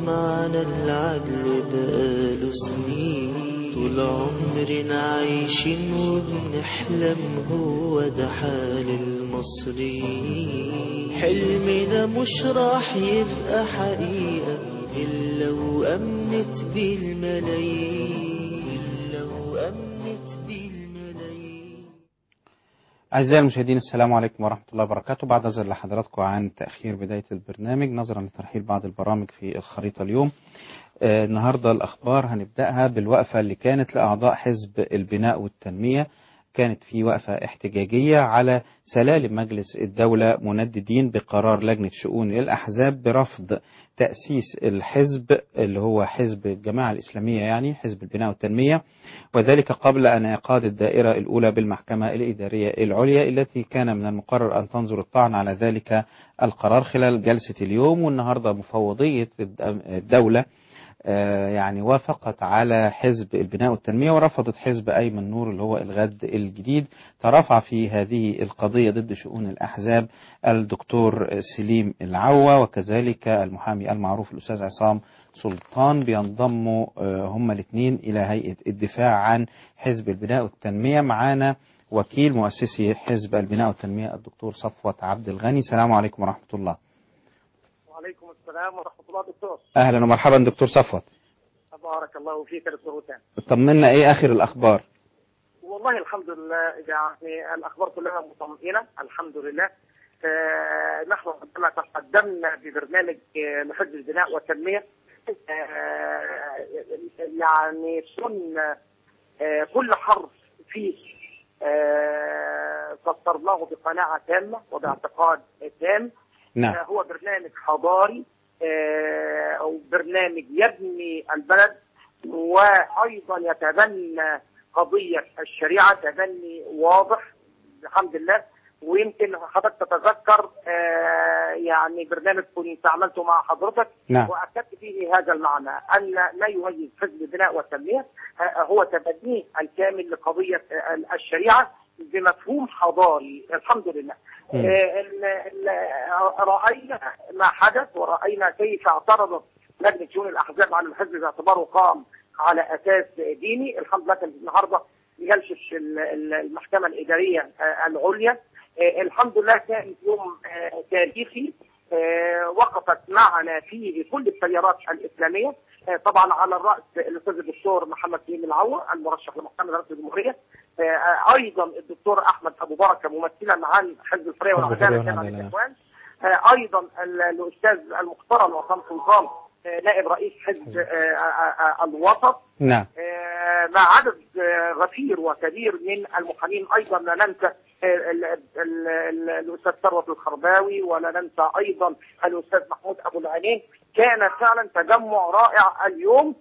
معنا العدل بقاله سنين طول عمرنا عايشين وبنحلم هو ده حال المصريين حلمنا مش راح يبقى حقيقة إلا وأمنت بيه الملايين إلا وأمنت بيه الملايين أعزائي المشاهدين السلام عليكم ورحمة الله وبركاته بعد أذن لحضراتكم عن تأخير بداية البرنامج نظرا لترحيل بعض البرامج في الخريطة اليوم آه النهاردة الأخبار هنبدأها بالوقفة اللي كانت لأعضاء حزب البناء والتنمية كانت في وقفة احتجاجية على سلالم مجلس الدولة منددين بقرار لجنة شؤون الأحزاب برفض تأسيس الحزب اللي هو حزب الجماعة الإسلامية يعني حزب البناء والتنمية وذلك قبل انعقاد الدائرة الأولى بالمحكمة الإدارية العليا التي كان من المقرر أن تنظر الطعن على ذلك القرار خلال جلسة اليوم والنهاردة مفوضية الدولة يعني وافقت على حزب البناء والتنمية ورفضت حزب أيمن نور اللي هو الغد الجديد ترافع في هذه القضية ضد شؤون الأحزاب الدكتور سليم العوة وكذلك المحامي المعروف الأستاذ عصام سلطان بينضموا هما الاثنين إلى هيئة الدفاع عن حزب البناء والتنمية معانا وكيل مؤسسي حزب البناء والتنمية الدكتور صفوت عبد الغني السلام عليكم ورحمة الله وعليكم السلام ورحمة الله دكتور أهلا ومرحبا دكتور صفوت بارك الله فيك دكتور وسام طمنا إيه آخر الأخبار والله الحمد لله يعني الأخبار كلها مطمئنة الحمد لله آه نحن عندما تقدمنا ببرنامج آه لحزب البناء والتنمية آه يعني كنا آه كل حرف فيه آه فسرناه بقناعة تامة وباعتقاد تام نعم. آه هو برنامج حضاري آه أو برنامج يبني البلد وأيضا يتبنى قضية الشريعة تبني واضح الحمد لله ويمكن حضرتك تتذكر آه يعني برنامج كنت عملته مع حضرتك نعم. واكدت فيه هذا المعنى ان ما يميز حزب البناء والتنميه آه هو تبنيه الكامل لقضيه آه الشريعه بمفهوم حضاري الحمد لله مم. آه، ال- ال- راينا ما حدث وراينا كيف اعترضت لجنه شؤون الاحزاب على الحزب باعتباره قام على اساس ديني الحمد لله كان النهارده جلسه ال- ال- المحكمه الاداريه آه، العليا آه، الحمد لله كان يوم آه، تاريخي آه، وقفت معنا فيه كل التيارات الاسلاميه آه، طبعا على الراس الاستاذ الدكتور محمد سليم العوة المرشح لمحكمه رئاسه الجمهوريه آه، ايضا الدكتور احمد ابو بركه ممثلا عن حزب الحريه حزب الحرية والعداله كان والعدالة. الاخوان آه، ايضا ال- الاستاذ المحترم عصام سلطان آه، نائب رئيس حزب آه، آه، آه، الوسط نعم آه، مع عدد آه، غفير وكبير من المحامين ايضا لا ننسى آه، ال- ال- ال- الاستاذ ثروت الخرباوي ولا ننسى ايضا الاستاذ محمود ابو العينين كان فعلا تجمع رائع اليوم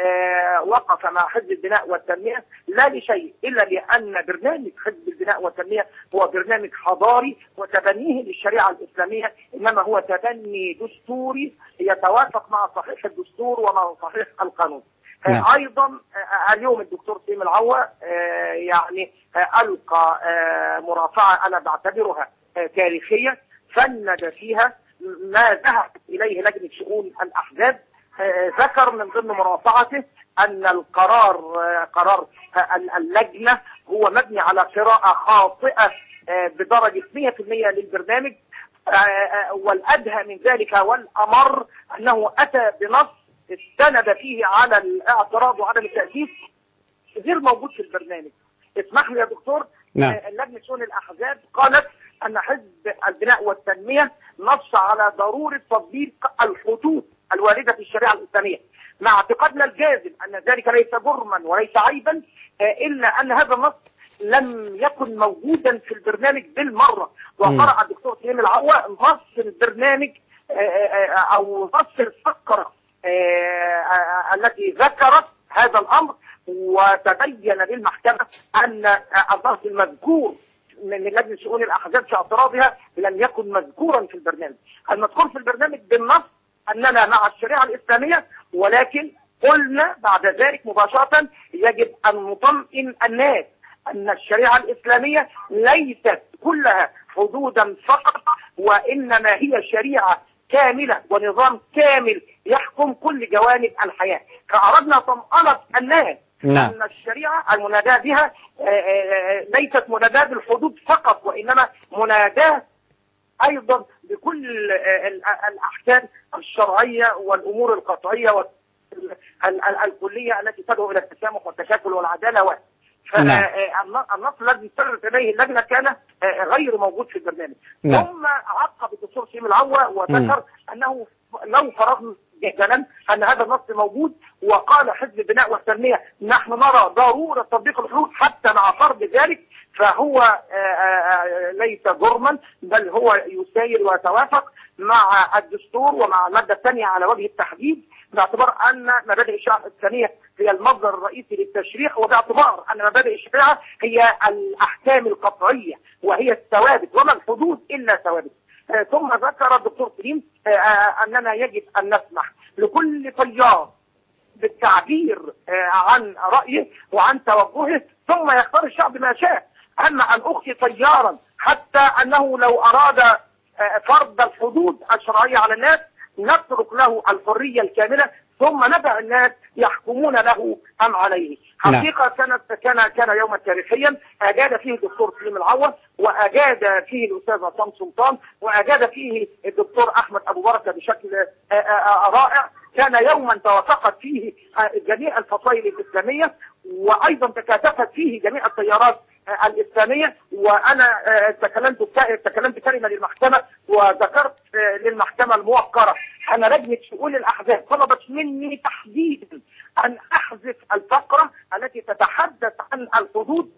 آه، وقف مع حزب البناء والتنميه لا لشيء الا لان برنامج حزب البناء والتنميه هو برنامج حضاري وتبنيه للشريعه الاسلاميه انما هو تبني دستوري يتوافق مع صحيح الدستور ومع صحيح القانون. نعم. آه، ايضا آه، اليوم الدكتور سيم العوة آه، يعني آه، القى آه، مرافعه انا بعتبرها آه، تاريخيه فند فيها ما ذهبت اليه لجنه شؤون الاحزاب آه، ذكر من ضمن مرافعته ان القرار آه، قرار آه، ال- اللجنه هو مبني على قراءه خاطئه آه، بدرجه 100% للبرنامج آه، آه، والادهى من ذلك والامر انه اتى بنص استند فيه على الاعتراض وعدم التاسيس غير موجود في البرنامج اسمح لي يا دكتور نعم. آه، لجنه شؤون الاحزاب قالت ان حزب البناء والتنميه نص على ضروره تطبيق الحدود الوارده في الشريعه الاسلاميه مع اعتقادنا الجازم ان ذلك ليس جرما وليس عيبا آه، الا ان هذا النص لم يكن موجودا في البرنامج بالمره وقرأ الدكتور سليم العوا نص البرنامج آه، آه، او نص الفقره آه، آه، التي ذكرت هذا الامر وتبين للمحكمه ان النص المذكور من لجنه شؤون الاحزاب في اعتراضها لم يكن مذكورا في البرنامج. المذكور في البرنامج بالنص اننا مع الشريعه الاسلاميه ولكن قلنا بعد ذلك مباشره يجب ان نطمئن الناس ان الشريعه الاسلاميه ليست كلها حدودا فقط وانما هي شريعه كامله ونظام كامل يحكم كل جوانب الحياه فاردنا طمانه الناس نعم أن الشريعة المناداة بها آه، آه، ليست مناداة بالحدود فقط وإنما مناداة أيضا بكل آه، ال- الأحكام الشرعية والأمور القطعية وال- ال- ال- الكلية التي تدعو إلى التسامح والتشاكل والعدالة و نعم. فالنص الذي استندت اليه اللجنه كان آه، غير موجود في البرنامج نعم. ثم عقب الدكتور سليم العوا وذكر انه لو فرضنا جدلا ان هذا النص موجود وقال حزب البناء والتنميه نحن نرى ضروره تطبيق الحدود حتى مع فرض ذلك فهو آه، آه، ليس جرما بل هو يساير ويتوافق مع الدستور ومع الماده الثانيه على وجه التحديد باعتبار ان مبادئ الشريعه الاسلاميه هي المصدر الرئيسي للتشريع وباعتبار ان مبادئ الشريعه هي الاحكام القطعيه وهي الثوابت وما الحدود الا ثوابت آه، ثم ذكر الدكتور سليم آه، آه، اننا يجب ان نسمح لكل طيار بالتعبير آه، عن رأيه وعن توجهه ثم يختار الشعب ما شاء أما أن أخفي طيارا حتى أنه لو أراد آه، فرض الحدود الشرعية على الناس نترك له الحرية الكاملة ثم ندع الناس يحكمون له أم عليه نعم. حقيقة كانت كان كان يوما تاريخيا أجاد فيه الدكتور سليم العوض وأجاد فيه الأستاذ عصام سلطان وأجاد فيه الدكتور أحمد أبو بركة بشكل آه، آه، آه، رائع كان يوما توافقت فيه آه، جميع الفصائل الإسلامية وأيضا تكاتفت فيه جميع التيارات آه، الإسلامية وأنا آه، تكلمت تكلمت كلمة للمحكمة وذكرت آه، للمحكمة الموقرة أن لجنة شؤون الأحزاب طلبت مني تحديدا أن أحذف الفقرة التي تتحدث عن الحدود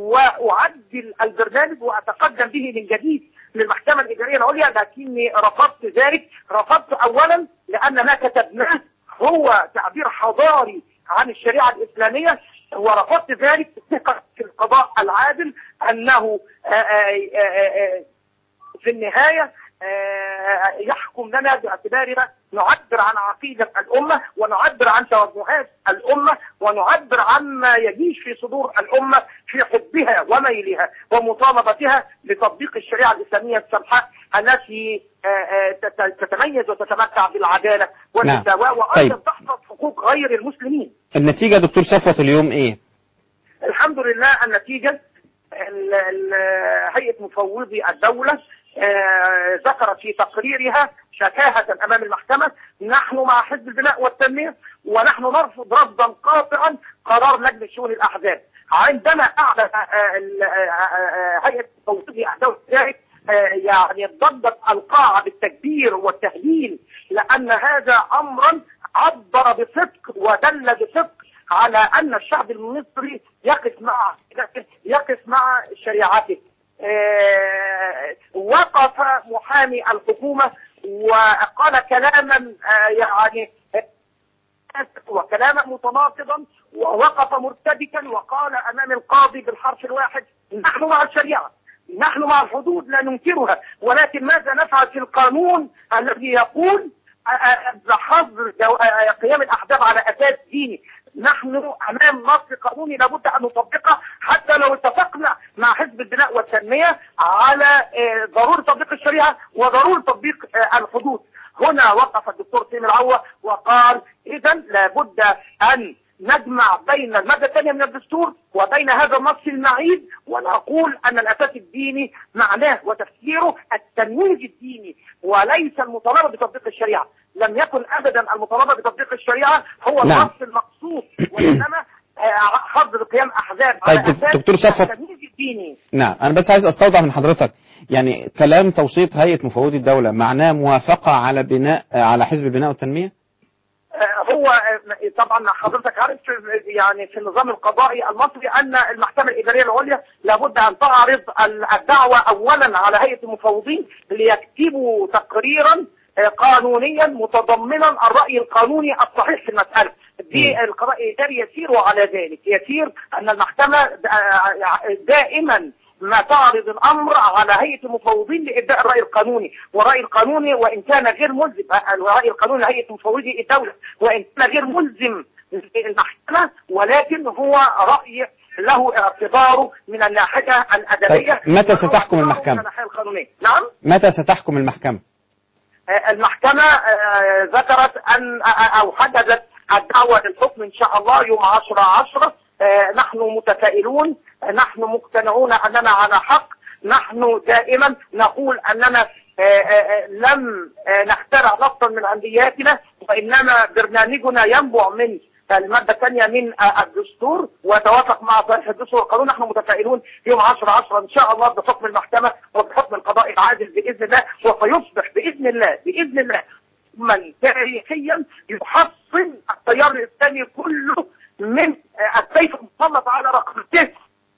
وأعدل البرنامج وأتقدم به من جديد للمحكمة الإدارية العليا لكني رفضت ذلك رفضت أولا لأن ما كتبناه هو تعبير حضاري عن الشريعة الإسلامية ورفضت ذلك ثقة في القضاء العادل أنه آه، آه، آه، آه، في النهاية آه، يحكم لنا باعتبارنا نعبر عن عقيدة الأمة ونعبر عن توجهات الأمة ونعبر عما يجيش في صدور الأمة في حبها وميلها ومطالبتها بتطبيق الشريعة الإسلامية السمحاء التي آه، آه، تت- تتميز وتتمتع بالعدالة والمساواة وأيضا طيب. تحفظ حقوق غير المسلمين النتيجة دكتور صفوت اليوم ايه الحمد لله النتيجة ال- ال- هيئة مفوضي الدولة آه، ذكرت في تقريرها شكاهة أمام المحكمة نحن مع حزب البناء والتنمية ونحن نرفض رفضا قاطعا قرار لجنة شؤون الأحزاب عندما أعلن آه، ال- آه، آه، هيئة مفوضي الدولة ذلك آه، يعني ضدت القاعة بالتكبير والتهليل لأن هذا أمرا عبر بصدق ودل بصدق على ان الشعب المصري يقف مع يقف مع شريعته آه، وقف محامي الحكومه وقال كلاما آه، يعني وكلاما متناقضا ووقف مرتبكا وقال امام القاضي بالحرف الواحد نحن مع الشريعه نحن مع الحدود لا ننكرها ولكن ماذا نفعل في القانون الذي يقول حظر جو- آه، قيام الاحزاب على اساس ديني نحن امام نص قانوني لابد ان نطبقه حتى لو اتفقنا مع حزب البناء والتنميه على آه، ضروره تطبيق الشريعه وضروره تطبيق آه، الحدود هنا وقف الدكتور سيم العوة وقال اذا لابد ان نجمع بين المادة الثانية من الدستور وبين هذا النص المعيب ونقول أن الأساس الديني معناه وتفسيره التمييز الديني وليس المطالبة بتطبيق الشريعة لم يكن أبدا المطالبة بتطبيق الشريعة هو نعم. النص المقصود وإنما آه، حظر قيام أحزاب طيب، على دك- أساس دكتور صفوت. التمييز الديني نعم انا بس عايز استوضح من حضرتك يعني كلام توسيط هيئة مفوضي الدولة معناه موافقة على بناء على حزب البناء والتنمية آه، هو آه، طبعا حضرتك عارف في- يعني في النظام القضائي المصري ان المحكمه الاداريه العليا لابد ان تعرض ال- الدعوه اولا على هيئه المفوضين ليكتبوا تقريرا آه، قانونيا متضمنا الراي القانوني الصحيح في المساله دي مم. القضاء الاداري يسير على ذلك يسير ان المحكمه آه، دائما ما تعرض الامر على هيئه المفوضين لابداء الراي القانوني، والراي القانوني وان كان غير ملزم الراي القانوني لهيئه مفوضي الدوله وان كان غير ملزم للمحكمه ولكن هو راي له اعتباره من الناحيه الادبيه طيب، متى ستحكم وله المحكمة؟ من الناحيه القانونيه، نعم؟ متى ستحكم المحكمة آه، المحكمة آه، ذكرت أن آه، أو حددت الدعوة للحكم إن شاء الله يوم 10 10 نحن متفائلون آه، نحن مقتنعون أننا على حق نحن دائما نقول أننا آه، آه، آه، لم آه، نخترع لفظا من أندياتنا وإنما برنامجنا ينبع من المادة الثانية من آه، الدستور ويتوافق مع صحيح الدستور والقانون نحن متفائلون يوم 10 10 إن شاء الله بحكم المحكمة وبحكم القضاء العادل بإذن الله وسيصبح بإذن الله بإذن الله من تاريخيا يحصن التيار الإسلامي كله من آه، السيف المسلط على رقبته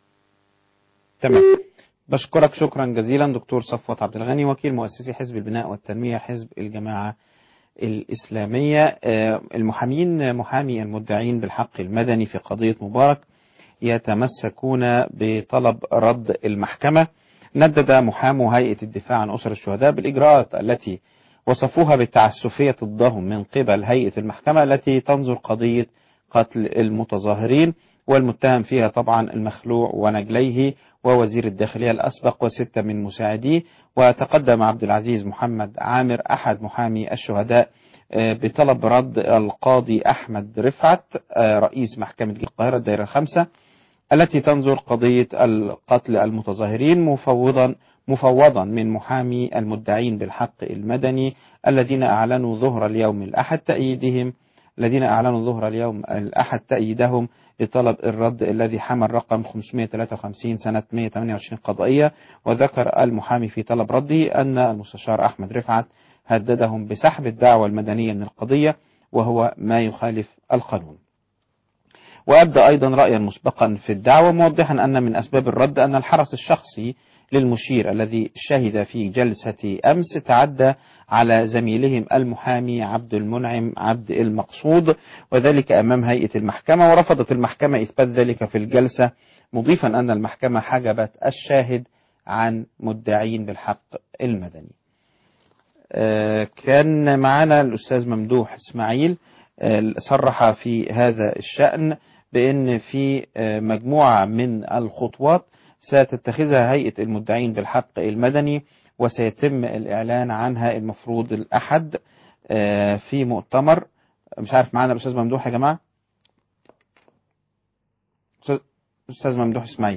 تمام بشكرك شكرا جزيلا دكتور صفوت عبد الغني وكيل مؤسسي حزب البناء والتنمية حزب الجماعة الإسلامية آه، المحامين محامي المدعين بالحق المدني في قضية مبارك يتمسكون بطلب رد المحكمة ندد محامو هيئة الدفاع عن أسر الشهداء بالإجراءات التي وصفوها بالتعسفية ضدهم من قبل هيئة المحكمة التي تنظر قضية قتل المتظاهرين والمتهم فيها طبعا المخلوع ونجليه ووزير الداخلية الأسبق وستة من مساعديه وتقدم عبد العزيز محمد عامر أحد محامي الشهداء آه، بطلب رد القاضي أحمد رفعت آه، رئيس محكمة القاهرة الدائرة الخامسة التي تنظر قضية القتل المتظاهرين مفوضا مفوضا من محامي المدعين بالحق المدني الذين أعلنوا ظهر اليوم الأحد تأييدهم الذين أعلنوا ظهر اليوم الأحد تأييدهم لطلب الرد الذي حمل رقم 553 سنة 128 قضائية وذكر المحامي في طلب رده أن المستشار أحمد رفعت هددهم بسحب الدعوة المدنية من القضية وهو ما يخالف القانون وأبدى أيضا رأيا مسبقا في الدعوة موضحا أن من أسباب الرد أن الحرس الشخصي للمشير الذي شهد في جلسة أمس تعدى على زميلهم المحامي عبد المنعم عبد المقصود وذلك أمام هيئة المحكمة ورفضت المحكمة إثبات ذلك في الجلسة مضيفا أن المحكمة حجبت الشاهد عن مدعين بالحق المدني آه، كان معنا الأستاذ ممدوح إسماعيل آه، صرح في هذا الشأن بأن في آه، مجموعة من الخطوات ستتخذها هيئة المدعين بالحق المدني وسيتم الإعلان عنها المفروض الأحد آه، في مؤتمر مش عارف معانا الأستاذ ممدوح يا جماعة أستاذ- أستاذ ممدوح إسماعيل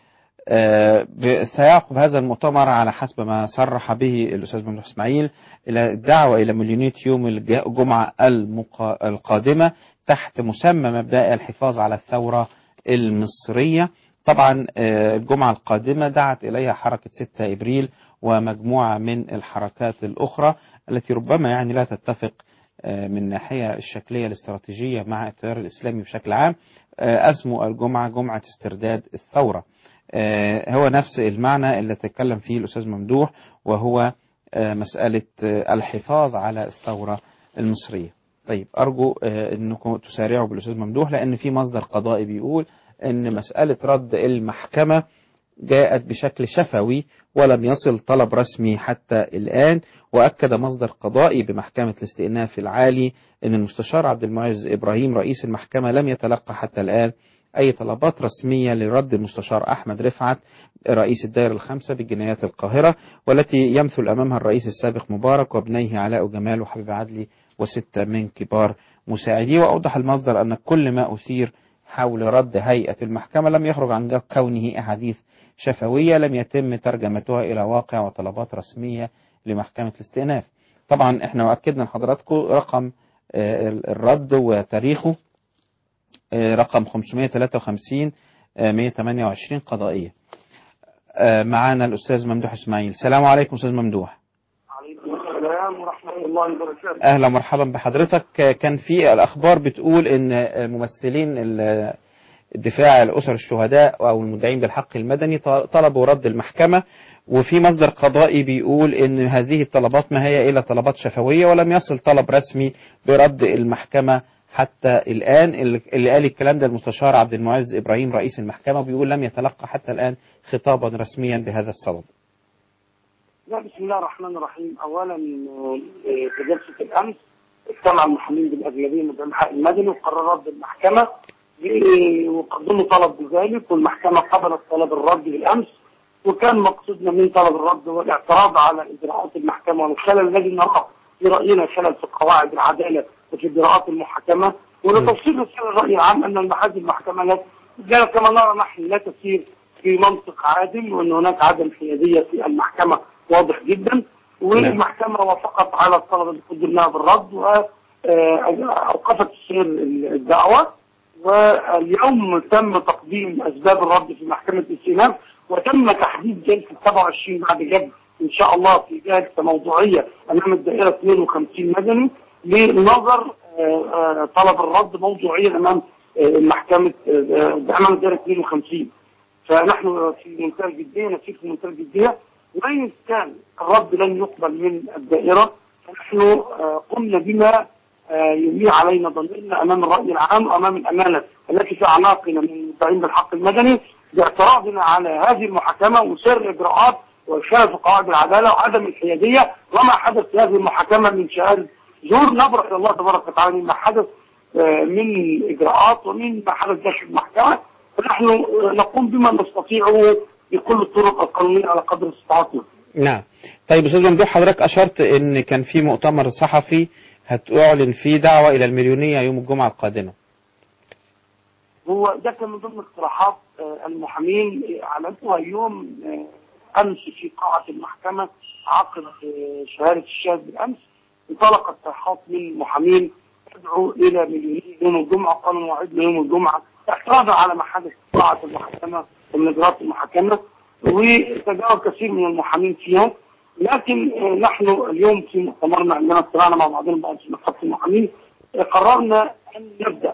آه، ب- سيعقب هذا المؤتمر على حسب ما صرح به الأستاذ ممدوح إسماعيل إلى الدعوة إلى مليونية يوم الج- الجمعة المقا- القادمة تحت مسمى مبدأ الحفاظ على الثورة المصرية طبعا آه، الجمعة القادمة دعت إليها حركة 6 إبريل ومجموعة من الحركات الأخرى التي ربما يعني لا تتفق آه، من الناحية الشكلية الاستراتيجية مع التيار الإسلامي بشكل عام آه، أسموا الجمعة جمعة استرداد الثورة آه، هو نفس المعنى اللي تكلم فيه الأستاذ ممدوح وهو آه، مسألة آه، الحفاظ على الثورة المصرية طيب أرجو آه، أنكم تسارعوا بالأستاذ ممدوح لأن في مصدر قضائي بيقول أن مسألة رد المحكمة جاءت بشكل شفوي ولم يصل طلب رسمي حتى الآن وأكد مصدر قضائي بمحكمة الاستئناف العالي أن المستشار عبد المعز إبراهيم رئيس المحكمة لم يتلقى حتى الآن أي طلبات رسمية لرد المستشار أحمد رفعت رئيس الدائرة الخامسة بجنايات القاهرة والتي يمثل أمامها الرئيس السابق مبارك وابنيه علاء جمال وحبيب عدلي وستة من كبار مساعديه وأوضح المصدر أن كل ما أثير حول رد هيئة المحكمة لم يخرج عن كونه أحاديث شفوية لم يتم ترجمتها إلى واقع وطلبات رسمية لمحكمة الاستئناف طبعا احنا أكدنا لحضراتكم رقم آه، الرد وتاريخه آه، رقم 553 آه، 128 قضائية آه، معانا الأستاذ ممدوح إسماعيل السلام عليكم أستاذ ممدوح عليكم السلام ورحمة الله وبركاته أهلا ومرحبا بحضرتك آه، كان في الأخبار بتقول إن آه، ممثلين ال- الدفاع الأسر الشهداء أو المدعين بالحق المدني ط- طلبوا رد المحكمة وفي مصدر قضائي بيقول إن هذه الطلبات ما هي إلا طلبات شفوية ولم يصل طلب رسمي برد المحكمة حتى الآن اللي اللي قال الكلام ده المستشار عبد المعز إبراهيم رئيس المحكمة بيقول لم يتلقى حتى الآن خطابا رسميا بهذا الصدد لا بسم الله الرحمن الرحيم اولا آه، في جلسه الامس اجتمع المحامين بالاغلبيه من الحق المدني وقرر رد المحكمه ب- وقدموا طلب بذلك والمحكمه قبلت طلب الرد بالامس وكان مقصودنا من طلب الرد والاعتراض على اجراءات المحكمه والخلل الذي نراه في راينا خلل في قواعد العداله وفي اجراءات المحاكمه ولتوصيل رساله الراي العام ان المحاكم المحكمه لا لا- كما نرى نحن لا تسير في منطق عادل وان هناك عدم حياديه في المحكمه واضح جدا والمحكمه وافقت على الطلب اللي قدمناه بالرد واوقفت سير الدعوه واليوم تم تقديم اسباب الرد في محكمه الاستئناف وتم تحديد جلسه 27 بعد جد ان شاء الله في جلسه موضوعيه امام الدائره 52 مدني لنظر آه، آه، طلب الرد موضوعيا امام آه، محكمه آه، امام الدائره 52 فنحن في منتهى الجديه نسير في منتهى الجديه وان كان الرد لن يقبل من الدائره فنحن آه، قمنا بما آه، يملي علينا ضميرنا امام الراي العام وامام الامانه التي في اعناقنا من المدعين بالحق المدني باعتراضنا على هذه المحاكمه وسير الاجراءات والخلل في قواعد العداله وعدم الحياديه وما حدث في هذه المحاكمه من شهاده زور نبرأ الى الله تبارك وتعالى مما حدث آه، من اجراءات ومن ما حدث داخل المحكمه فنحن آه، نقوم بما نستطيعه بكل الطرق القانونيه على قدر استطاعتنا. نعم طيب استاذ ممدوح حضرتك اشرت ان كان في مؤتمر صحفي هتعلن فيه دعوه الى المليونيه يوم الجمعه القادمه هو ده كان من ضمن اقتراحات آه، المحامين اعلنتها يوم آه، امس في قاعه المحكمه عقب آه، شهاده الشاهد بالامس انطلقت اقتراحات من محامين تدعو الى مليونيه يوم الجمعه قالوا موعدنا يوم الجمعه اعتراضا على ما حدث في قاعه المحكمه ومن اجراءات المحكمه وتجاوب كثير من المحامين فيها لكن آه، نحن اليوم في مؤتمرنا عندنا اطلعنا مع بعضنا بعض في نقابه المحامين آه، قررنا ان نبدا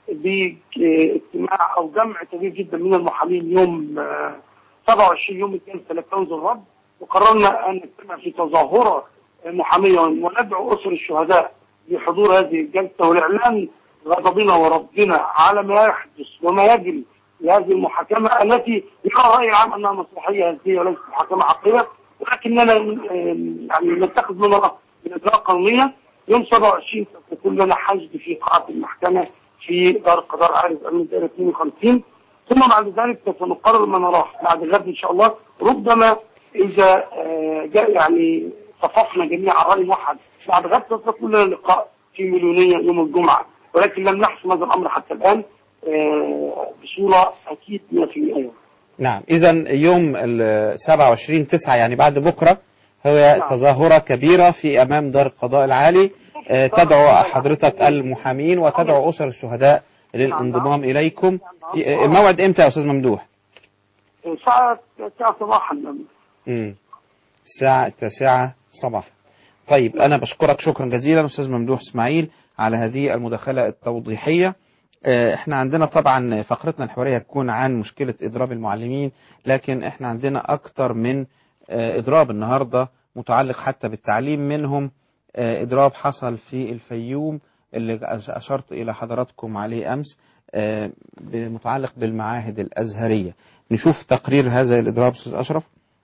باجتماع او جمع كبير جدا من المحامين يوم آه، 27 يوم الثاني تلفون الرد وقررنا ان نجتمع في تظاهره محاميه وندعو اسر الشهداء لحضور هذه الجلسه والاعلان غضبنا ورفضنا على ما يحدث وما يجري في هذه المحاكمه التي يرى الراي العام انها مسرحيه هزليه وليست محاكمه عقليه ولكننا آه، يعني نتخذ منها من اجراء قانونيه يوم 27 سوف يكون لنا حشد في قاعه المحكمه في دار القضاء العالي في امن دائره 52 ثم بعد ذلك سوف نقرر ما نراه بعد غد ان شاء الله ربما اذا آه، جاء يعني صفقنا جميعا على راي واحد بعد غد سوف يكون لنا لقاء في مليونيه يوم الجمعه ولكن لم نحسم هذا الامر حتى الان آه، بصوره اكيد 100% نعم اذا يوم ال 27 9 يعني بعد بكره هو نعم. تظاهره كبيره في امام دار القضاء العالي آه، تدعو حضرتك المحامين وتدعو اسر الشهداء للانضمام اليكم آه، الموعد امتى يا استاذ ممدوح؟ الساعه 9 صباحا مم. الساعة التاسعة صباحا طيب أنا بشكرك شكرا جزيلا أستاذ ممدوح إسماعيل على هذه المداخلة التوضيحية آه، احنا عندنا طبعا فقرتنا الحوارية تكون عن مشكلة إضراب المعلمين لكن احنا عندنا أكتر من آه، إضراب النهاردة متعلق حتى بالتعليم منهم آه، إضراب حصل في الفيوم اللي أشرت إلى حضراتكم عليه أمس آه، متعلق بالمعاهد الأزهرية نشوف تقرير هذا الإضراب أستاذ أشرف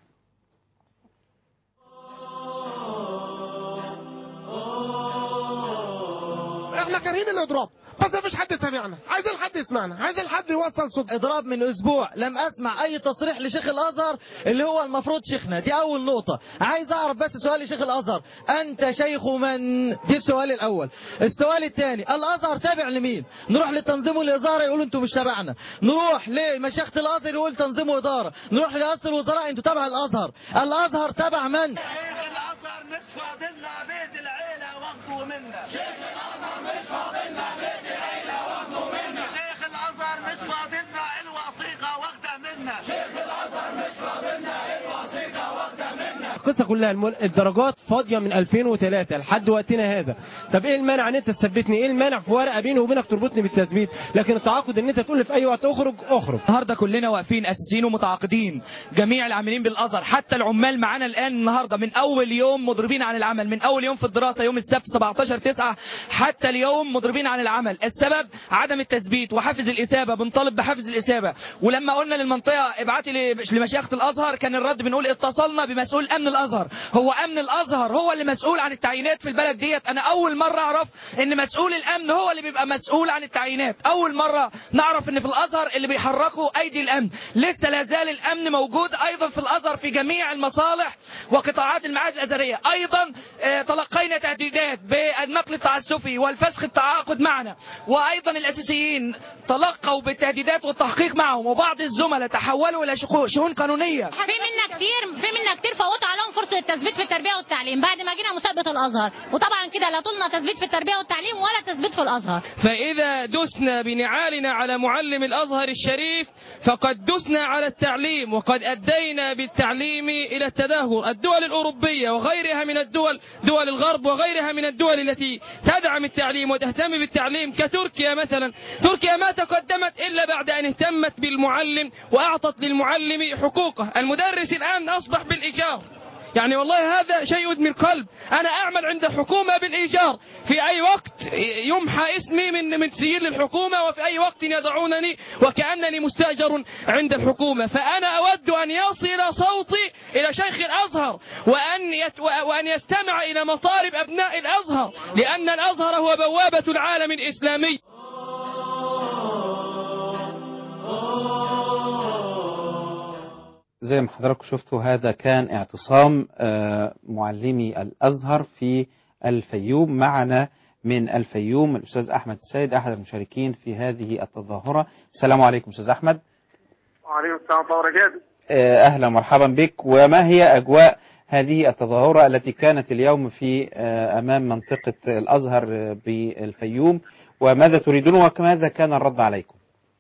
احنا كارهين الاضراب بس مفيش حد سامعنا عايزين حد يسمعنا عايزين حد يوصل صوت اضراب من اسبوع لم اسمع اي تصريح لشيخ الازهر اللي هو المفروض شيخنا دي اول نقطه عايز اعرف بس سؤال لشيخ الازهر انت شيخ من دي السؤال الاول السؤال الثاني الازهر تابع لمين نروح للتنظيم والاداره يقولوا انتوا مش تبعنا نروح لمشيخه الازهر يقول تنظيم واداره نروح لرئاسه الوزراء انتوا تبع الازهر الازهر تبع من الازهر مش فاضلنا بيت العيله واخدوا منا شيخ الازهر مش فاضلنا بيت العيله واخدوا منا شيخ الازهر مش فاضلنا الوثيقه واخده منا شيخ الازهر مش فاضلنا الوثيقه واخده منا القصه كلها الم- الدرجات فاضيه من 2003 لحد وقتنا هذا طب ايه المانع ان انت تثبتني ايه المانع في ورقه بيني وبينك تربطني بالتثبيت لكن التعاقد ان انت تقول لي في اي وقت اخرج اخرج النهارده كلنا واقفين اساسيين ومتعاقدين جميع العاملين بالازهر حتى العمال معانا الان النهارده من اول يوم مضربين عن العمل من اول يوم في الدراسه يوم السبت 17 9 حتى اليوم مضربين عن العمل السبب عدم التثبيت وحافز الاثابه بنطالب بحافز الاثابه ولما قلنا للمنطقه ابعتي ل- لمشيخه الازهر كان الرد بنقول اتصلنا بمسؤول امن الازهر الازهر هو امن الازهر هو اللي مسؤول عن التعيينات في البلد ديت انا اول مره اعرف ان مسؤول الامن هو اللي بيبقى مسؤول عن التعيينات اول مره نعرف ان في الازهر اللي بيحركوا ايدي الامن لسه لا زال الامن موجود ايضا في الازهر في جميع المصالح وقطاعات المعاهد الازهريه ايضا آه، تلقينا تهديدات بالنقل التعسفي والفسخ التعاقد معنا وايضا الاساسيين تلقوا بالتهديدات والتحقيق معهم وبعض الزملاء تحولوا الى شقو- شؤون قانونيه في منا كتير في منا كتير فوتوا عليهم فرصه التثبيت في التربيه والتعليم بعد ما جينا مسابقه الازهر وطبعا كده لا طولنا تثبيت في التربيه والتعليم ولا تثبيت في الازهر فإذا دسنا بنعالنا على معلم الأزهر الشريف فقد دسنا على التعليم وقد أدينا بالتعليم إلى التدهور الدول الأوروبية وغيرها من الدول دول الغرب وغيرها من الدول التي تدعم التعليم وتهتم بالتعليم كتركيا مثلا تركيا ما تقدمت إلا بعد أن اهتمت بالمعلم وأعطت للمعلم حقوقه المدرس الآن أصبح بالإيجار يعني والله هذا شيء من قلب انا اعمل عند حكومه بالايجار في اي وقت يمحى اسمي من من سجل الحكومه وفي اي وقت يضعونني وكانني مستاجر عند الحكومه فانا اود ان يصل صوتي الى شيخ الازهر وان يت وان يستمع الى مطالب ابناء الازهر لان الازهر هو بوابه العالم الاسلامي زي ما حضراتكم شفتوا هذا كان اعتصام آه، معلمي الأزهر في الفيوم معنا من الفيوم الأستاذ أحمد السيد أحد المشاركين في هذه التظاهرة السلام عليكم أستاذ أحمد وعليكم السلام ورحمه الله وبركاته آه، أهلا ومرحبا بك وما هي أجواء هذه التظاهرة التي كانت اليوم في آه، أمام منطقة الأزهر آه، بالفيوم وماذا تريدون وماذا كان الرد عليكم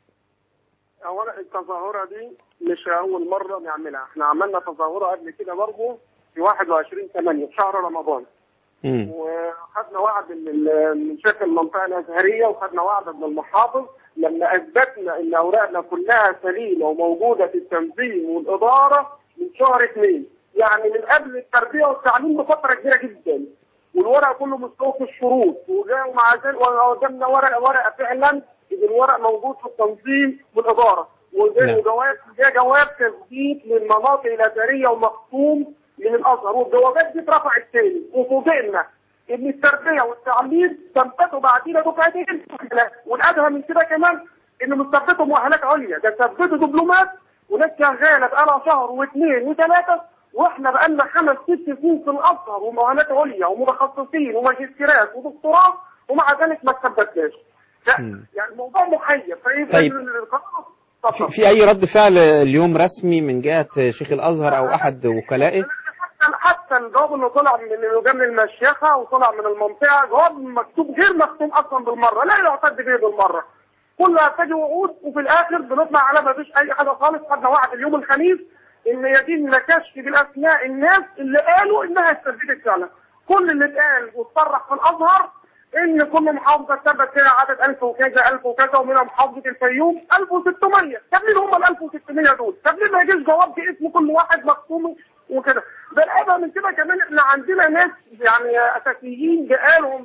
اولا التظاهره دي مش اول مره نعملها احنا عملنا تظاهره قبل كده برضه في 21 8 في شهر رمضان مم. وخدنا وعد من ال- من شيخ المنطقه الازهريه وخدنا وعد من المحافظ لما اثبتنا ان اوراقنا كلها سليمه وموجوده في التنظيم والاداره من شهر اثنين يعني من قبل التربيه والتعليم بفتره كبيره جدا والورق كله مستوفي الشروط وجاء مع ذلك وقدامنا ورقه ورقه فعلا إذا الورق موجود في التنظيم والاداره وجاء نعم. جواب جاء جواب تثبيت للمناطق الازهريه ومختوم من الازهر والجوابات دي اترفعت تاني وفوجئنا ان التربيه والتعليم ثبتوا بعدين دفعتين والادهى من كده كمان ان مش ثبتوا مؤهلات عليا ده ثبتوا دبلومات وناس شغاله بقالها شهر واثنين وثلاثه واحنا بقالنا خمس ست سنين في الازهر ومؤهلات عليا ومتخصصين وماجستيرات ودكتوراه ومع ذلك ما ثبتناش لا، مم. يعني الموضوع محير فاذا طيب. القرار في, في أي رد فعل اليوم رسمي من جهة شيخ الأزهر أو أحد وكلائه حتى حتى الجواب اللي طلع من لجان المشيخه وطلع من المنطقه جواب مكتوب غير مختوم اصلا بالمره لا يعتد به بالمره كلها تجي وعود وفي الاخر بنطلع على ما فيش اي حاجه خالص خدنا وعد اليوم الخميس ان يتم كشف بالاسماء الناس اللي قالوا انها استفيدت فعلا كل اللي اتقال واتطرح في الازهر ان كل محافظه ثبت فيها عدد 1000 وكذا 1000 وكذا ومنها محافظه الفيوم 1600 طب مين هم ال 1600 دول؟ طب ليه ما يجيش جواب باسم كل واحد مختوم وكده ده الأبعد من كده كمان احنا عندنا ناس يعني اساسيين بقالهم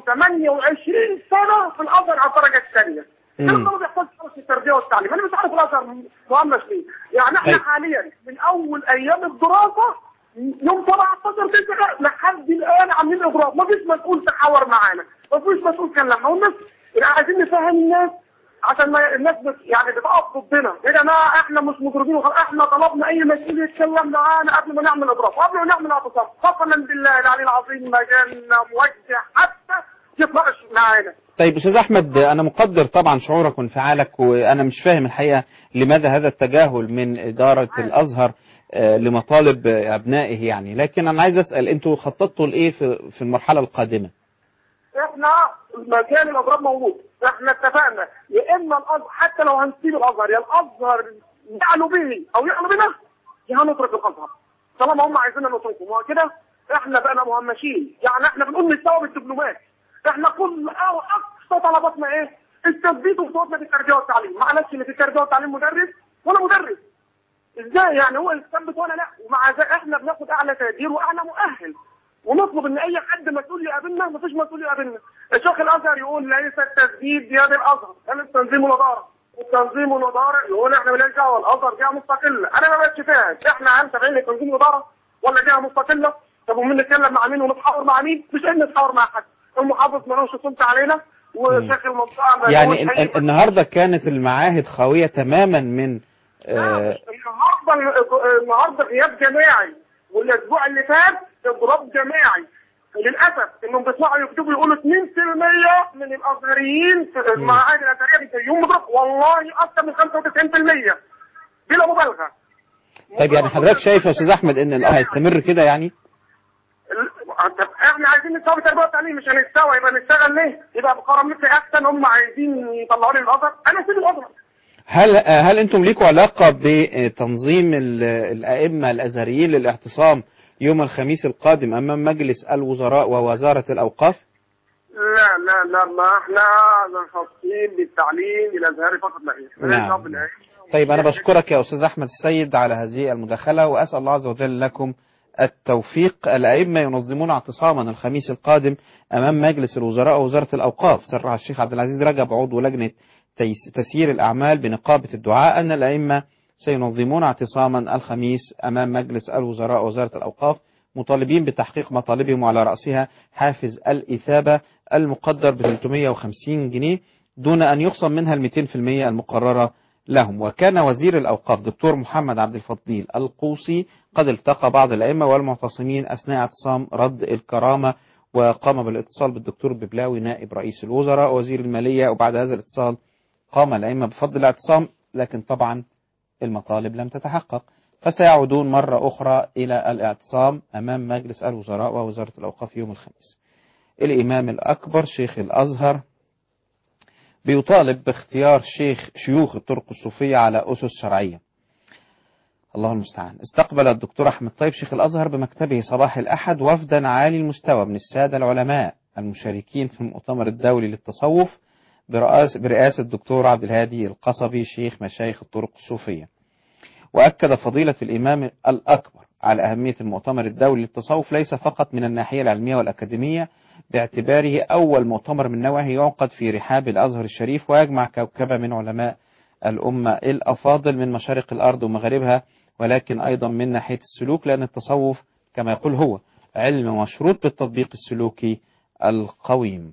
28 سنه في الازهر على الدرجه الثانيه مم. ده ما بيحصلش خالص في التربيه والتعليم انا مش عارف الازهر مؤمش ليه يعني احنا طيب. حاليا من اول ايام الدراسه يوم 17 9 لحد الان عاملين اضراب ما فيش مسؤول تحاور معانا ما فيش مسؤول كلمنا والناس يعني عايزين نفهم الناس عشان ما الناس بت يعني بتقف ضدنا يا جماعه احنا مش مضربين وخلاص احنا طلبنا اي مسؤول يتكلم معانا قبل ما نعمل اضراب وقبل ما نعمل اعتصام قسما بالله العلي العظيم ما جالنا موجه حتى يتناقش معانا طيب أستاذ أحمد أنا مقدر طبعا شعورك وانفعالك وأنا مش فاهم الحقيقة لماذا هذا التجاهل من إدارة الأزهر آه، لمطالب آه، أبنائه يعني لكن أنا عايز أسأل أنتوا خططتوا لإيه في في المرحلة القادمة؟ احنا مكان الاضراب موجود احنا اتفقنا يا اما الازهر حتى لو هنسيب الازهر يا الازهر يعلو به او يعلو بنا يا هنترك الازهر طالما هم عايزيننا نتركه ما هو كده احنا بقينا مهمشين يعني احنا بنقول نستوعب الدبلومات احنا كل أو اقصى طلباتنا ايه؟ التثبيت وصوتنا في التربيه والتعليم معلش اللي في التربيه والتعليم مدرس وانا مدرس ازاي يعني هو يثبت وانا لا ومع ذلك احنا بناخد اعلى تقدير واعلى مؤهل ونطلب ان اي حد مسؤول يقابلنا مفيش مسؤول يقابلنا الشيخ الازهر يقول ليس التسديد بيد الازهر قال التنظيم والاداره والتنظيم والاداره يقول احنا مالناش دعوه الازهر جهه مستقله انا ما بقتش فاهم احنا عن تابعين لتنظيم الاداره ولا جهه مستقله طب ومين نتكلم مع مين ونتحاور مع مين مش قادرين نتحاور مع حد المحافظ ملوش سلطه علينا وشيخ المنطقه ما يعني لهوش ال- أي ال- النهارده كانت المعاهد خاويه تماما من آه، النهارده النهارده غياب جماعي والاسبوع اللي فات اضراب جماعي وللاسف انهم بيطلعوا يكتبوا يقولوا 2% من الازهريين في المعاهد الازهريه في اليوم مضرب والله اكثر من 95% بلا مبالغه طيب يعني حضرتك شايف يا استاذ احمد ان الامر هيستمر كده يعني ال- طب احنا عايزين نستوي تربيه وتعليم مش هنستوي يبقى نشتغل ليه؟ يبقى بكرم مثل احسن هم عايزين يطلعوا لي الازهر انا اسيب الازهر هل آه، هل انتم ليكوا علاقه بتنظيم ال- الائمه الازهريين للاعتصام يوم الخميس القادم امام مجلس الوزراء ووزاره الاوقاف؟ لا لا لا ما احنا خاصين بالتعليم الازهري فقط لا غير مالناش نعم. دعوة بالأئمة. طيب أنا بشكرك يا أستاذ أحمد السيد على هذه المداخلة وأسأل الله عز وجل لكم التوفيق الأئمة ينظمون اعتصاما الخميس القادم أمام مجلس الوزراء ووزارة الأوقاف صرح الشيخ عبد العزيز رجب عضو لجنة تيس- تسيير الأعمال بنقابة الدعاء أن الأئمة سينظمون اعتصاما الخميس أمام مجلس الوزراء ووزارة الأوقاف مطالبين بتحقيق مطالبهم وعلى رأسها حافز الإثابة المقدر ب 350 جنيه دون أن يخصم منها ال 200% المقررة لهم وكان وزير الأوقاف دكتور محمد عبد الفضيل القوسي قد التقى بعض الأئمة والمعتصمين أثناء اعتصام رد الكرامة وقام بالاتصال بالدكتور ببلاوي نائب رئيس الوزراء وزير المالية وبعد هذا الاتصال قام الأئمة بفضل الاعتصام لكن طبعا المطالب لم تتحقق فسيعودون مرة أخرى إلى الاعتصام أمام مجلس الوزراء ووزارة الأوقاف يوم الخميس الإمام الأكبر شيخ الأزهر بيطالب باختيار شيخ شيوخ الطرق الصوفية على أسس شرعية الله المستعان استقبل الدكتور أحمد طيب شيخ الأزهر بمكتبه صباح الأحد وفدا عالي المستوى من السادة العلماء المشاركين في المؤتمر الدولي للتصوف برئاسة, برئاسة الدكتور عبد الهادي القصبي شيخ مشايخ الطرق الصوفية وأكد فضيلة الإمام الأكبر على أهمية المؤتمر الدولي للتصوف ليس فقط من الناحية العلمية والأكاديمية باعتباره أول مؤتمر من نوعه يعقد في رحاب الأزهر الشريف ويجمع كوكبة من علماء الأمة الأفاضل من مشارق الأرض ومغاربها ولكن أيضا من ناحية السلوك لأن التصوف كما يقول هو علم مشروط بالتطبيق السلوكي القويم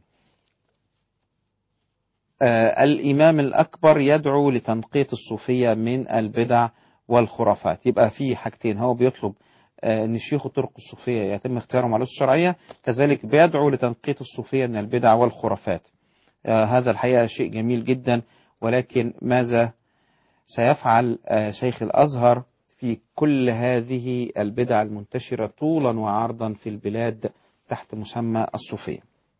آه الإمام الأكبر يدعو لتنقية الصوفية من البدع والخرافات يبقى في حاجتين هو بيطلب آه أن شيوخ الطرق الصوفية يتم اختيارهم على الأسس الشرعية كذلك بيدعو لتنقية الصوفية من البدع والخرافات آه هذا الحقيقة شيء جميل جدا ولكن ماذا سيفعل آه شيخ الأزهر في كل هذه البدع المنتشرة طولا وعرضا في البلاد تحت مسمى الصوفية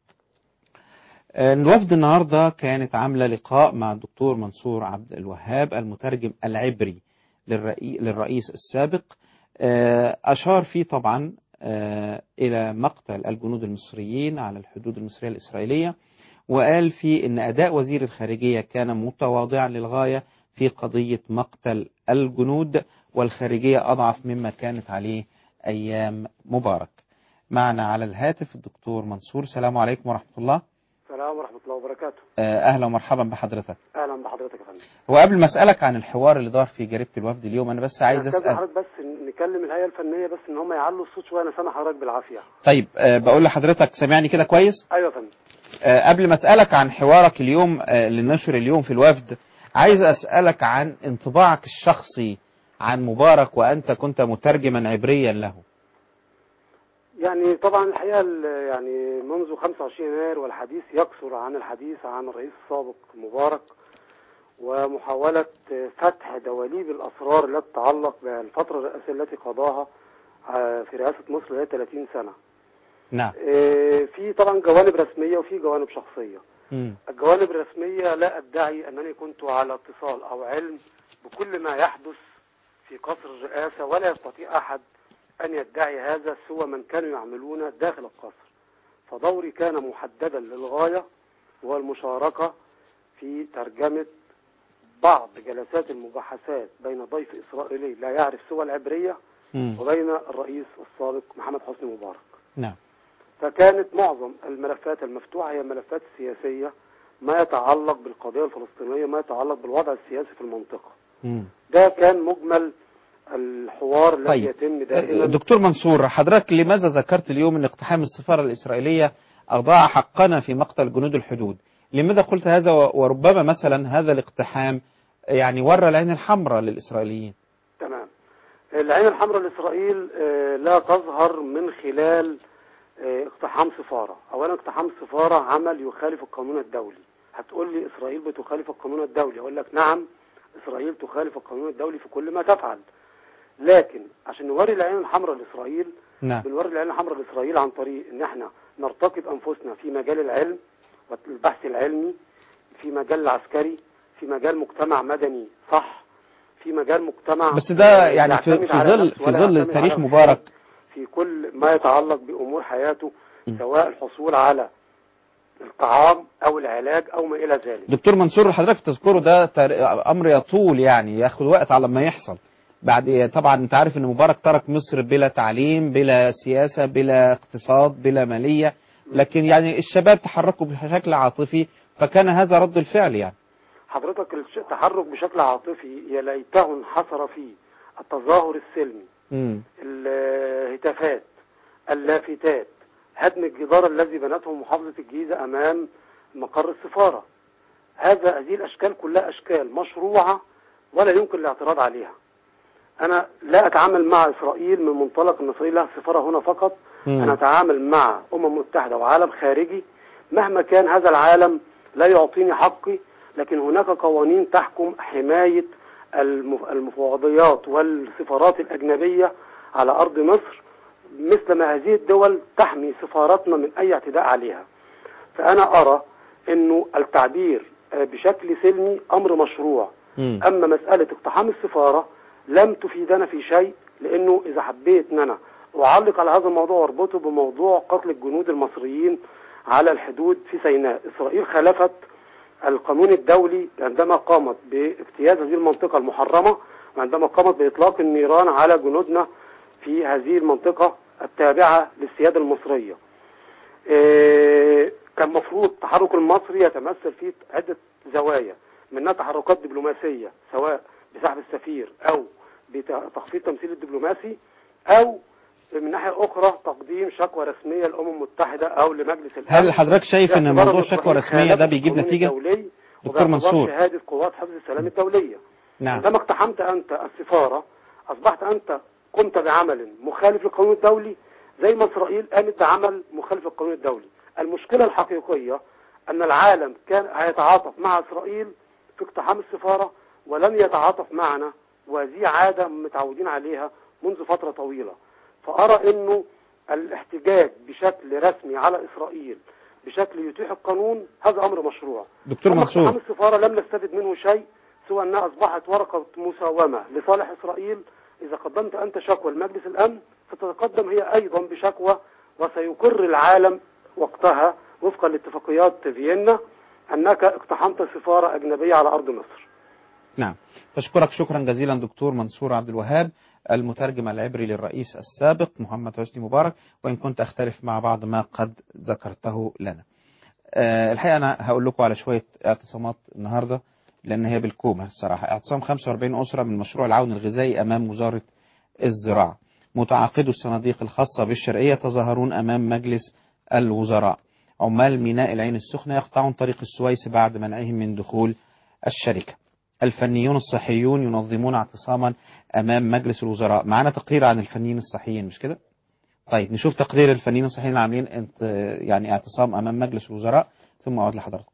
الوفد النهاردة كانت عاملة لقاء مع الدكتور منصور عبد الوهاب المترجم العبري للرئي- للرئيس السابق آه، أشار فيه طبعا آه، إلى مقتل الجنود المصريين على الحدود المصرية الإسرائيلية وقال فيه أن أداء وزير الخارجية كان متواضعا للغاية في قضية مقتل الجنود والخارجية أضعف مما كانت عليه أيام مبارك معنا على الهاتف الدكتور منصور السلام عليكم ورحمة الله السلام ورحمة الله وبركاته آه، أهلا ومرحبا بحضرتك أهلا بحضرتك يا فندم وقبل ما أسألك عن الحوار اللي دار في جريدة الوفد اليوم أنا بس عايز أستاذ أسأل حضرتك بس نكلم الهيئة الفنية بس إن هم يعلوا الصوت شوية أنا سامع حضرتك بالعافية طيب آه، بقول لحضرتك سامعني كده كويس أيوة يا فندم آه، قبل ما أسألك عن حوارك اليوم آه، اللي نشر اليوم في الوفد عايز أسألك عن انطباعك الشخصي عن مبارك وأنت كنت مترجما عبريا له يعني طبعا الحقيقة ال- يعني منذ 25 يناير والحديث يكثر عن الحديث عن الرئيس السابق مبارك ومحاولة فتح دواليب الأسرار التي تتعلق بالفترة الرئاسية التي قضاها آه، في رئاسة مصر وهي 30 سنة نعم آه، في طبعا جوانب رسمية وفي جوانب شخصية مم. الجوانب الرسمية لا أدعي أنني كنت على اتصال أو علم بكل ما يحدث في قصر الرئاسة ولا يستطيع أحد أن يدعي هذا سوى من كانوا يعملون داخل القصر فدوري كان محددا للغاية وهو المشاركة في ترجمة بعض جلسات المباحثات بين ضيف إسرائيلي لا يعرف سوى العبرية مم. وبين الرئيس السابق محمد حسني مبارك نعم فكانت معظم الملفات المفتوحة هي ملفات سياسية ما يتعلق بالقضية الفلسطينية ما يتعلق بالوضع السياسي في المنطقة مم. ده كان مجمل الحوار الذي طيب يتم دائما دكتور منصور حضرتك لماذا ذكرت اليوم ان اقتحام السفارة الإسرائيلية أضاع حقنا في مقتل جنود الحدود لماذا قلت هذا و- وربما مثلا هذا الاقتحام يعني ورى العين الحمراء للإسرائيليين تمام العين الحمراء لإسرائيل آه، لا تظهر من خلال آه، اقتحام سفارة أولا اقتحام السفارة عمل يخالف القانون الدولي هتقول لي إسرائيل بتخالف القانون الدولي أقول لك نعم إسرائيل تخالف القانون الدولي في كل ما تفعل لكن عشان نوري العين الحمراء لإسرائيل نعم بنوري العين الحمراء لإسرائيل عن طريق إن احنا نرتقب أنفسنا في مجال العلم والبحث العلمي في مجال العسكري في مجال مجتمع مدني صح في مجال مجتمع بس ده يعني في, يعتمد في على ظل نفسه في ولا ظل يعتمد تاريخ على مبارك في كل ما يتعلق بأمور حياته م. سواء الحصول على الطعام أو العلاج أو ما إلى ذلك دكتور منصور حضرتك تذكره ده تار- امر يطول يعني ياخد وقت على ما يحصل بعد طبعا انت عارف ان مبارك ترك مصر بلا تعليم بلا سياسه بلا اقتصاد بلا ماليه لكن يعني الشباب تحركوا بشكل عاطفي فكان هذا رد الفعل يعني حضرتك الش- التحرك بشكل عاطفي يا ليته انحصر في التظاهر السلمي امم الهتافات اللافتات هدم الجدار الذي بنته محافظة الجيزة أمام مقر السفارة هذا هذه الأشكال كلها أشكال مشروعة ولا يمكن الاعتراض عليها أنا لا أتعامل مع إسرائيل من منطلق أن إسرائيل لها سفارة هنا فقط أنا أتعامل مع أمم متحدة وعالم خارجي مهما كان هذا العالم لا يعطيني حقي لكن هناك قوانين تحكم حماية المف- المفوضيات والسفارات الأجنبية على أرض مصر مثل ما هذه الدول تحمي سفاراتنا من أي اعتداء عليها فأنا أرى أنه التعبير آه، بشكل سلمي أمر مشروع أما مسألة اقتحام السفارة لم تفيدنا في شيء لأنه إذا حبيت أن أنا أعلق على هذا الموضوع واربطه بموضوع قتل الجنود المصريين على الحدود في سيناء إسرائيل خالفت القانون الدولي عندما قامت باجتياز هذه المنطقة المحرمة وعندما قامت بإطلاق النيران على جنودنا في هذه المنطقة التابعة للسيادة المصرية إيه، كان مفروض التحرك المصري يتمثل في عدة زوايا منها تحركات دبلوماسية سواء بسحب السفير أو بتخفيض التمثيل الدبلوماسي أو من ناحية أخرى تقديم شكوى رسمية للأمم المتحدة أو لمجلس الأمن هل حضرتك شايف ان باعتبار موضوع إسرائيل شكوى رسميه ده خالفت بيجيب القانون نتيجه الدولي دكتور وباعتبار منصور شهادة قوات حفظ السلام الدولية نعم عندما اقتحمت أنت السفارة أصبحت أنت قمت بعمل مخالف للقانون الدولي زي ما إسرائيل قامت بعمل مخالف للقانون الدولي المشكلة الحقيقية أن العالم كان هيتعاطف مع إسرائيل في اقتحام السفارة ولم يتعاطف معنا وهذه عادة متعودين عليها منذ فترة طويلة فأرى أنه الاحتجاج بشكل رسمي على إسرائيل بشكل يتيح القانون هذا أمر مشروع دكتور أما منصور اقتحام السفارة لم نستفد منه شيء سوى أنها أصبحت ورقة مساومة لصالح إسرائيل إذا قدمت أنت شكوى لمجلس الأمن ستتقدم هي أيضا بشكوى وسيقر العالم وقتها وفقا لاتفاقيات فيينا أنك اقتحمت سفارة أجنبية على أرض مصر نعم بشكرك شكرا جزيلا دكتور منصور عبد الوهاب المترجم العبري للرئيس السابق محمد حسني مبارك وإن كنت أختلف مع بعض ما قد ذكرته لنا أه الحقيقة أنا هقول لكم على شوية اعتصامات النهاردة لأن هي بالكومة الصراحة اعتصام 45 أسرة من مشروع العون الغذائي أمام وزارة الزراعة متعاقدو الصناديق الخاصة بالشرقية تظاهرون أمام مجلس الوزراء عمال ميناء العين السخنة يقطعون طريق السويس بعد منعهم من دخول الشركة الفنيون الصحيون ينظمون اعتصاما أمام مجلس الوزراء معنا تقرير عن الفنيين الصحيين مش كده طيب نشوف تقرير الفنيين الصحيين اللي عاملين انت يعني اعتصام أمام مجلس الوزراء ثم أعود لحضرتك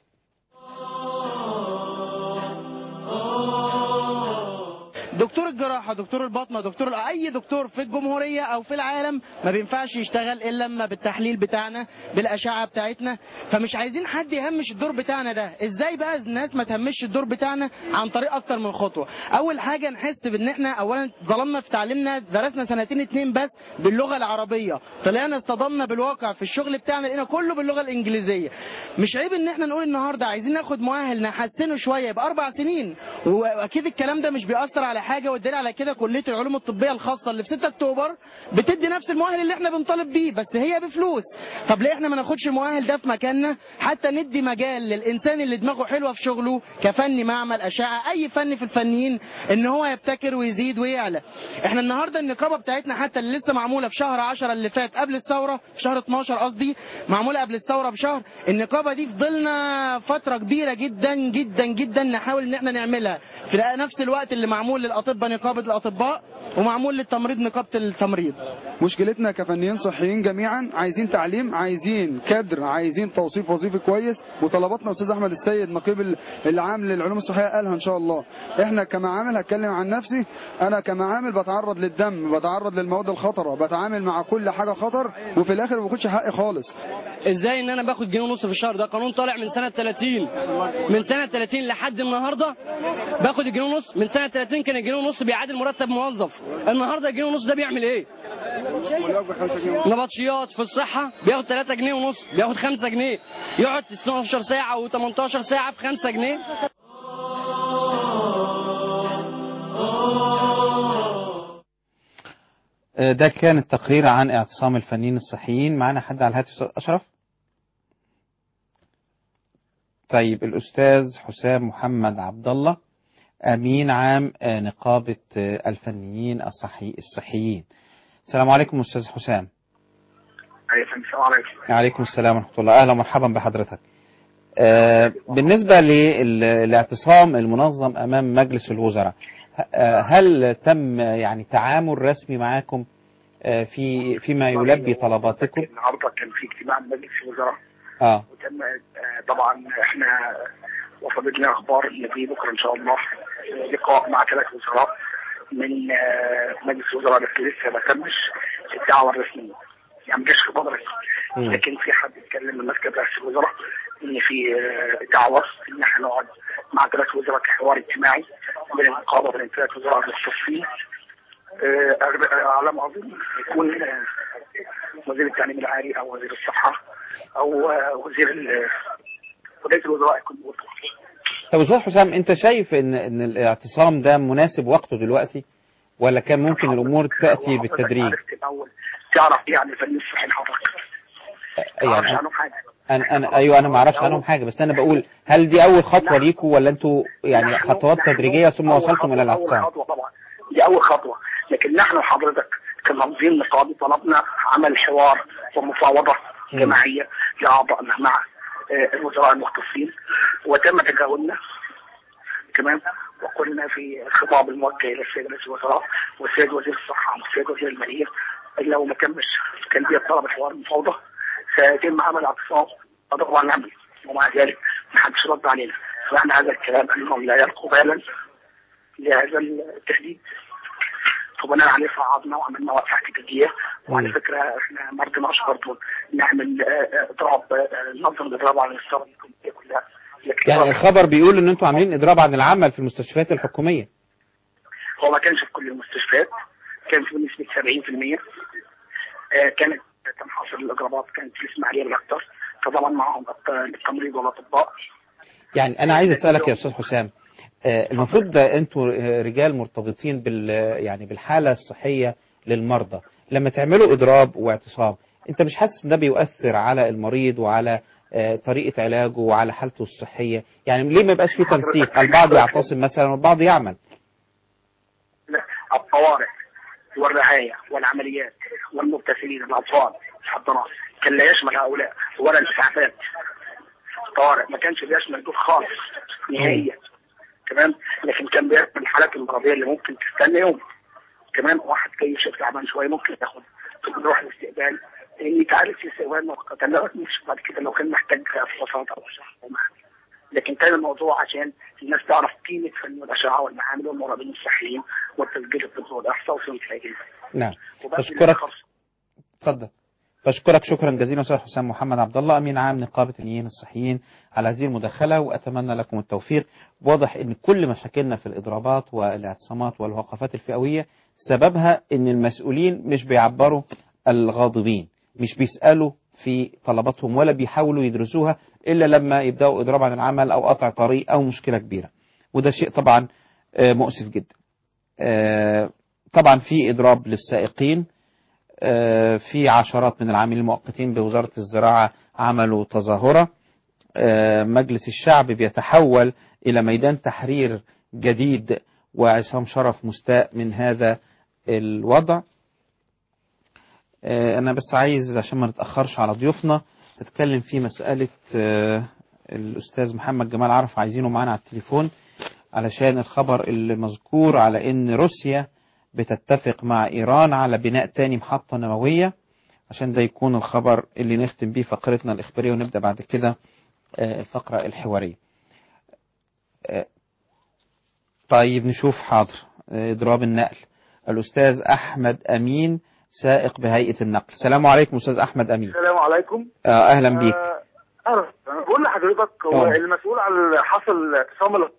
دكتور الجراحه دكتور البطنه دكتور اي دكتور في الجمهوريه او في العالم ما بينفعش يشتغل الا لما بالتحليل بتاعنا بالاشعه بتاعتنا فمش عايزين حد يهمش الدور بتاعنا ده ازاي بقى الناس ما تهمش الدور بتاعنا عن طريق اكتر من خطوه اول حاجه نحس بان احنا اولا ظلمنا في تعليمنا درسنا سنتين اتنين بس باللغه العربيه طلعنا اصطدمنا بالواقع في الشغل بتاعنا لقينا كله باللغه الانجليزيه مش عيب ان احنا نقول النهارده عايزين ناخد مؤهل نحسنه شويه يبقى اربع سنين واكيد الكلام ده مش بيأثر على حاجه والدليل على كده كليه العلوم الطبيه الخاصه اللي في 6 اكتوبر بتدي نفس المؤهل اللي احنا بنطالب بيه بس هي بفلوس طب ليه احنا ما ناخدش المؤهل ده في مكاننا حتى ندي مجال للانسان اللي دماغه حلوه في شغله كفني معمل اشعه اي فن في الفنيين ان هو يبتكر ويزيد ويعلى احنا النهارده النقابه بتاعتنا حتى اللي لسه معموله في شهر 10 اللي فات قبل الثوره في شهر 12 قصدي معموله قبل الثوره بشهر النقابه دي فضلنا فتره كبيره جدا جدا جدا نحاول ان احنا نعملها في نفس الوقت اللي معمول للاطباء نقابه الاطباء ومعمول للتمريض نقابه التمريض مشكلتنا كفنيين صحيين جميعا عايزين تعليم عايزين كادر عايزين توصيف وظيفي كويس وطلباتنا استاذ احمد السيد نقيب ال- العام للعلوم الصحيه قالها ان شاء الله احنا كمعامل هتكلم عن نفسي انا كمعامل بتعرض للدم بتعرض للمواد الخطره بتعامل مع كل حاجه خطر وفي الاخر ما باخدش حقي خالص ازاي ان انا باخد جنيه ونص في الشهر ده قانون طالع من سنه 30 من سنه 30 لحد النهارده باخد الجنيه ونص من سنه 30 كان الجنيه ونص بيعادل مرتب موظف النهارده الجنيه ونص ده بيعمل ايه نبطشيات في الصحه بياخد 3 جنيه ونص بياخد 5 جنيه يقعد 12 ساعه و18 ساعه في 5 جنيه آه، ده كان التقرير عن اعتصام الفنيين الصحيين معانا حد على الهاتف أستاذ أشرف طيب الأستاذ حسام محمد عبد الله أمين عام آه، نقابة آه، الفنيين الصحي الصحيين السلام عليكم أستاذ حسام عليكم السلام عليكم عليكم السلام ورحمة الله أهلا ومرحبا بحضرتك آه، بالنسبة للاعتصام المنظم أمام مجلس الوزراء آه، هل تم يعني تعامل رسمي معاكم آه، في فيما يلبي طلباتكم النهارده كان في اجتماع من مجلس الوزراء اه وتم آه، طبعا احنا وصلت لنا اخبار ان في بكره ان شاء الله لقاء مع ثلاث وزراء من آه، مجلس الوزراء بس لسه ما تمش الدعوه الرسميه يعني مش خبر رسمي لكن في حد اتكلم من مكتب رئيس الوزراء ان في آه، دعوه ان احنا نقعد مع ثلاث وزراء كحوار اجتماعي بين النقابه وبين ثلاث وزراء المختصين آه، أغلب- آه، على ما اظن يكون آه، وزير التعليم العالي او وزير الصحه او آه، وزير ال- رئيس الوزراء يكون موجود. طب أستاذ حسام أنت شايف إن إن الاعتصام ده مناسب وقته دلوقتي ولا كان ممكن الأمور تأتي بالتدريج عرفت الاول تعرف ايه عن الفن الصحي حضرتك؟ يعني عنه حاجه أنا أنا أيوه أنا ما أعرفش عنهم حاجة بس أنا بقول هل دي أول خطوة ليكوا ولا أنتوا يعني خطوات تدريجية ثم أول وصلتم إلى خطوة- اول الاعتصام؟ خطوه طبعا دي اول خطوه لكن نحن وحضرتك كمنظيم نقابي طلبنا عمل حوار ومفاوضه جماعيه لاعضائنا مع آه، الوزراء المختصين وتم تجاوبنا كمان وقلنا في الخطاب الموجه الى السيد رئيس الوزراء والسيد وزير الصحه والسيد وزير الماليه إن لو ما تمش تلبيه طلب الحوار المفاوضه سيتم عمل اعتصام طبعا نعمل ومع ذلك ما حدش رد علينا فاحنا هذا الكلام انهم لا يلقوا بالا لهذا التهديد فبناء عليه صعدنا وعملنا وقفه احتجاجيه وعلى فكره احنا ما رضيناش برضه نعمل آه، آه، اضراب آه، ننظم الاضراب على الثوره الحكوميه كلها لكن يعني الخبر بيقول إن أنتوا عاملين إضراب عن العمل في المستشفيات الحكومية هو ما كانش في كل المستشفيات كان في بنسبه 70% آه، كانت تنحصر الاضرابات كانت في الاسماعيليه بالاكثر تضامن معهم الت- التمريض والاطباء يعني أنا عايز أسألك يا أستاذ حسام آه، المفروض ده أنتوا آه، رجال مرتبطين بال يعني بالحالة الصحية للمرضى لما تعملوا إضراب واعتصام أنت مش حاسس إن ده بيؤثر على المريض وعلى آه، طريقة علاجه وعلى حالته الصحية يعني ليه ما يبقاش في تنسيق البعض يعتصم مثلا والبعض يعمل لا الطوارئ والرعايه والعمليات والمبتسلين الاطفال الحضانات كان لا يشمل هؤلاء ولا الاسعافات الطوارئ ما كانش بيشمل دول خالص نهائيا تمام لكن كان بيشمل الحالات المرضيه اللي ممكن تستنى يوم كمان واحد جاي يشوف تعبان شويه ممكن ياخد يروح الاستقبال لان انت عارف في استقبال مؤقتا لا مش بعد كده لو كان محتاج فحوصات او شهر أو معهد. لكن كان الموضوع عشان الناس تعرف قيمه فن الاشعه والمعامل والمراقبين الصحيين والتسجيل الطبي والاحصاء وفهمت الاجهزه نعم وبس بشكرك اتفضل بشكرك شكرا جزيلا استاذ حسام محمد عبد الله امين عام نقابه النيين الصحيين على هذه المداخله واتمنى لكم التوفيق واضح ان كل مشاكلنا في الاضرابات والاعتصامات والوقفات الفئويه سببها ان المسؤولين مش بيعبروا الغاضبين مش بيسالوا في طلباتهم ولا بيحاولوا يدرسوها الا لما يبداوا اضراب عن العمل او قطع طريق او مشكله كبيره وده شيء طبعا آه، مؤسف جدا آه، طبعا في إضراب للسائقين آه، في عشرات من العاملين المؤقتين بوزارة الزراعة عملوا تظاهرة آه، مجلس الشعب بيتحول إلى ميدان تحرير جديد وعصام شرف مستاء من هذا الوضع آه، أنا بس عايز عشان ما نتأخرش على ضيوفنا نتكلم في مسألة آه، الأستاذ محمد جمال عرف عايزينه معانا على التليفون علشان الخبر اللي مذكور على إن روسيا بتتفق مع إيران على بناء تاني محطة نووية عشان ده يكون الخبر اللي نختم بيه فقرتنا الإخبارية ونبدأ بعد كده آه، الفقرة الحوارية آه، طيب نشوف حاضر آه، إضراب النقل الأستاذ أحمد أمين سائق بهيئة النقل السلام عليكم أستاذ أحمد أمين السلام عليكم آه، أهلا بيك آه، أهلا أنا بقول لحضرتك هو طبعا. المسؤول عن حصل اعتصام ال-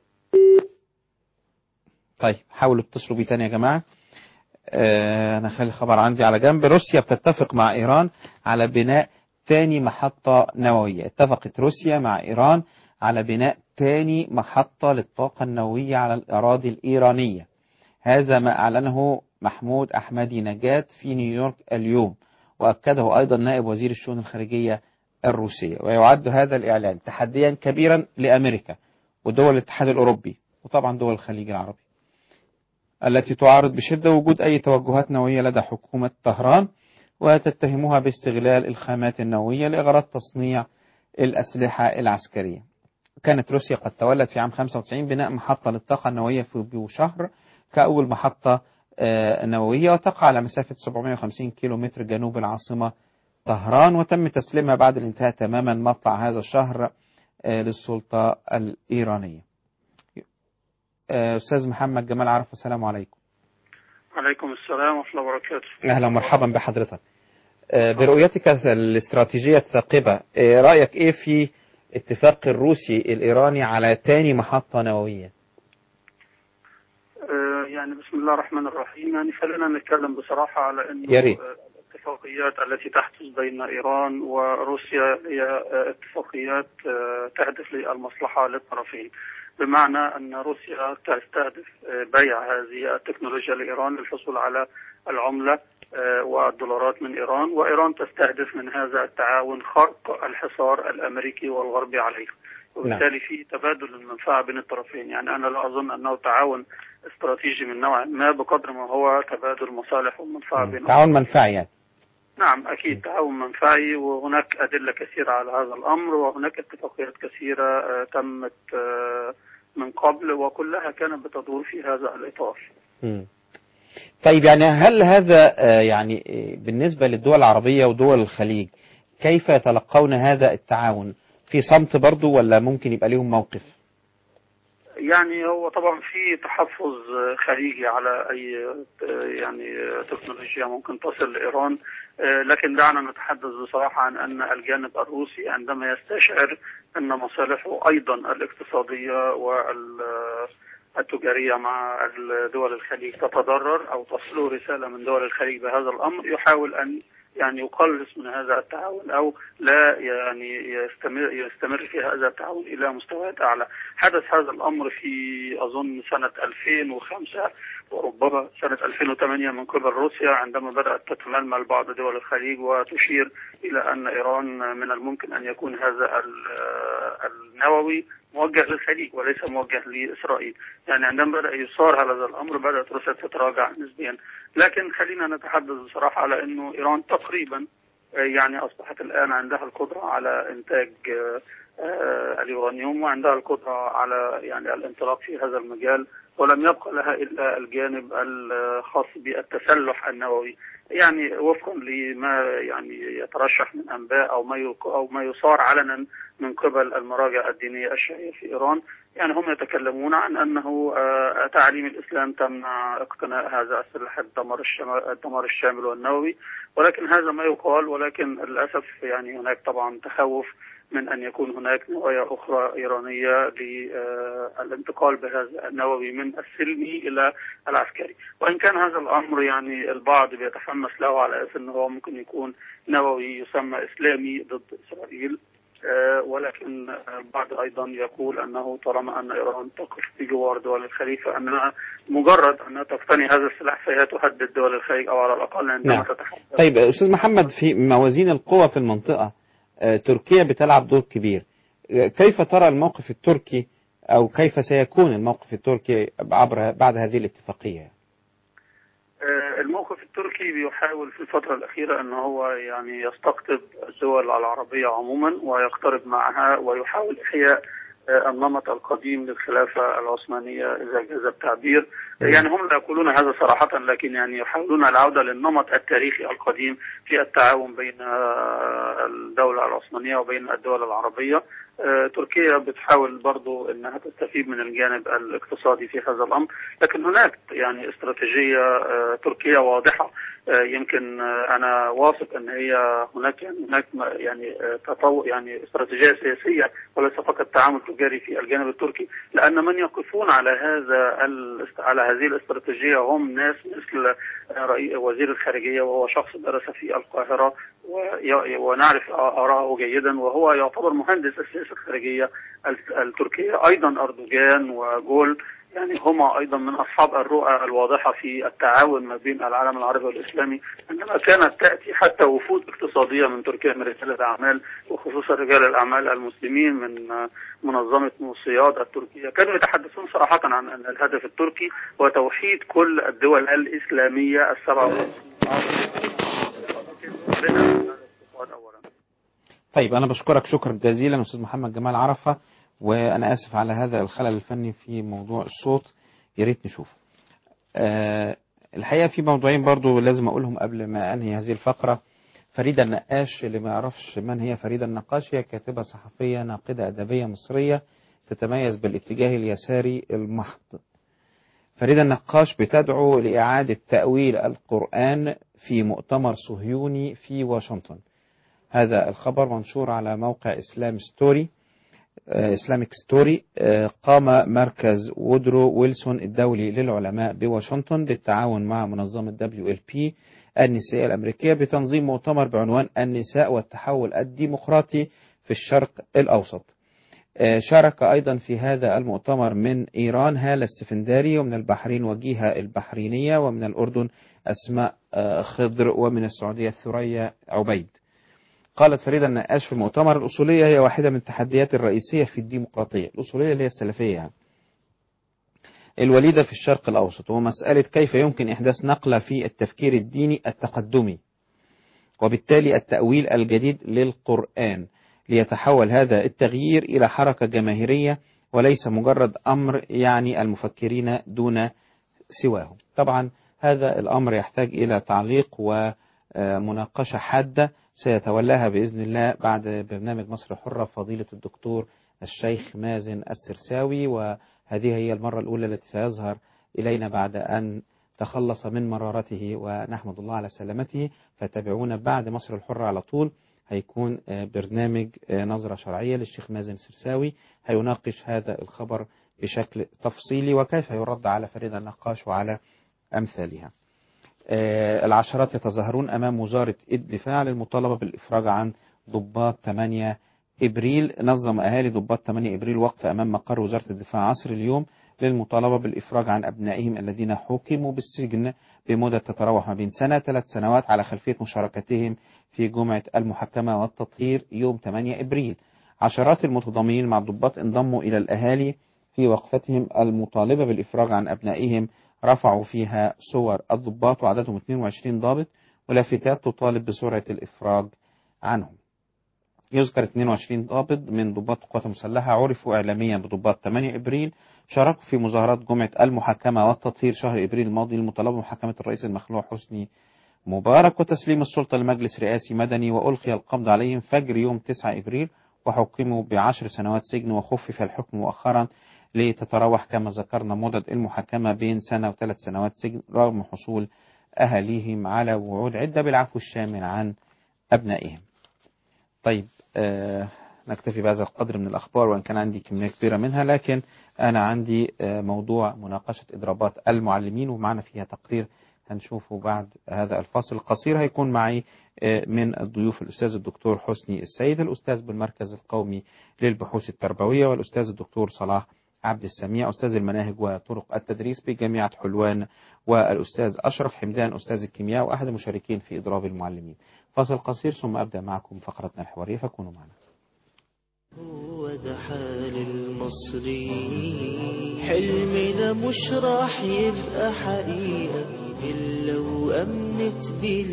طيب حاولوا اتصلوا بيه تاني يا جماعة آه، أنا خلي الخبر عندي على جنب روسيا بتتفق مع إيران على بناء تاني محطة نووية اتفقت روسيا مع إيران على بناء تاني محطة للطاقة النووية على الأراضي الإيرانية هذا ما أعلنه محمود أحمدي نجاة في نيويورك اليوم وأكده أيضا نائب وزير الشؤون الخارجية الروسية ويعد هذا الإعلان تحديا كبيرا لأمريكا ودول الاتحاد الأوروبي وطبعا دول الخليج العربي التي تعارض بشدة وجود أي توجهات نووية لدى حكومة طهران وتتهمها باستغلال الخامات النووية لأغراض تصنيع الأسلحة العسكرية كانت روسيا قد تولت في عام 95 بناء محطة للطاقة النووية في بوشهر كأول محطة آه، نووية وتقع على مسافة 750 كيلومتر جنوب العاصمة طهران وتم تسليمها بعد الانتهاء تماما مطلع هذا الشهر آه، للسلطة الإيرانية آه، أستاذ محمد جمال عرف السلام عليكم عليكم السلام ورحمة الله وبركاته أهلا ومرحبا بحضرتك آه، برؤيتك الاستراتيجية الثاقبة آه، رأيك إيه في اتفاق الروسي الإيراني على تاني محطة نووية آه، يعني بسم الله الرحمن الرحيم يعني خلينا نتكلم بصراحة على أنه يا ريت. آه، الاتفاقيات التي تحدث بين إيران وروسيا هي آه، اتفاقيات آه، تهدف للمصلحة للطرفين بمعنى أن روسيا تستهدف آه، بيع هذه التكنولوجيا لإيران للحصول على العملة آه، والدولارات من إيران وإيران تستهدف من هذا التعاون خرق الحصار الأمريكي والغربي عليه وبالتالي في تبادل المنفعة بين الطرفين يعني أنا لا أظن أنه تعاون استراتيجي من نوع ما بقدر ما هو تبادل مصالح ومنفعة بين تعاون منفعي يعني نعم أكيد تعاون منفعي وهناك أدلة كثيرة على هذا الأمر وهناك اتفاقيات كثيرة آه، تمت آه، من قبل وكلها كانت بتدور في هذا الإطار مم. طيب يعني هل هذا آه، يعني آه، بالنسبة للدول العربية ودول الخليج كيف يتلقون هذا التعاون في صمت برضو ولا ممكن يبقى ليهم موقف يعني هو طبعا في تحفظ خليجي على اي يعني تكنولوجيا ممكن تصل لايران آه، لكن دعنا نتحدث بصراحه عن ان الجانب الروسي عندما يستشعر ان مصالحه ايضا الاقتصاديه وال التجارية مع دول الخليج تتضرر أو تصله رسالة من دول الخليج بهذا الأمر يحاول أن يعني يقلص من هذا التعاون أو لا يعني يستمر يستمر في هذا التعاون إلى مستويات أعلى حدث هذا الأمر في أظن سنة 2005 وربما سنة 2008 من قبل روسيا عندما بدأت تتململ بعض دول الخليج وتشير إلى أن إيران من الممكن أن يكون هذا ال- النووي موجه للخليج وليس موجه لإسرائيل يعني عندما بدأ يصار هذا الأمر بدأت روسيا تتراجع نسبيا لكن خلينا نتحدث بصراحة على أنه إيران تقريبا آه، يعني أصبحت الآن عندها القدرة على إنتاج آه، آه، اليورانيوم وعندها القدرة على يعني الانطلاق في هذا المجال ولم يبقى لها إلا الجانب الخاص بالتسلح النووي يعني وفقا لما يعني يترشح من أنباء أو ما يق- أو ما يصار علنا من قبل المراجع الدينية الشيعية في إيران يعني هم يتكلمون عن أنه آه، تعاليم الإسلام تمنع اقتناء هذا السلاح الدمار الشمال, الدمار الشامل والنووي ولكن هذا ما يقال ولكن للأسف يعني هناك طبعا تخوف من أن يكون هناك نوايا أخرى إيرانية للانتقال بهذا النووي من السلمي إلى العسكري وإن كان هذا الأمر يعني البعض بيتحمس له على أساس أنه هو ممكن يكون نووي يسمى إسلامي ضد إسرائيل آه، ولكن آه، البعض ايضا يقول انه طالما ان ايران تقف في جوار دول الخليج فانها مجرد انها تقتني هذا السلاح فهي تهدد دول الخليج او على الاقل عندما نعم. تتحدث طيب أستاذ محمد في موازين القوى في المنطقة آه، تركيا بتلعب دور كبير آه، كيف ترى الموقف التركي أو كيف سيكون الموقف التركي عبر بعد هذه الاتفاقية آه، الموقف التركي بيحاول في الفترة الأخيرة أن هو يعني يستقطب الدول العربية عموما ويقترب معها ويحاول إحياء آه، النمط القديم للخلافة العثمانية إذا جاز التعبير يعني هم لا يقولون هذا صراحة لكن يعني يحاولون العودة للنمط التاريخي القديم في التعاون بين آه، الدولة العثمانية وبين الدول العربية آه، تركيا بتحاول برضو انها تستفيد من الجانب الاقتصادي في هذا الامر لكن هناك يعني استراتيجية آه، تركيا واضحة آه، يمكن آه، انا واثق ان هي هناك يعني هناك ما- يعني آه، تطور يعني استراتيجية سياسية وليس فقط تعامل تجاري في الجانب التركي لان من يقفون على هذا الاست- على هذه الاستراتيجية هم ناس مثل آه، رئي- وزير الخارجية وهو شخص درس في القاهرة وي- ونعرف آراءه جيدا وهو يعتبر مهندس السياسة الخارجية الت- التركية أيضا أردوغان وجول يعني هما أيضا من أصحاب الرؤى الواضحة في التعاون ما بين العالم العربي والإسلامي عندما كانت تأتي حتى وفود اقتصادية من تركيا من رجال الأعمال وخصوصا رجال الأعمال المسلمين من آه، منظمة موسياد التركية كانوا يتحدثون صراحة عن أن الهدف التركي هو توحيد كل الدول الإسلامية السبعة طيب أنا بشكرك شكرا جزيلا أستاذ محمد جمال عرفة وأنا آسف على هذا الخلل الفني في موضوع الصوت يا ريت نشوفه أه الحقيقة في موضوعين برضو لازم أقولهم قبل ما أنهي هذه الفقرة فريدة النقاش اللي ما يعرفش من هي فريدة النقاش هي كاتبة صحفية ناقدة أدبية مصرية تتميز بالاتجاه اليساري المحض فريدة النقاش بتدعو لإعادة تأويل القرآن في مؤتمر صهيوني في واشنطن هذا الخبر منشور على موقع إسلام ستوري إسلامك ستوري قام مركز وودرو ويلسون الدولي للعلماء بواشنطن بالتعاون مع منظمة WLP النسائية الأمريكية بتنظيم مؤتمر بعنوان النساء والتحول الديمقراطي في الشرق الأوسط آه، شارك أيضا في هذا المؤتمر من إيران هالة السفنداري ومن البحرين وجيهة البحرينية ومن الأردن أسماء آه، خضر ومن السعودية ثريا عبيد قالت فريدة النقاش في المؤتمر الأصولية هي واحدة من التحديات الرئيسية في الديمقراطية الأصولية اللي هي السلفية يعني. الوليدة في الشرق الأوسط ومسألة كيف يمكن إحداث نقلة في التفكير الديني التقدمي وبالتالي التأويل الجديد للقرآن ليتحول هذا التغيير إلى حركة جماهيرية وليس مجرد أمر يعني المفكرين دون سواهم طبعا هذا الأمر يحتاج إلى تعليق ومناقشة حادة سيتولاها بإذن الله بعد برنامج مصر حرة فضيلة الدكتور الشيخ مازن السرساوي وهذه هي المرة الأولى التي سيظهر إلينا بعد أن تخلص من مرارته ونحمد الله على سلامته فتابعونا بعد مصر الحرة على طول هيكون آه، برنامج آه، نظرة شرعية للشيخ مازن السرساوي هيناقش هذا الخبر بشكل تفصيلي وكيف يرد على فريدة النقاش وعلى أمثالها آه، العشرات يتظاهرون أمام وزارة الدفاع للمطالبة بالإفراج عن ضباط 8 إبريل نظم أهالي ضباط 8 إبريل وقف أمام مقر وزارة الدفاع عصر اليوم للمطالبة بالإفراج عن أبنائهم الذين حكموا بالسجن بمدة تتراوح ما بين سنة ثلاث سنوات على خلفية مشاركتهم في جمعة المحكمة والتطهير يوم 8 إبريل عشرات المتضامنين مع الضباط انضموا إلى الأهالي في وقفتهم المطالبة بالإفراج عن أبنائهم رفعوا فيها صور الضباط وعددهم 22 ضابط ولافتات تطالب بسرعة الإفراج عنهم يذكر 22 ضابط من ضباط القوات المسلحة عرفوا إعلاميا بضباط 8 إبريل شاركوا في مظاهرات جمعة المحاكمة والتطهير شهر إبريل الماضي لمطالبة محاكمة الرئيس المخلوع حسني مبارك وتسليم السلطة لمجلس رئاسي مدني وألقي القبض عليهم فجر يوم 9 إبريل وحكموا بعشر سنوات سجن وخفف الحكم مؤخرا لتتراوح كما ذكرنا مدد المحاكمة بين سنة وثلاث سنوات سجن رغم حصول أهاليهم على وعود عدة بالعفو الشامل عن أبنائهم طيب آه نكتفي بهذا القدر من الأخبار وإن كان عندي كمية كبيرة منها لكن أنا عندي آه موضوع مناقشة إضرابات المعلمين ومعنا فيها تقرير هنشوفه بعد هذا الفاصل القصير هيكون معي آه، من الضيوف الأستاذ الدكتور حسني السيد الأستاذ بالمركز القومي للبحوث التربوية والأستاذ الدكتور صلاح عبد السميع أستاذ المناهج وطرق التدريس بجامعة حلوان والأستاذ أشرف حمدان أستاذ الكيمياء وأحد المشاركين في إضراب المعلمين فاصل قصير ثم أبدأ معكم فقرتنا الحوارية فكونوا معنا هو ده حال المصري حلمنا مش راح يبقى حقيقة إلا وأمنت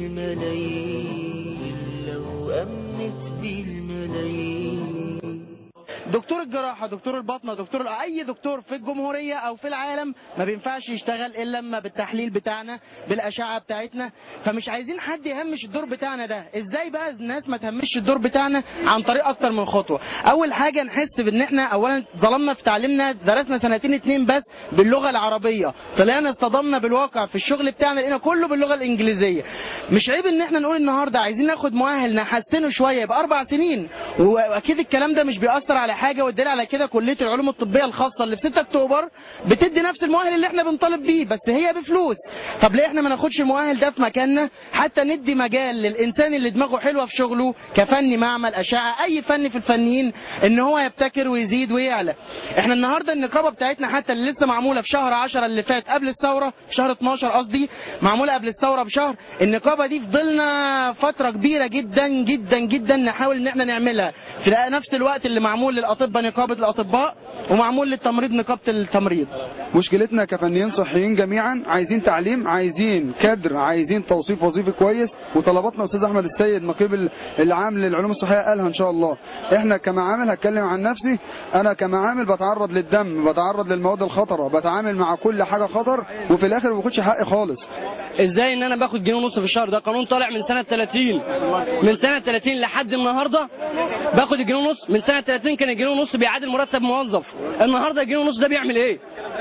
بالملايين إلا وأمنت بالملايين دكتور الجراحه دكتور البطنه دكتور ال- اي دكتور في الجمهوريه او في العالم ما بينفعش يشتغل الا لما بالتحليل بتاعنا بالاشعه بتاعتنا فمش عايزين حد يهمش الدور بتاعنا ده ازاي بقى الناس ما تهمش الدور بتاعنا عن طريق اكتر من خطوه اول حاجه نحس بان احنا اولا ظلمنا في تعليمنا درسنا سنتين اتنين بس باللغه العربيه طلعنا اصطدمنا بالواقع في الشغل بتاعنا لقينا كله باللغه الانجليزيه مش عيب ان احنا نقول النهارده عايزين ناخد مؤهل نحسنه شويه يبقى اربع سنين واكيد الكلام ده مش بيأثر على حاجه والدليل على كده كليه العلوم الطبيه الخاصه اللي في 6 اكتوبر بتدي نفس المؤهل اللي احنا بنطالب بيه بس هي بفلوس طب ليه احنا ما ناخدش المؤهل ده في مكاننا حتى ندي مجال للانسان اللي دماغه حلوه في شغله كفني معمل اشعه اي فني في الفنيين ان هو يبتكر ويزيد ويعلى احنا النهارده النقابه بتاعتنا حتى اللي لسه معموله في شهر 10 اللي فات قبل الثوره في شهر 12 قصدي معموله قبل الثوره بشهر النقابه دي فضلنا فتره كبيره جدا جدا جدا نحاول ان احنا نعملها في نفس الوقت اللي معمول للاطباء نقابه الاطباء ومعمول للتمريض نقابه التمريض مشكلتنا كفنيين صحيين جميعا عايزين تعليم عايزين كادر عايزين توصيف وظيفي كويس وطلباتنا استاذ احمد السيد نقيب ال- العام للعلوم الصحيه قالها ان شاء الله احنا كمعامل هتكلم عن نفسي انا كمعامل بتعرض للدم بتعرض للمواد الخطره بتعامل مع كل حاجه خطر وفي الاخر ما باخدش حقي خالص ازاي ان انا باخد جنيه ونص في الشهر ده قانون طالع من سنه 30 من سنه 30 لحد النهارده باخد الجنيه ونص من سنه 30 كان الجنيه ونص بيعادل مرتب موظف النهارده الجنيه ونص ده بيعمل ايه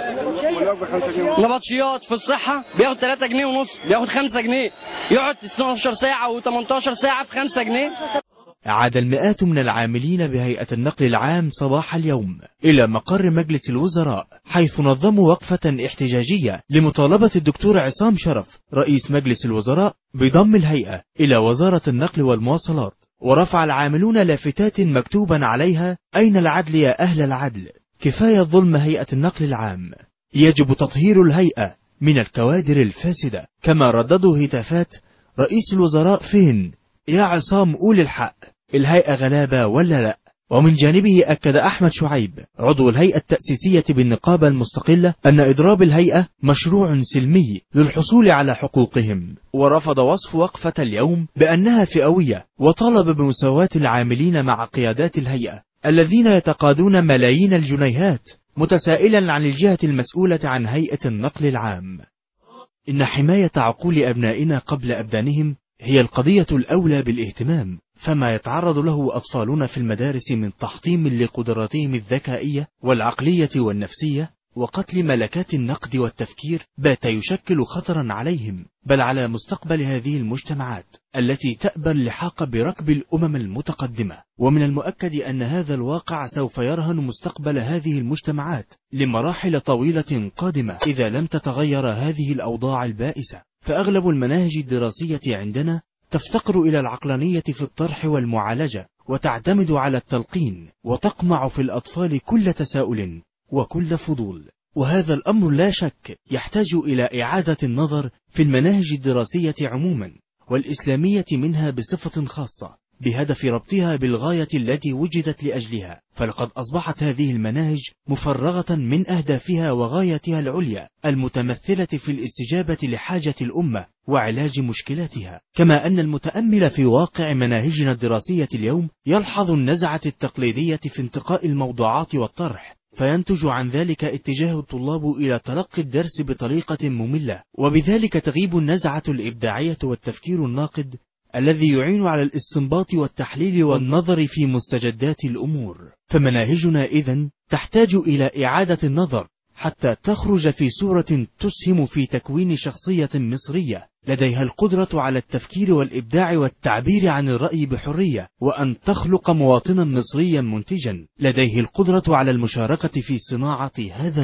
نبطشيات في الصحه بياخد 3 جنيه ونص بياخد 5 جنيه يقعد 12 ساعه و18 ساعه في 5 جنيه عاد المئات من العاملين بهيئة النقل العام صباح اليوم إلى مقر مجلس الوزراء حيث نظموا وقفة احتجاجية لمطالبة الدكتور عصام شرف رئيس مجلس الوزراء بضم الهيئة إلى وزارة النقل والمواصلات ورفع العاملون لافتات مكتوبا عليها أين العدل يا أهل العدل كفاية ظلم هيئة النقل العام يجب تطهير الهيئة من الكوادر الفاسدة كما رددوا هتافات رئيس الوزراء فين يا عصام قول الحق الهيئة غلابة ولا لا ومن جانبه أكد أحمد شعيب عضو الهيئة التأسيسية بالنقابة المستقلة أن إضراب الهيئة مشروع سلمي للحصول على حقوقهم ورفض وصف وقفة اليوم بأنها فئوية وطالب بمساواة العاملين مع قيادات الهيئة الذين يتقاضون ملايين الجنيهات متسائلا عن الجهة المسؤولة عن هيئة النقل العام إن حماية عقول أبنائنا قبل أبدانهم هي القضية الأولى بالاهتمام فما يتعرض له أطفالنا في المدارس من تحطيم لقدراتهم الذكائية والعقلية والنفسية وقتل ملكات النقد والتفكير بات يشكل خطرا عليهم بل على مستقبل هذه المجتمعات التي تأبى اللحاق بركب الأمم المتقدمة ومن المؤكد أن هذا الواقع سوف يرهن مستقبل هذه المجتمعات لمراحل طويلة قادمة إذا لم تتغير هذه الأوضاع البائسة فأغلب المناهج الدراسية عندنا تفتقر إلى العقلانية في الطرح والمعالجة وتعتمد على التلقين وتقمع في الأطفال كل تساؤل وكل فضول وهذا الأمر لا شك يحتاج إلى إعادة النظر في المناهج الدراسية عموما والإسلامية منها بصفة خاصة بهدف ربطها بالغاية التي وجدت لأجلها فلقد أصبحت هذه المناهج مفرغة من أهدافها وغايتها العليا المتمثلة في الاستجابة لحاجة الأمة وعلاج مشكلاتها كما أن المتأمل في واقع مناهجنا الدراسية اليوم يلحظ النزعة التقليدية في انتقاء الموضوعات والطرح فينتج عن ذلك اتجاه الطلاب إلى تلقي الدرس بطريقة مملة وبذلك تغيب النزعة الإبداعية والتفكير الناقد الذي يعين على الاستنباط والتحليل والنظر في مستجدات الأمور فمناهجنا إذن تحتاج إلى إعادة النظر حتى تخرج في صورة تسهم في تكوين شخصية مصرية لديها القدرة على التفكير والإبداع والتعبير عن الرأي بحرية وأن تخلق مواطنا مصريا منتجا لديه القدرة على المشاركة في صناعة هذا الوطن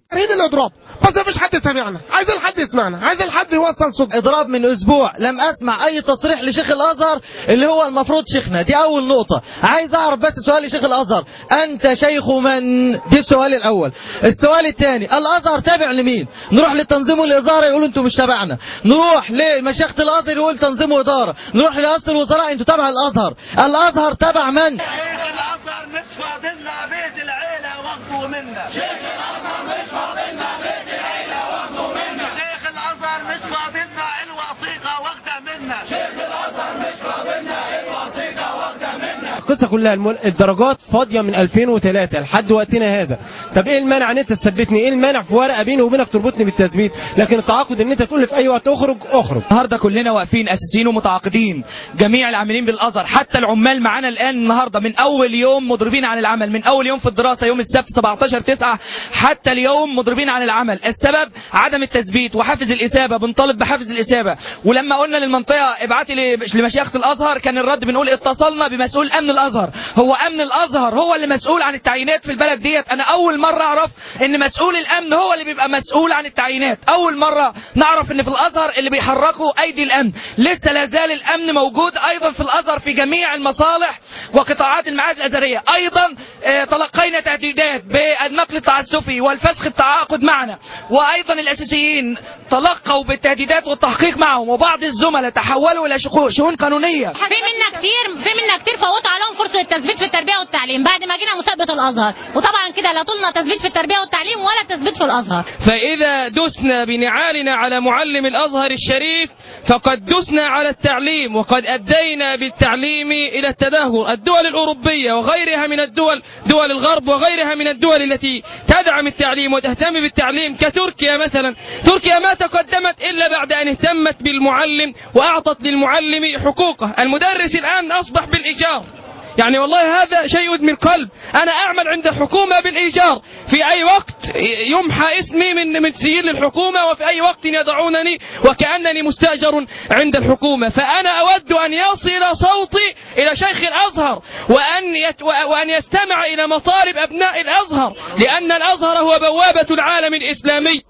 عايزين الاضراب بس مفيش حد سامعنا عايزين حد يسمعنا عايزين حد يوصل صوت اضراب من اسبوع لم اسمع اي تصريح لشيخ الازهر اللي هو المفروض شيخنا دي اول نقطه عايز اعرف بس سؤال لشيخ الازهر انت شيخ من دي السؤال الاول السؤال الثاني الازهر تابع لمين نروح للتنظيم والاداره يقولوا انتوا مش تابعنا نروح لمشيخه الازهر يقول تنظيم واداره نروح لرئاسه الوزراء انتوا تابع الازهر الازهر تبع من شيخ الازهر مش فاضلنا بيت العيله واخده منا شيخ الازهر مش فاضلنا بيت العيله واخده منا شيخ الازهر مش فاضلنا الوثيقه واخده منا شيخ الازهر مش فاضلنا الوثيقه واخده منا القصه كلها المل... الدرجات فاضيه من 2003 لحد وقتنا هذا طب ايه المانع ان انت تثبتني ايه المانع في ورقه بيني وبينك تربطني بالتثبيت لكن التعاقد ان انت تقول لي في اي وقت اخرج اخرج النهارده كلنا واقفين اساسيين ومتعاقدين جميع العاملين بالازهر حتى العمال معانا الان النهارده من اول يوم مضربين عن العمل من اول يوم في الدراسه يوم السبت 17 9 حتى اليوم مضربين عن العمل السبب عدم التثبيت وحافز الاثابه بنطالب بحافز الاثابه ولما قلنا للمنطقه ابعتي ل- لمشيخه الازهر كان الرد بنقول اتصلنا بمسؤول امن الازهر هو امن الازهر هو اللي مسؤول عن التعيينات في البلد ديت انا اول مره اعرف ان مسؤول الامن هو اللي بيبقى مسؤول عن التعيينات اول مره نعرف ان في الازهر اللي بيحركوا ايدي الامن لسه لا زال الامن موجود ايضا في الازهر في جميع المصالح وقطاعات المعاهد الازهريه ايضا آه، تلقينا تهديدات بالنقل التعسفي والفسخ التعاقد معنا وايضا الاساسيين تلقوا بالتهديدات والتحقيق معهم وبعض الزملاء تحولوا الى شقو- شؤون قانونيه في منا كتير في منا كتير فوتوا عليهم فرصه التثبيت في التربيه والتعليم بعد ما جينا مسابقه الازهر وطبعا كده لا طولنا تثبيت في التربيه والتعليم ولا تثبيت في الازهر فإذا دسنا بنعالنا على معلم الأزهر الشريف فقد دسنا على التعليم وقد أدينا بالتعليم إلى التدهور الدول الأوروبية وغيرها من الدول دول الغرب وغيرها من الدول التي تدعم التعليم وتهتم بالتعليم كتركيا مثلا تركيا ما تقدمت إلا بعد أن اهتمت بالمعلم وأعطت للمعلم حقوقه المدرس الآن أصبح بالإيجار يعني والله هذا شيء من قلب أنا أعمل عند الحكومة بالإيجار في أي وقت يمحى اسمي من من سجل الحكومة وفي أي وقت يضعونني وكأنني مستأجر عند الحكومة فأنا أود أن يصل صوتي إلى شيخ الأزهر وأن يت وأن يستمع إلى مطالب أبناء الأزهر لأن الأزهر هو بوابة العالم الإسلامي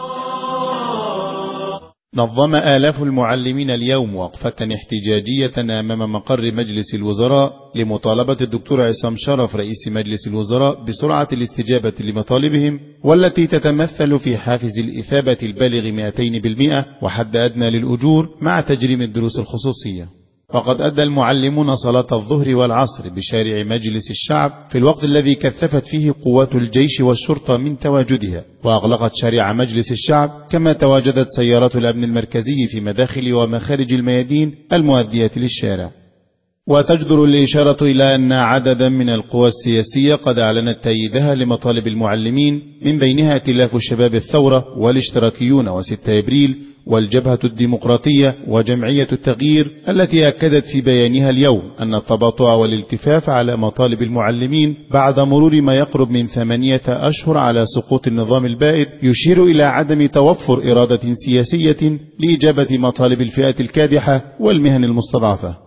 نظم آلاف المعلمين اليوم وقفة احتجاجية أمام مقر مجلس الوزراء لمطالبة الدكتور عصام شرف رئيس مجلس الوزراء بسرعة الاستجابة لمطالبهم والتي تتمثل في حافز الإثابة البالغ 200% وحد أدنى للأجور مع تجريم الدروس الخصوصية وقد أدى المعلمون صلاة الظهر والعصر بشارع مجلس الشعب في الوقت الذي كثفت فيه قوات الجيش والشرطة من تواجدها وأغلقت شارع مجلس الشعب كما تواجدت سيارات الأمن المركزي في مداخل ومخارج الميادين المؤدية للشارع وتجدر الإشارة إلى أن عددا من القوى السياسية قد أعلنت تأييدها لمطالب المعلمين من بينها ائتلاف الشباب الثورة والاشتراكيون وستة إبريل والجبهة الديمقراطية وجمعية التغيير التي أكدت في بيانها اليوم أن التباطؤ والالتفاف على مطالب المعلمين بعد مرور ما يقرب من ثمانية أشهر على سقوط النظام البائد يشير إلى عدم توفر إرادة سياسية لإجابة مطالب الفئة الكادحة والمهن المستضعفة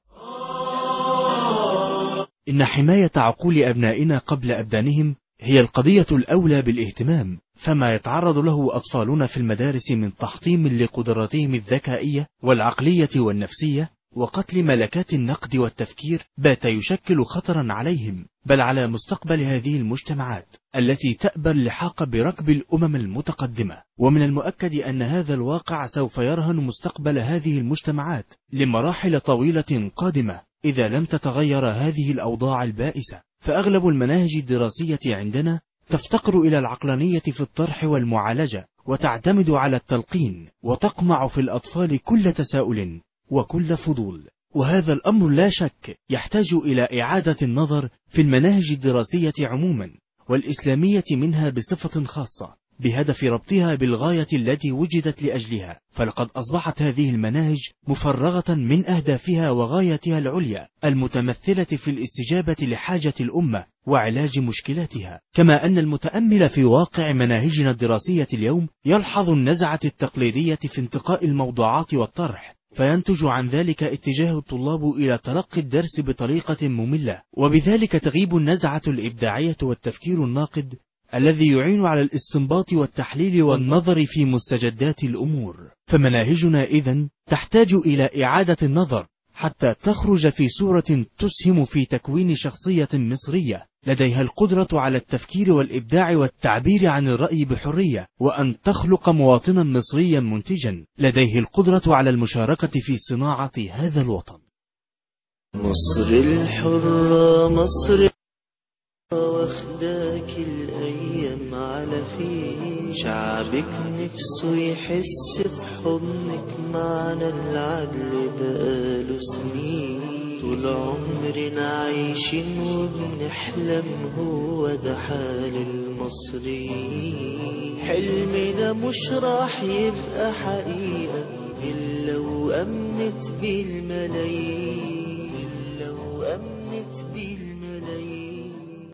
إن حماية عقول أبنائنا قبل أبدانهم هي القضية الأولى بالاهتمام فما يتعرض له أطفالنا في المدارس من تحطيم لقدراتهم الذكائية والعقلية والنفسية وقتل ملكات النقد والتفكير بات يشكل خطرا عليهم بل على مستقبل هذه المجتمعات التي تأبى اللحاق بركب الأمم المتقدمة ومن المؤكد أن هذا الواقع سوف يرهن مستقبل هذه المجتمعات لمراحل طويلة قادمة إذا لم تتغير هذه الأوضاع البائسة فأغلب المناهج الدراسية عندنا تفتقر إلى العقلانية في الطرح والمعالجة وتعتمد على التلقين وتقمع في الأطفال كل تساؤل وكل فضول وهذا الأمر لا شك يحتاج إلى إعادة النظر في المناهج الدراسية عموما والإسلامية منها بصفة خاصة بهدف ربطها بالغاية التي وجدت لأجلها فلقد أصبحت هذه المناهج مفرغة من أهدافها وغايتها العليا المتمثلة في الاستجابة لحاجة الأمة وعلاج مشكلاتها كما أن المتأمل في واقع مناهجنا الدراسية اليوم يلحظ النزعة التقليدية في انتقاء الموضوعات والطرح فينتج عن ذلك اتجاه الطلاب إلى تلقي الدرس بطريقة مملة وبذلك تغيب النزعة الإبداعية والتفكير الناقد الذي يعين على الاستنباط والتحليل والنظر في مستجدات الأمور فمناهجنا إذن تحتاج إلى إعادة النظر حتى تخرج في صورة تسهم في تكوين شخصية مصرية لديها القدرة على التفكير والإبداع والتعبير عن الرأي بحرية وأن تخلق مواطنا مصريا منتجا لديه القدرة على المشاركة في صناعة هذا الوطن مصر الحرة مصر واخداك الأيام على فين شعبك نفسه يحس بحضنك معنا العدل بقاله سنين طول عمرنا عايشين وبنحلم هو ده حال المصريين حلمنا مش راح يبقى حقيقة إلا وأمنت بيه الملايين إلا وأمنت بيه الملايين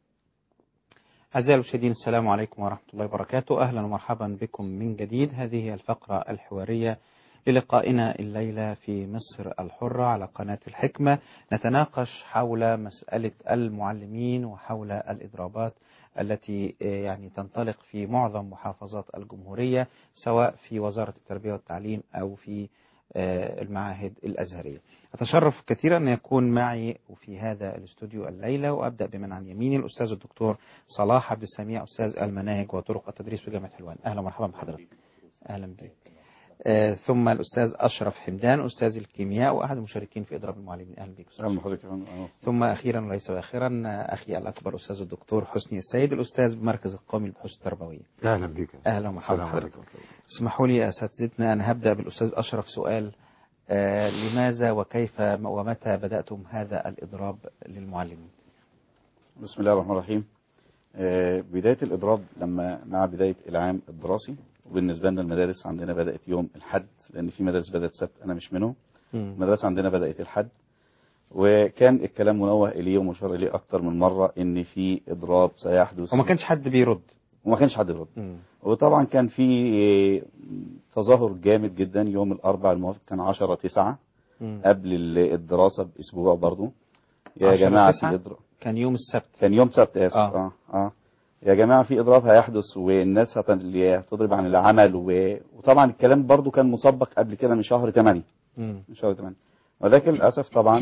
أعزائي المشاهدين السلام عليكم ورحمة الله وبركاته أهلا ومرحبا بكم من جديد هذه هي الفقرة الحوارية للقائنا الليلة في مصر الحرة على قناة الحكمة نتناقش حول مسألة المعلمين وحول الإضرابات التي يعني تنطلق في معظم محافظات الجمهورية سواء في وزارة التربية والتعليم أو في المعاهد الأزهرية أتشرف كثيرا أن يكون معي في هذا الاستوديو الليلة وأبدأ بمن عن يميني الأستاذ الدكتور صلاح عبد السميع أستاذ المناهج وطرق التدريس في جامعة حلوان أهلا ومرحبا بحضرتك أهلا بك آه ثم الأستاذ أشرف حمدان أستاذ الكيمياء وأحد المشاركين في إضراب المعلمين أهلا بك أستاذ أهلا بحضرتك يا فندم. ثم أخيرا وليس آخرا أخي الأكبر أستاذ الدكتور حسني السيد الأستاذ بمركز القومي للبحوث التربوية أهلا بك أهلا ومرحبا السلام بحضرتك عليكم. اسمحوا لي يا أساتذتنا أن هبدأ بالأستاذ أشرف سؤال آه لماذا وكيف ومتى بدأتم هذا الإضراب للمعلمين بسم الله الرحمن الرحيم آه، بداية الإضراب لما مع بداية العام الدراسي وبالنسبة لنا المدارس عندنا بدأت يوم الحد لأن في مدارس بدأت سبت أنا مش منهم المدرسة عندنا بدأت الحد وكان الكلام منوه إليه ومشار إليه أكتر من مرة إن في إضراب سيحدث وما كانش حد بيرد وما كانش حد بيرد وطبعا كان في تظاهر جامد جدا يوم الأربعاء الموافق كان 10 9 مم. قبل ال- الدراسة بأسبوع برضو يا 10 جماعة تسعة؟ في إضراب كان يوم السبت كان يوم سبت آسف آه. آه. آه. يا جماعة في إضراب هيحدث والناس هت- اللي هتضرب عن العمل و... وطبعا الكلام برضو كان مسبق قبل كده من شهر 8 مم. من شهر 8 ولكن للأسف طبعا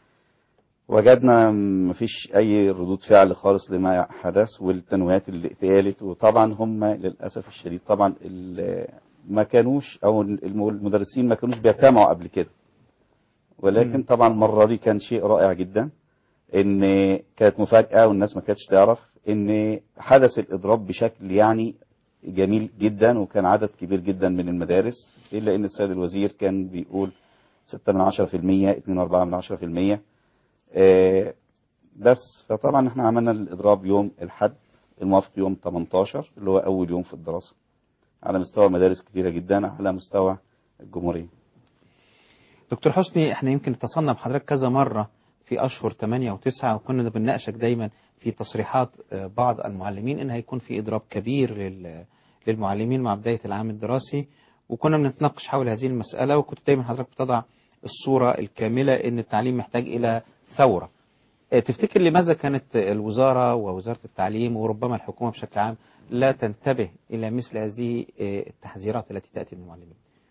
وجدنا مفيش أي ردود فعل خالص لما حدث والتنويهات اللي اتقالت وطبعا هم للأسف الشديد طبعا ال- ما كانوش أو الم- المدرسين ما كانوش بيجتمعوا قبل كده ولكن مم. طبعا المرة دي كان شيء رائع جدا ان كانت مفاجأة والناس ما كانتش تعرف ان حدث الإضراب بشكل يعني جميل جدا وكان عدد كبير جدا من المدارس إلا ان السيد الوزير كان بيقول 6 من 10% 2 4 من 10% آه، بس فطبعا احنا عملنا الإضراب يوم الحد الموافق يوم 18 اللي هو أول يوم في الدراسة على مستوى مدارس كثيرة جدا على مستوى الجمهورية دكتور حسني احنا يمكن اتصلنا بحضرتك كذا مرة في أشهر 8 و9 وكنا بنناقشك دايما في تصريحات آه، بعض المعلمين ان هيكون في إضراب كبير لل- للمعلمين مع بداية العام الدراسي وكنا بنتناقش حول هذه المسألة وكنت دايما حضرتك بتضع الصورة الكاملة ان التعليم محتاج إلى ثورة آه، تفتكر لماذا كانت الوزارة ووزارة التعليم وربما الحكومة بشكل عام لا تنتبه إلى مثل هذه آه، التحذيرات التي تأتي من المعلمين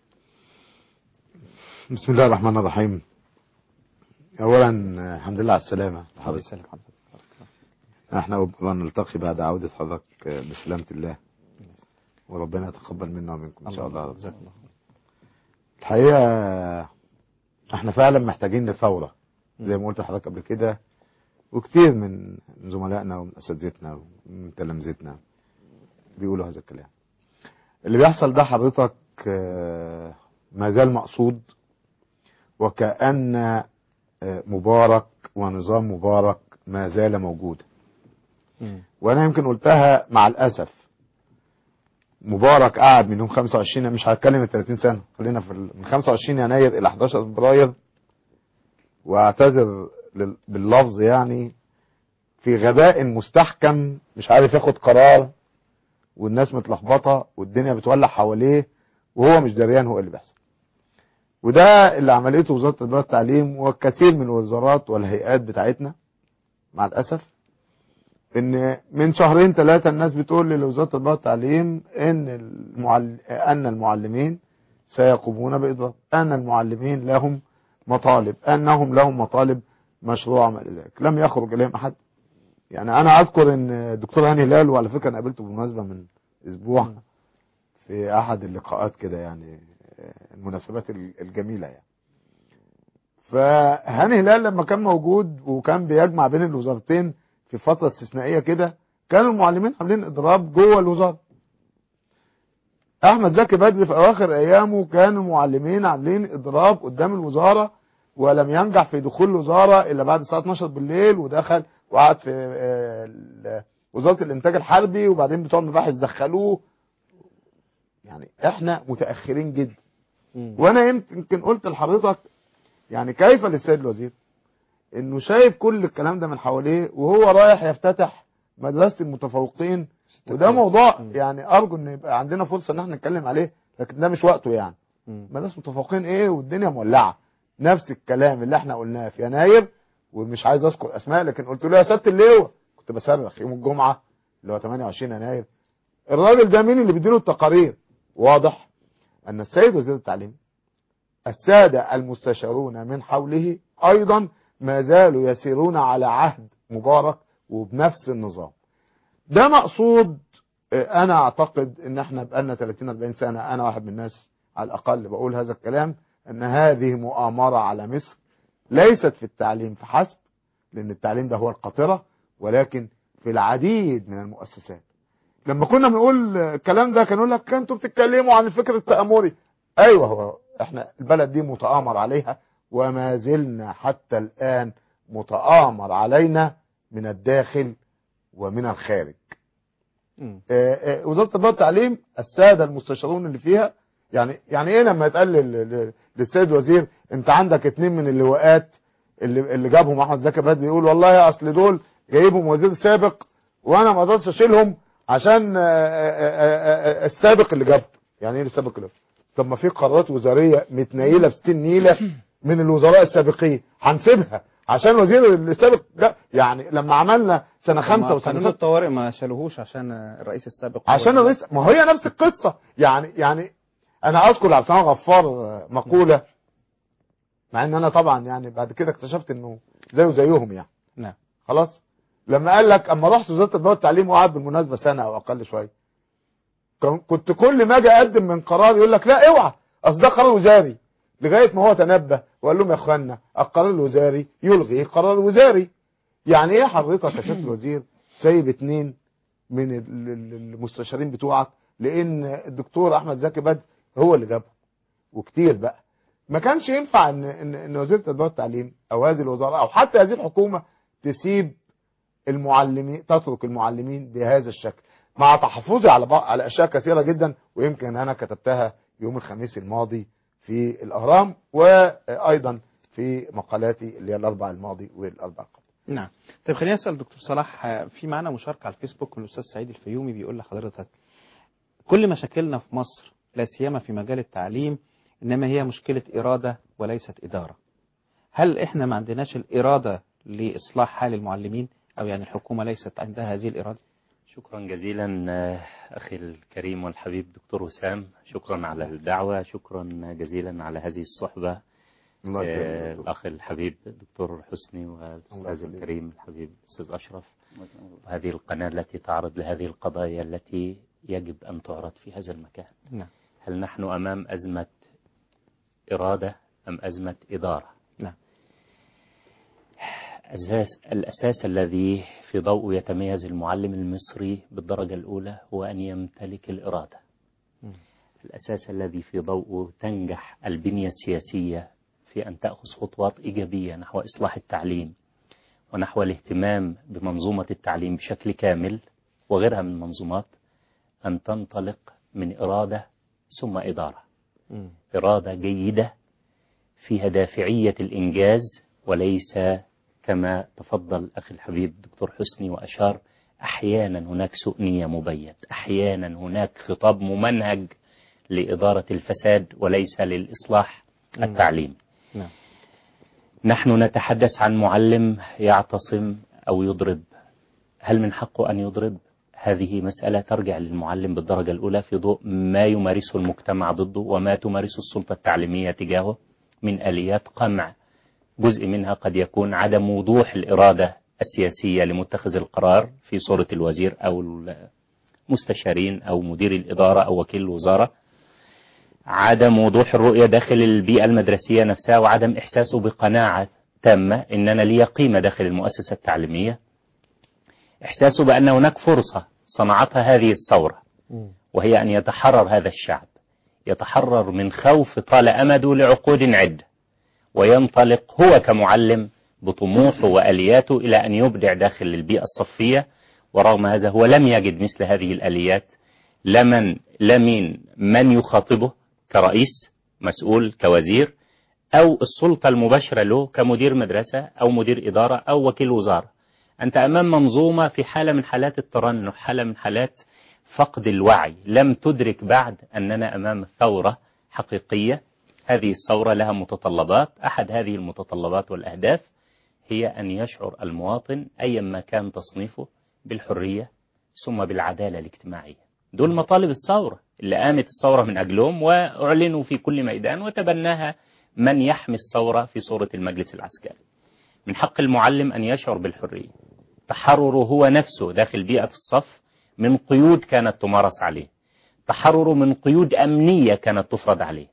بسم الله الرحمن الرحيم اولا آه، الحمد لله على السلامه الله حضرتك احنا وبقى نلتقي بعد عوده حضرتك آه، بسلامه الله وربنا يتقبل منا ومنكم ان شاء الله جزاك الله الحقيقه آه، احنا فعلا محتاجين لثوره زي ما قلت لحضرتك قبل كده وكتير من زملائنا ومن اساتذتنا ومن تلامذتنا بيقولوا هذا الكلام اللي بيحصل ده حضرتك آه، ما زال مقصود وكأن آه، مبارك ونظام مبارك ما زال موجودا وانا يمكن قلتها مع الاسف مبارك قعد من يوم 25 مش هتكلم ال 30 سنه خلينا في ال- من 25 يناير الى 11 فبراير واعتذر لل- باللفظ يعني في غباء مستحكم مش عارف ياخد قرار والناس متلخبطه والدنيا بتولع حواليه وهو مش دريان هو اللي بيحصل وده اللي عملته وزاره التربيه والتعليم والكثير من الوزارات والهيئات بتاعتنا مع الاسف ان من شهرين ثلاثة الناس بتقول لوزارة التربية والتعليم ان المعل... ان المعلمين سيقومون بإضراب ان المعلمين لهم مطالب انهم لهم مطالب مشروعة ما إلى ذلك لم يخرج اليهم احد يعني انا اذكر ان الدكتور هاني هلال وعلى فكرة انا قابلته بالمناسبة من اسبوع في احد اللقاءات كده يعني المناسبات الجميلة يعني فهاني هلال لما كان موجود وكان بيجمع بين الوزارتين في فترة استثنائية كده كانوا المعلمين عاملين اضراب جوه الوزارة احمد زكي بدري في اواخر ايامه كان المعلمين عاملين اضراب قدام الوزارة ولم ينجح في دخول الوزارة الا بعد الساعة 12 بالليل ودخل وقعد في آه، ال- وزارة الانتاج الحربي وبعدين بتوع المباحث دخلوه يعني احنا متأخرين جدا وانا يمكن قلت لحضرتك يعني كيف للسيد الوزير انه شايف كل الكلام ده من حواليه وهو رايح يفتتح مدرسة المتفوقين وده موضوع يعني ارجو ان يبقى عندنا فرصة ان احنا نتكلم عليه لكن ده مش وقته يعني مدرسة متفوقين ايه والدنيا مولعة نفس الكلام اللي احنا قلناه في يناير ومش عايز اذكر اسماء لكن قلت له يا سياده اللواء كنت بصرخ يوم الجمعه اللي هو 28 يناير الراجل ده مين اللي بيديله التقارير واضح ان السيد وزير التعليم الساده المستشارون من حوله ايضا ما زالوا يسيرون على عهد مبارك وبنفس النظام ده مقصود آه، انا اعتقد ان احنا بقالنا 30 40 سنه انا واحد من الناس على الاقل بقول هذا الكلام ان هذه مؤامره على مصر ليست في التعليم فحسب لان التعليم ده هو القاطره ولكن في العديد من المؤسسات لما كنا بنقول الكلام ده كانوا يقول لك انتوا بتتكلموا عن الفكر التآمري ايوه هو احنا البلد دي متآمر عليها وما زلنا حتى الآن متآمر علينا من الداخل ومن الخارج آه، آه، وزارة التربية والتعليم السادة المستشارون اللي فيها يعني يعني ايه لما يتقال لل- لل- للسيد الوزير انت عندك اتنين من اللواءات اللي اللي جابهم احمد زكي بدري يقول والله اصل دول جايبهم وزير سابق وانا ما اقدرش اشيلهم عشان آه، آه، آه، آه، السابق اللي جابهم يعني ايه السابق اللي جابهم طب ما في قرارات وزاريه متنيله في 60 نيله من الوزراء السابقين هنسيبها عشان وزير السابق ده يعني لما عملنا سنه خمسة وسنه قانون ستة الطوارئ ما شالوهوش عشان الرئيس السابق عشان الرئيس ما هي نفس القصة يعني يعني انا اذكر عبد السلام غفار مقولة مع ان انا طبعا يعني بعد كده اكتشفت انه زيه زيهم يعني نعم خلاص لما قال لك اما رحت وزارة التربية والتعليم وقعد بالمناسبة سنة او اقل شوية كان- كنت كل ما اجي اقدم من قرار يقول لك لا اوعى اصل ده قرار وزاري لغاية ما هو تنبه وقال لهم يا اخوانا القرار الوزاري يلغي قرار وزاري يعني ايه حضرتك يا سيادة الوزير سايب اتنين من ال- ال- المستشارين بتوعك لان الدكتور احمد زكي بدر هو اللي جابه وكتير بقى ما كانش ينفع ان ان, إن وزيره التربيه والتعليم او هذه الوزاره او حتى هذه الحكومه تسيب المعلمين تترك المعلمين بهذا الشكل مع تحفظي على بعض على اشياء كثيره جدا ويمكن انا كتبتها يوم الخميس الماضي في الاهرام وايضا في مقالاتي اللي هي الاربع الماضي والاربع القادم نعم طيب خليني اسال دكتور صلاح آه، في معنا مشاركه على الفيسبوك من الاستاذ سعيد الفيومي بيقول لحضرتك كل مشاكلنا في مصر لا سيما في مجال التعليم انما هي مشكله اراده وليست اداره هل احنا ما عندناش الاراده لاصلاح حال المعلمين او يعني الحكومه ليست عندها هذه الاراده شكرا جزيلا آه، أخي الكريم والحبيب دكتور وسام شكرا على الدعوة شكرا جزيلا على هذه الصحبة الله يكرمك آه، يا دكتور. الأخ الحبيب دكتور حسني والأستاذ الكريم الحبيب الأستاذ أشرف وهذه القناة التي تعرض لهذه القضايا التي يجب أن تعرض في هذا المكان نعم هل نحن أمام أزمة إرادة أم أزمة إدارة نعم. أساس الأساس الذي في ضوء يتميز المعلم المصري بالدرجة الأولى هو أن يمتلك الإرادة الأساس الذي في ضوءه تنجح البنية السياسية في أن تأخذ خطوات إيجابية نحو إصلاح التعليم ونحو الاهتمام بمنظومة التعليم بشكل كامل وغيرها من المنظومات أن تنطلق من إرادة ثم إدارة إرادة جيدة فيها دافعية الإنجاز وليس كما تفضل أخي الحبيب دكتور حسني وأشار أحيانا هناك سوء نية مبيت أحيانا هناك خطاب ممنهج لإدارة الفساد وليس للإصلاح التعليم نعم. نحن نتحدث عن معلم يعتصم أو يضرب هل من حقه أن يضرب هذه مسألة ترجع للمعلم بالدرجة الأولى في ضوء ما يمارسه المجتمع ضده وما تمارسه السلطة التعليمية تجاهه من آليات قمع جزء منها قد يكون عدم وضوح الإرادة السياسية لمتخذ القرار في صورة الوزير أو المستشارين أو مدير الإدارة أو وكيل الوزارة عدم وضوح الرؤية داخل البيئة المدرسية نفسها وعدم إحساسه بقناعة تامة إن أنا لي قيمة داخل المؤسسة التعليمية إحساسه بأن هناك فرصة صنعتها هذه الثورة وهي أن يتحرر هذا الشعب يتحرر من خوف طال أمده لعقود عدة وينطلق هو كمعلم بطموحه وآلياته إلى أن يبدع داخل البيئة الصفية ورغم هذا هو لم يجد مثل هذه الآليات لمن لمن من يخاطبه كرئيس مسؤول كوزير أو السلطة المباشرة له كمدير مدرسة أو مدير إدارة أو وكيل وزارة أنت أمام منظومة في حالة من حالات الترنح حالة من حالات فقد الوعي لم تدرك بعد أننا أمام ثورة حقيقية هذه الثورة لها متطلبات أحد هذه المتطلبات والأهداف هي أن يشعر المواطن أيا ما كان تصنيفه بالحرية ثم بالعدالة الاجتماعية دول مطالب الثورة اللي قامت الثورة من أجلهم وأعلنوا في كل ميدان وتبناها من يحمي الثورة في صورة المجلس العسكري من حق المعلم أن يشعر بالحرية تحرره هو نفسه داخل بيئة الصف من قيود كانت تمارس عليه تحرره من قيود أمنية كانت تفرض عليه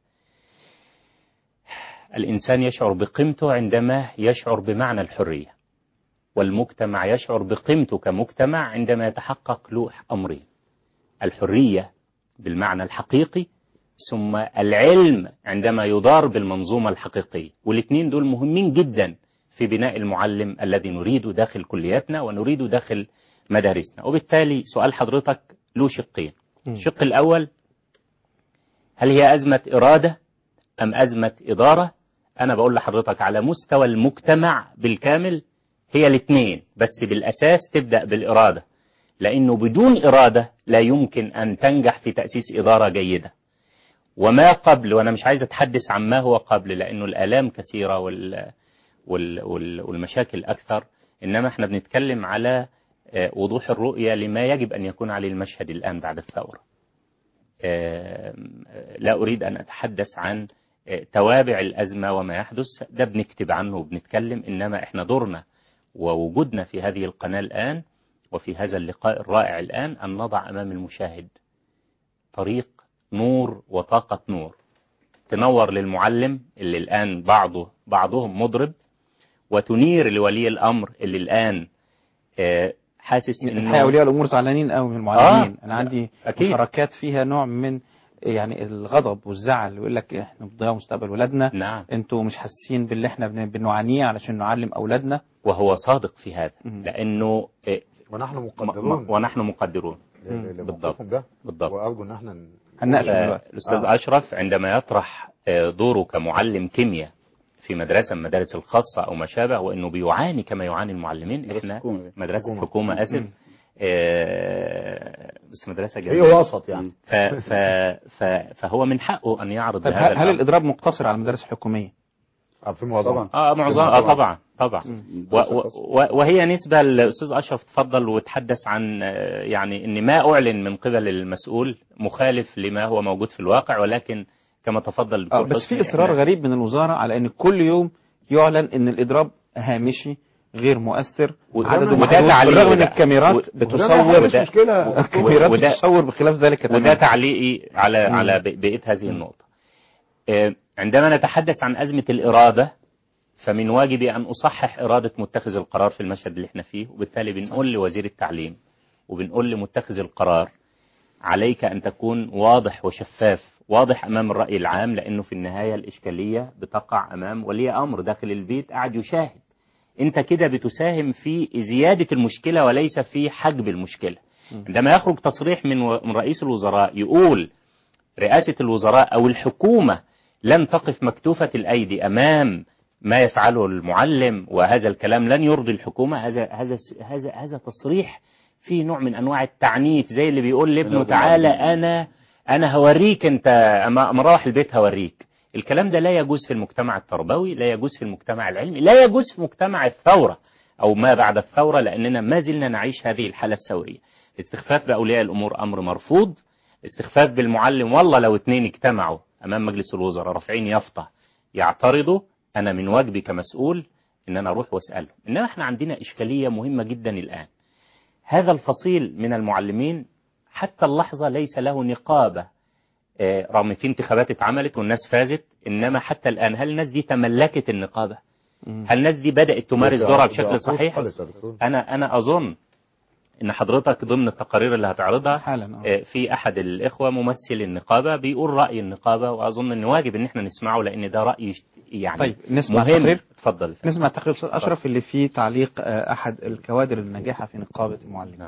الإنسان يشعر بقيمته عندما يشعر بمعنى الحرية والمجتمع يشعر بقيمته كمجتمع عندما يتحقق له أمرين الحرية بالمعنى الحقيقي ثم العلم عندما يدار بالمنظومة الحقيقية والاثنين دول مهمين جدا في بناء المعلم الذي نريده داخل كلياتنا ونريده داخل مدارسنا وبالتالي سؤال حضرتك له شقين الشق الأول هل هي أزمة إرادة أم أزمة إدارة أنا بقول لحضرتك على مستوى المجتمع بالكامل هي الاثنين بس بالأساس تبدأ بالإرادة لأنه بدون إرادة لا يمكن أن تنجح في تأسيس إدارة جيدة وما قبل وأنا مش عايز أتحدث عن ما هو قبل لأنه الآلام كثيرة وال وال وال والمشاكل أكثر إنما احنا بنتكلم على وضوح الرؤية لما يجب أن يكون عليه المشهد الآن بعد الثورة لا أريد أن أتحدث عن توابع الأزمة وما يحدث ده بنكتب عنه وبنتكلم إنما إحنا دورنا ووجودنا في هذه القناة الآن وفي هذا اللقاء الرائع الآن أن نضع أمام المشاهد طريق نور وطاقة نور تنور للمعلم اللي الآن بعضه بعضهم مضرب وتنير لولي الأمر اللي الآن حاسس الحقيقة أولياء الأمور زعلانين قوي من المعلمين آه أنا عندي أكيد. مشاركات فيها نوع من يعني الغضب والزعل ويقول لك احنا بنضيع مستقبل ولادنا نعم. انتوا مش حاسين باللي احنا بن- بنعانيه علشان نعلم اولادنا وهو صادق في هذا لأنه ونحن م- مقدرون م- ونحن مقدرون ل- بالضبط لموقفهم ده بالضبط وارجو ان احنا ن- الأستاذ آه. أشرف عندما يطرح آه، دوره كمعلم كيمياء في مدرسة من المدارس الخاصة أو ما شابه وأنه بيعاني كما يعاني المعلمين إحنا مدرسة حكومة أسف آه، بس مدرسة جميلة هي وسط يعني. ف ف ف فهو من حقه أن يعرض طب هذا هل, هل الأمر. الإضراب مقتصر على المدارس الحكومية؟ في معظمها اه معظم اه طبعا طبعا و و و وهي نسبة الأستاذ أشرف تفضل وتحدث عن آه، يعني أن ما أعلن من قبل المسؤول مخالف لما هو موجود في الواقع ولكن كما تفضل آه الدكتور بس حسني في إصرار إحنا- غريب من الوزارة على أن كل يوم يعلن أن الإضراب هامشي غير مؤثر عدده وده محدود تعليق بالرغم أن وده- الكاميرات وده- بتصور وده- الكاميرات وده- بتصور بخلاف ذلك وده تماما تعليقي على مم. على ب- بقية هذه النقطة آه، عندما نتحدث عن أزمة الإرادة فمن واجبي أن أصحح إرادة متخذ القرار في المشهد اللي احنا فيه وبالتالي بنقول لوزير التعليم وبنقول لمتخذ القرار عليك أن تكون واضح وشفاف واضح أمام الرأي العام لأنه في النهاية الإشكالية بتقع أمام ولي أمر داخل البيت قاعد يشاهد أنت كده بتساهم في زيادة المشكلة وليس في حجب المشكلة عندما يخرج تصريح من و- من رئيس الوزراء يقول رئاسة الوزراء أو الحكومة لن تقف مكتوفة الأيدي أمام ما يفعله المعلم وهذا الكلام لن يرضي الحكومة هذا هذا هذا هذا تصريح فيه نوع من أنواع التعنيف زي اللي بيقول لابنه يرضي تعالى المعلمين. أنا أنا هوريك أنت أما أما أروح البيت هوريك الكلام ده لا يجوز في المجتمع التربوي لا يجوز في المجتمع العلمي لا يجوز في مجتمع الثورة أو ما بعد الثورة لأننا ما زلنا نعيش هذه الحالة الثورية استخفاف بأولياء الأمور أمر مرفوض استخفاف بالمعلم والله لو اتنين اجتمعوا أمام مجلس الوزراء رافعين يافطة يعترضوا أنا من واجبي كمسؤول إن أنا أروح وأسأله إنما إحنا عندنا إشكالية مهمة جدا الآن هذا الفصيل من المعلمين حتى اللحظة ليس له نقابة آه، رغم في انتخابات اتعملت والناس فازت إنما حتى الآن هل الناس دي تملكت النقابة هل الناس دي بدأت تمارس دورها بشكل صحيح أنا أنا أظن إن حضرتك ضمن التقارير اللي هتعرضها حالا آه، في أحد الإخوة ممثل النقابة بيقول رأي النقابة وأظن إن واجب إن احنا نسمعه لأن ده رأي يعني طيب نسمع مهم تقرير اتفضل نسمع تقرير أستاذ أشرف اللي فيه تعليق آه، أحد الكوادر الناجحة في نقابة المعلمين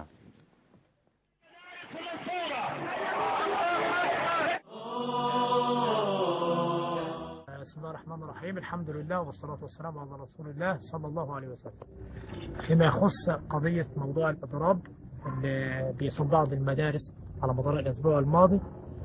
بسم الله الرحمن الرحيم الحمد لله والصلاة والسلام على رسول الله صلى الله عليه وسلم فيما يخص قضية موضوع الإضراب اللي بيصب بعض المدارس على مدار الأسبوع الماضي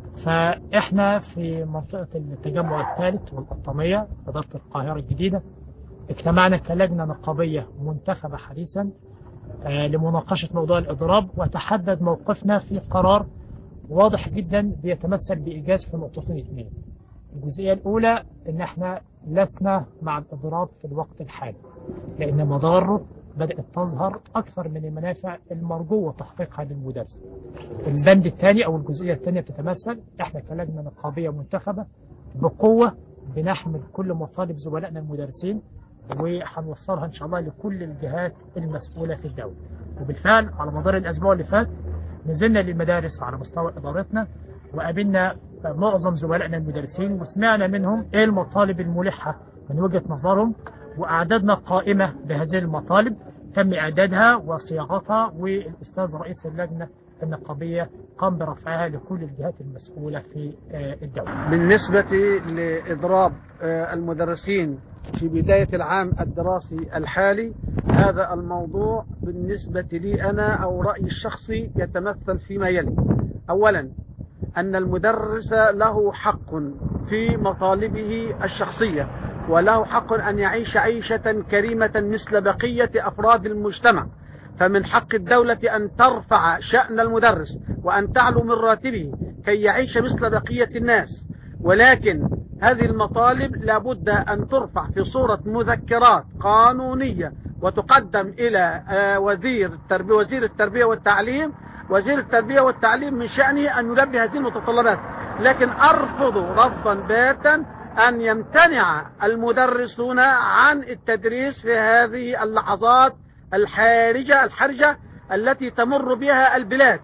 فإحنا في منطقة التجمع الثالث والقطامية إدارة القاهرة الجديدة اجتمعنا كلجنة نقابية منتخبة حديثا آه، لمناقشة موضوع الإضراب وتحدد موقفنا في قرار واضح جدا بيتمثل بإيجاز في نقطتين اثنين الجزئية الأولى إن إحنا لسنا مع الإضراب في الوقت الحالي لأن مضاره بدأت تظهر أكثر من المنافع المرجوة تحقيقها للمدرس البند الثاني أو الجزئية الثانية بتتمثل إحنا كلجنة نقابية منتخبة بقوة بنحمل كل مطالب زملائنا المدرسين وهنوصلها إن شاء الله لكل الجهات المسؤولة في الدولة وبالفعل على مدار الأسبوع اللي فات نزلنا للمدارس على مستوى إدارتنا وقابلنا معظم زملائنا المدرسين وسمعنا منهم ايه المطالب الملحة من وجهة نظرهم وأعددنا قائمة بهذه المطالب تم إعدادها وصياغتها والأستاذ رئيس اللجنة النقابية قام برفعها لكل الجهات المسؤولة في آه، الدولة بالنسبة لإضراب آه، المدرسين في بداية العام الدراسي الحالي هذا الموضوع بالنسبة لي أنا أو رأيي الشخصي يتمثل فيما يلي أولا أن المدرس له حق في مطالبه الشخصية وله حق أن يعيش عيشة كريمة مثل بقية أفراد المجتمع فمن حق الدولة أن ترفع شأن المدرس وأن تعلو من راتبه كي يعيش مثل بقية الناس ولكن هذه المطالب لابد أن ترفع في صورة مذكرات قانونية وتقدم إلى آه، وزير التربية وزير التربية والتعليم وزير التربية والتعليم من شأنه أن يلبي هذه المتطلبات لكن أرفض رفضا باتا أن يمتنع المدرسون عن التدريس في هذه اللحظات الحارجة الحرجة التي تمر بها البلاد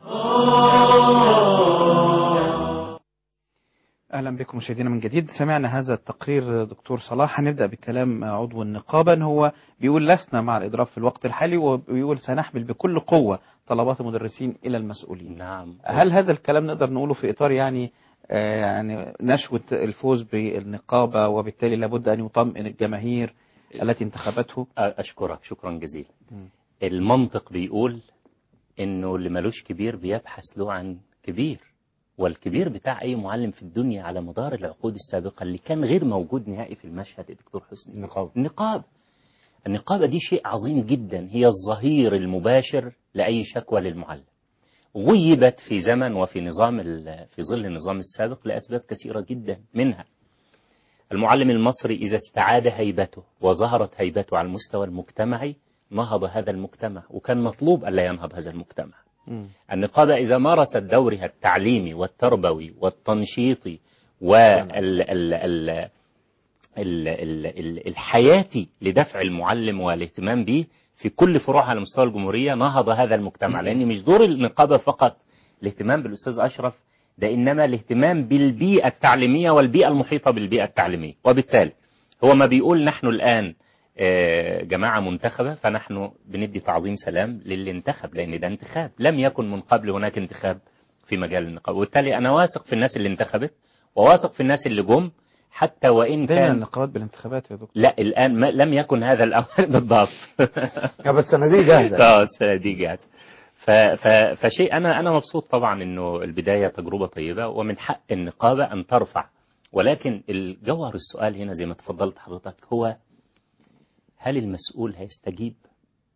اهلا بكم مشاهدينا من جديد سمعنا هذا التقرير دكتور صلاح هنبدا بكلام عضو النقابه ان هو بيقول لسنا مع الاضراب في الوقت الحالي وبيقول سنحمل بكل قوه طلبات المدرسين الى المسؤولين نعم هل هذا الكلام نقدر نقوله في اطار يعني آه يعني نشوه الفوز بالنقابه وبالتالي لابد ان يطمئن الجماهير التي انتخبته أشكرك شكرا جزيلا المنطق بيقول انه اللي ملوش كبير بيبحث له عن كبير والكبير بتاع اي معلم في الدنيا على مدار العقود السابقه اللي كان غير موجود نهائي في المشهد يا دكتور حسني النقابة النقابه النقابه دي شيء عظيم جدا هي الظهير المباشر لاي شكوى للمعلم غيبت في زمن وفي نظام ال- في ظل النظام السابق لاسباب كثيره جدا منها المعلم المصري اذا استعاد هيبته وظهرت هيبته على المستوى المجتمعي نهض هذا المجتمع وكان مطلوب الا ينهض هذا المجتمع النقابة إذا مارست دورها التعليمي والتربوي والتنشيطي وال ال ال ال ال ال ال الحياتي لدفع المعلم والاهتمام به في كل فروعها على مستوى الجمهورية نهض هذا المجتمع لأن مش دور النقابة فقط الاهتمام بالأستاذ أشرف ده إنما الاهتمام بالبيئة التعليمية والبيئة المحيطة بالبيئة التعليمية وبالتالي هو ما بيقول نحن الآن آه، جماعة منتخبة فنحن بندي تعظيم سلام للي انتخب لأن ده انتخاب لم يكن من قبل هناك انتخاب في مجال النقابة وبالتالي أنا واثق في الناس اللي انتخبت وواثق في الناس اللي جم حتى وإن بين كان النقابات بالانتخابات يا دكتور لا الآن ما لم يكن هذا الأمر بالضبط يا بس الصناديق جاهزة اه الصناديق جاهزة ف... ف... فشيء أنا أنا مبسوط طبعا إنه البداية تجربة طيبة ومن حق النقابة أن ترفع ولكن الجوهر السؤال هنا زي ما تفضلت حضرتك هو هل المسؤول هيستجيب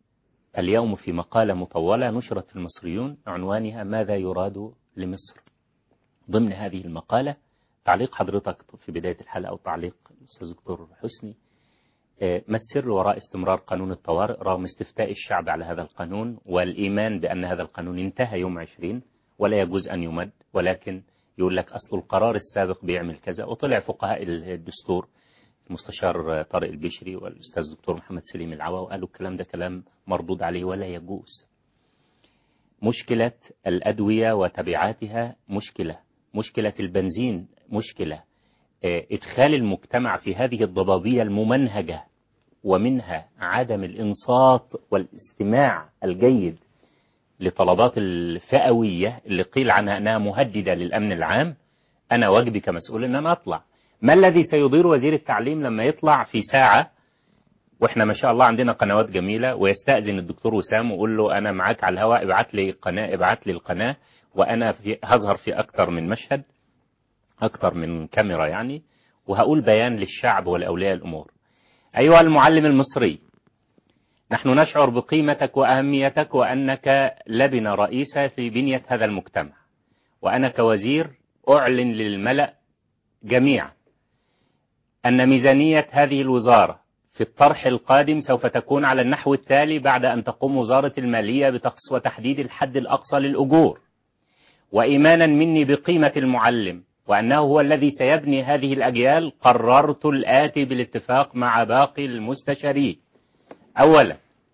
اليوم في مقالة مطولة نشرت في المصريون عنوانها ماذا يراد لمصر ضمن هذه المقالة تعليق حضرتك في بداية الحلقة أو تعليق الأستاذ دكتور حسني آه، ما السر وراء استمرار قانون الطوارئ رغم استفتاء الشعب على هذا القانون والإيمان بأن هذا القانون انتهى يوم 20 ولا يجوز أن يمد ولكن يقول لك أصل القرار السابق بيعمل كذا وطلع فقهاء الدستور المستشار طارق البشري والأستاذ دكتور محمد سليم العوا وقالوا الكلام ده كلام مردود عليه ولا يجوز مشكلة الأدوية وتبعاتها مشكلة مشكلة البنزين مشكلة آه، إدخال المجتمع في هذه الضبابية الممنهجة ومنها عدم الإنصات والاستماع الجيد لطلبات الفئوية اللي قيل عنها أنها مهددة للأمن العام أنا واجبي كمسؤول أن أنا أطلع ما الذي سيضير وزير التعليم لما يطلع في ساعة واحنا ما شاء الله عندنا قنوات جميلة ويستأذن الدكتور وسام ويقول له أنا معاك على الهواء ابعت لي قناة ابعت لي القناة وأنا في هظهر في أكتر من مشهد أكتر من كاميرا يعني وهقول بيان للشعب ولأولياء الأمور أيها المعلم المصري نحن نشعر بقيمتك وأهميتك وأنك لبنة رئيسة في بنية هذا المجتمع وأنا كوزير أعلن للملأ جميعا أن ميزانية هذه الوزارة في الطرح القادم سوف تكون على النحو التالي بعد أن تقوم وزارة المالية بتخص وتحديد الحد الأقصى للأجور وإيمانا مني بقيمة المعلم وأنه هو الذي سيبني هذه الأجيال قررت الآتي بالاتفاق مع باقي المستشارين أولا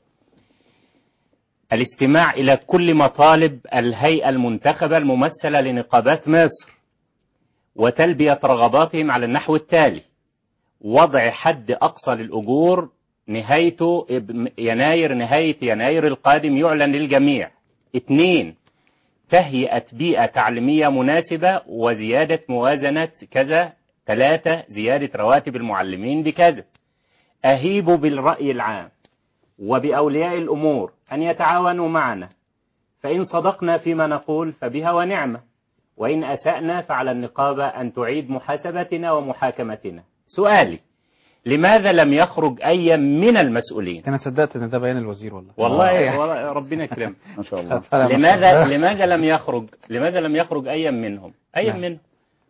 الاستماع إلى كل مطالب الهيئة المنتخبة الممثلة لنقابات مصر وتلبية رغباتهم على النحو التالي وضع حد أقصى للأجور نهايته يناير نهاية يناير القادم يعلن للجميع اثنين تهيئة بيئة تعليمية مناسبة وزيادة موازنة كذا ثلاثة زيادة رواتب المعلمين بكذا أهيب بالرأي العام وبأولياء الأمور أن يتعاونوا معنا فإن صدقنا فيما نقول فبها ونعمة وإن أسأنا فعلى النقابة أن تعيد محاسبتنا ومحاكمتنا سؤالي لماذا لم يخرج أي من المسؤولين أنا صدقت إن ده بيان الوزير والله والله, والله ربنا يكرمك ما شاء الله لماذا لماذا لم يخرج لماذا لم يخرج أي منهم أي نعم. منهم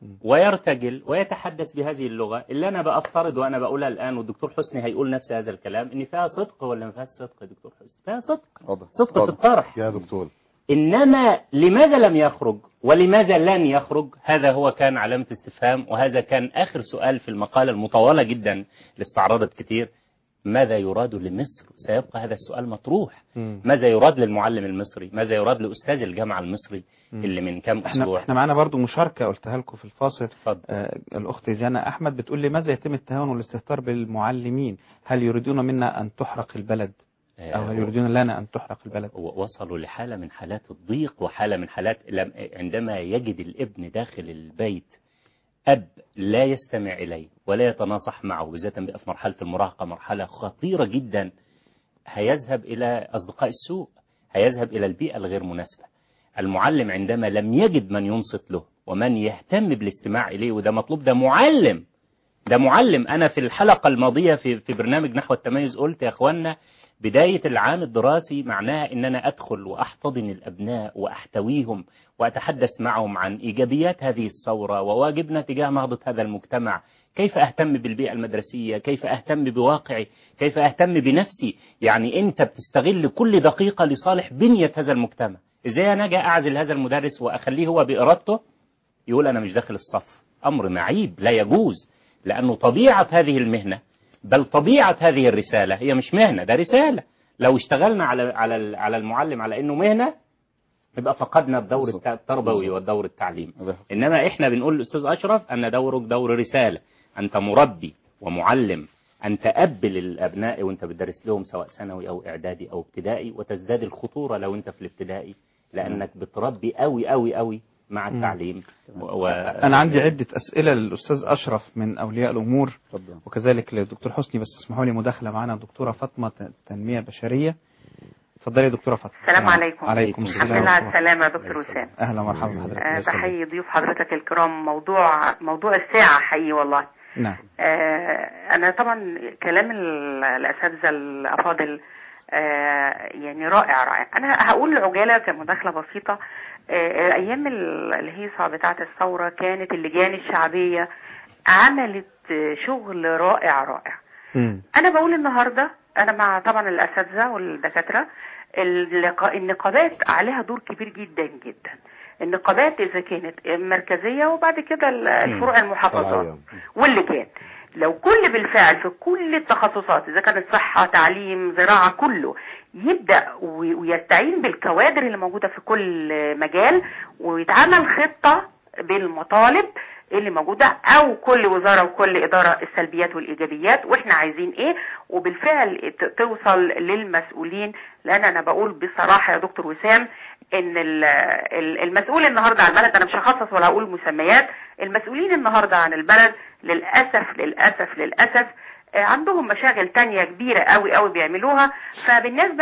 ويرتجل ويتحدث بهذه اللغة اللي أنا بأفترض وأنا بقولها الآن والدكتور حسني هيقول نفس هذا الكلام إن فيها صدق ولا ما فيهاش صدق يا دكتور حسني فيها صدق واضح. صدق في واضح. الطرح يا دكتور إنما لماذا لم يخرج ولماذا لن يخرج هذا هو كان علامة استفهام وهذا كان آخر سؤال في المقالة المطولة جدا اللي استعرضت كتير ماذا يراد لمصر سيبقى هذا السؤال مطروح ماذا يراد للمعلم المصري ماذا يراد لأستاذ الجامعة المصري اللي من كام احنا أسبوع احنا معانا برضو مشاركة قلتها لكم في الفاصل آه الأخت جانا أحمد بتقول لماذا يتم التهاون والاستهتار بالمعلمين هل يريدون منا أن تحرق البلد أو هل يريدون لنا أن تحرق البلد وصلوا لحالة من حالات الضيق وحالة من حالات لم- عندما يجد الابن داخل البيت أب لا يستمع إليه ولا يتناصح معه بالذات بقى في مرحلة المراهقة مرحلة خطيرة جدا هيذهب إلى أصدقاء السوء هيذهب إلى البيئة الغير مناسبة المعلم عندما لم يجد من ينصت له ومن يهتم بالاستماع إليه وده مطلوب ده معلم ده معلم أنا في الحلقة الماضية في, في برنامج نحو التميز قلت يا أخوانا بداية العام الدراسي معناها أن أنا أدخل وأحتضن الأبناء وأحتويهم وأتحدث معهم عن إيجابيات هذه الثورة وواجبنا تجاه نهضة هذا المجتمع كيف أهتم بالبيئة المدرسية كيف أهتم بواقعي كيف أهتم بنفسي يعني أنت بتستغل كل دقيقة لصالح بنية هذا المجتمع إزاي أنا أجي أعزل هذا المدرس وأخليه هو بإرادته يقول أنا مش داخل الصف أمر معيب لا يجوز لأنه طبيعة هذه المهنة بل طبيعة هذه الرسالة هي مش مهنة ده رسالة لو اشتغلنا على على على المعلم على انه مهنة يبقى فقدنا الدور الت- التربوي والدور التعليمي انما احنا بنقول للاستاذ اشرف ان دورك دور رسالة انت مربي ومعلم انت اب للابناء وانت بتدرس لهم سواء ثانوي او اعدادي او ابتدائي وتزداد الخطورة لو انت في الابتدائي لانك بتربي قوي قوي قوي مع مم. التعليم و... أنا عندي عدة أسئلة للأستاذ أشرف من أولياء الأمور وكذلك للدكتور حسني بس اسمحوا لي مداخلة معنا دكتورة فاطمة ت- تنمية بشرية اتفضلي يا دكتورة فاطمة السلام عليكم عليكم الحمد السلام لله على ورحمة السلامة يا دكتور وسام الله. أهلا ومرحبا بحضرتك آه، الله يسلمك. بحيي ضيوف حضرتك الكرام موضوع موضوع الساعة حقيقي والله نعم آه، أنا طبعا كلام ال- الأساتذة الأفاضل آه، يعني رائع رائع انا هقول عجاله كمداخله بسيطه آه، ايام ال- الهيصه بتاعه الثوره كانت اللجان الشعبيه عملت آه، شغل رائع رائع انا بقول النهارده انا مع طبعا الاساتذه والدكاتره اللقا- النقابات عليها دور كبير جدا جدا النقابات اذا كانت مركزيه وبعد كده ال- الفروع المحافظات واللجان لو كل بالفعل في كل التخصصات اذا كانت صحه تعليم زراعه كله يبدا و- ويستعين بالكوادر اللي موجوده في كل مجال ويتعمل خطه بالمطالب اللي موجوده او كل وزاره وكل اداره السلبيات والايجابيات واحنا عايزين ايه وبالفعل ت- توصل للمسؤولين لان انا بقول بصراحه يا دكتور وسام ان ال- ال- المسؤول النهارده عن البلد انا مش هخصص ولا هقول مسميات المسؤولين النهارده عن البلد للاسف للاسف للاسف آه، عندهم مشاغل تانية كبيرة قوي قوي بيعملوها فبالنسبة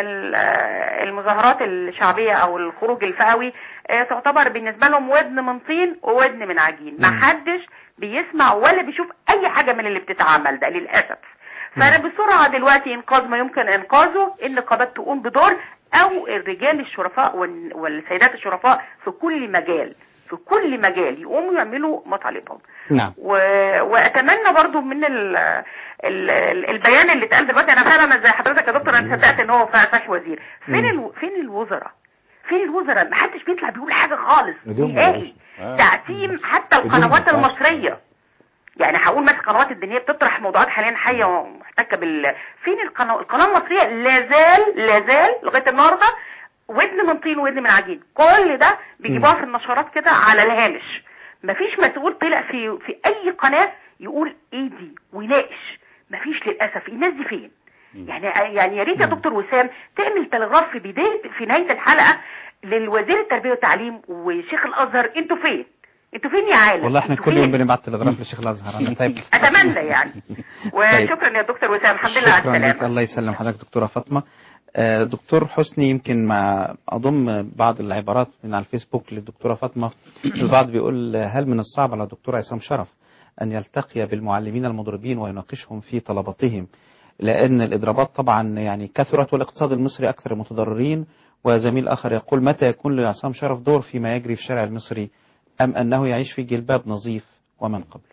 للمظاهرات الشعبية او الخروج الفئوي آه، تعتبر بالنسبة لهم ودن من طين وودن من عجين ما حدش بيسمع ولا بيشوف اي حاجة من اللي بتتعمل ده للأسف فانا بسرعة دلوقتي انقاذ ما يمكن انقاذه النقابات تقوم بدور او الرجال الشرفاء وال- والسيدات الشرفاء في كل مجال في كل مجال يقوموا يعملوا مطالبهم نعم و... واتمنى برضو من ال... ال... ال- البيان اللي اتقال دلوقتي انا فعلا زي حضرتك يا دكتور انا صدقت ان هو فاش وزير فين ال... فين الوزراء فين الوزراء ما حدش بيطلع بيقول حاجه خالص ايديهم نهائي آه. تعتيم حتى ايديهم القنوات ما المصريه يعني هقول مثلا القنوات الدينيه بتطرح موضوعات حاليا حيه ومحتكه بال فين القناه القناه المصريه لا زال لا زال لغايه النهارده ودن من طين ودن من عجين كل ده بيجيبوها في النشرات كده على الهامش مفيش مسؤول طلع في في اي قناه يقول ايه دي ويناقش مفيش للاسف الناس دي فين يعني يعني يا ريت يا دكتور وسام تعمل تلغراف في بدايه في نهايه الحلقه للوزير التربيه والتعليم وشيخ الازهر انتوا فين انتوا فين يا عالم والله احنا انتوا كل فين؟ يوم بنبعت تلغراف للشيخ الازهر انا تعبت اتمنى يعني وشكرا يا دكتور وسام الحمد لله على شكرا لك السلامه الله يسلم حضرتك دكتورة فاطمة آه، دكتور حسني يمكن مع أضم بعض العبارات من على الفيسبوك للدكتورة فاطمة البعض بيقول هل من الصعب على الدكتور عصام شرف أن يلتقي بالمعلمين المضربين ويناقشهم في طلباتهم لأن الإضرابات طبعا يعني كثرت والاقتصاد المصري أكثر المتضررين وزميل آخر يقول متى يكون لعصام شرف دور فيما يجري في الشارع المصري أم أنه يعيش في جلباب نظيف ومن قبله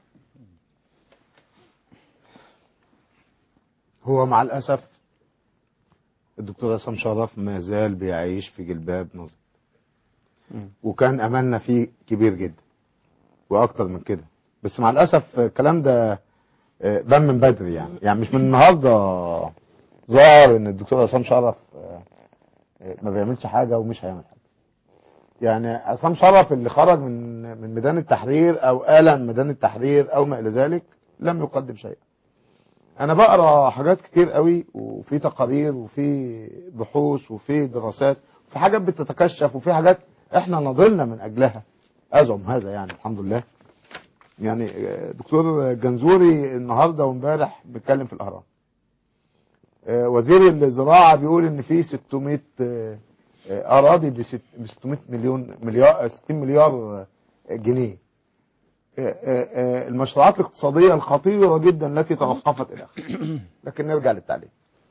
هو مع الأسف الدكتور عصام شرف ما زال بيعيش في جلباب نظيف وكان أملنا فيه كبير جدا وأكتر من كده بس مع الأسف الكلام ده آه، بان من بدري يعني يعني مش من النهارده ظهر ان الدكتور عصام شرف آه، آه، ما بيعملش حاجه ومش هيعمل حاجه يعني عصام شرف اللي خرج من من ميدان التحرير او اعلن ميدان التحرير او ما الى ذلك لم يقدم شيئا انا بقرا حاجات كتير قوي وفي تقارير وفي بحوث وفي دراسات وفي حاجات بتتكشف وفي حاجات احنا نضلنا من اجلها ازعم هذا يعني الحمد لله يعني آه، دكتور جنزوري النهارده وامبارح بيتكلم في الاهرام آه، وزير الزراعه بيقول ان في 600 آه، آه، اراضي ب 600 مليون مليار 60 مليار آه، جنيه آه، آه، آه، المشروعات الاقتصاديه الخطيره جدا التي توقفت الى اخره لكن نرجع للتعليم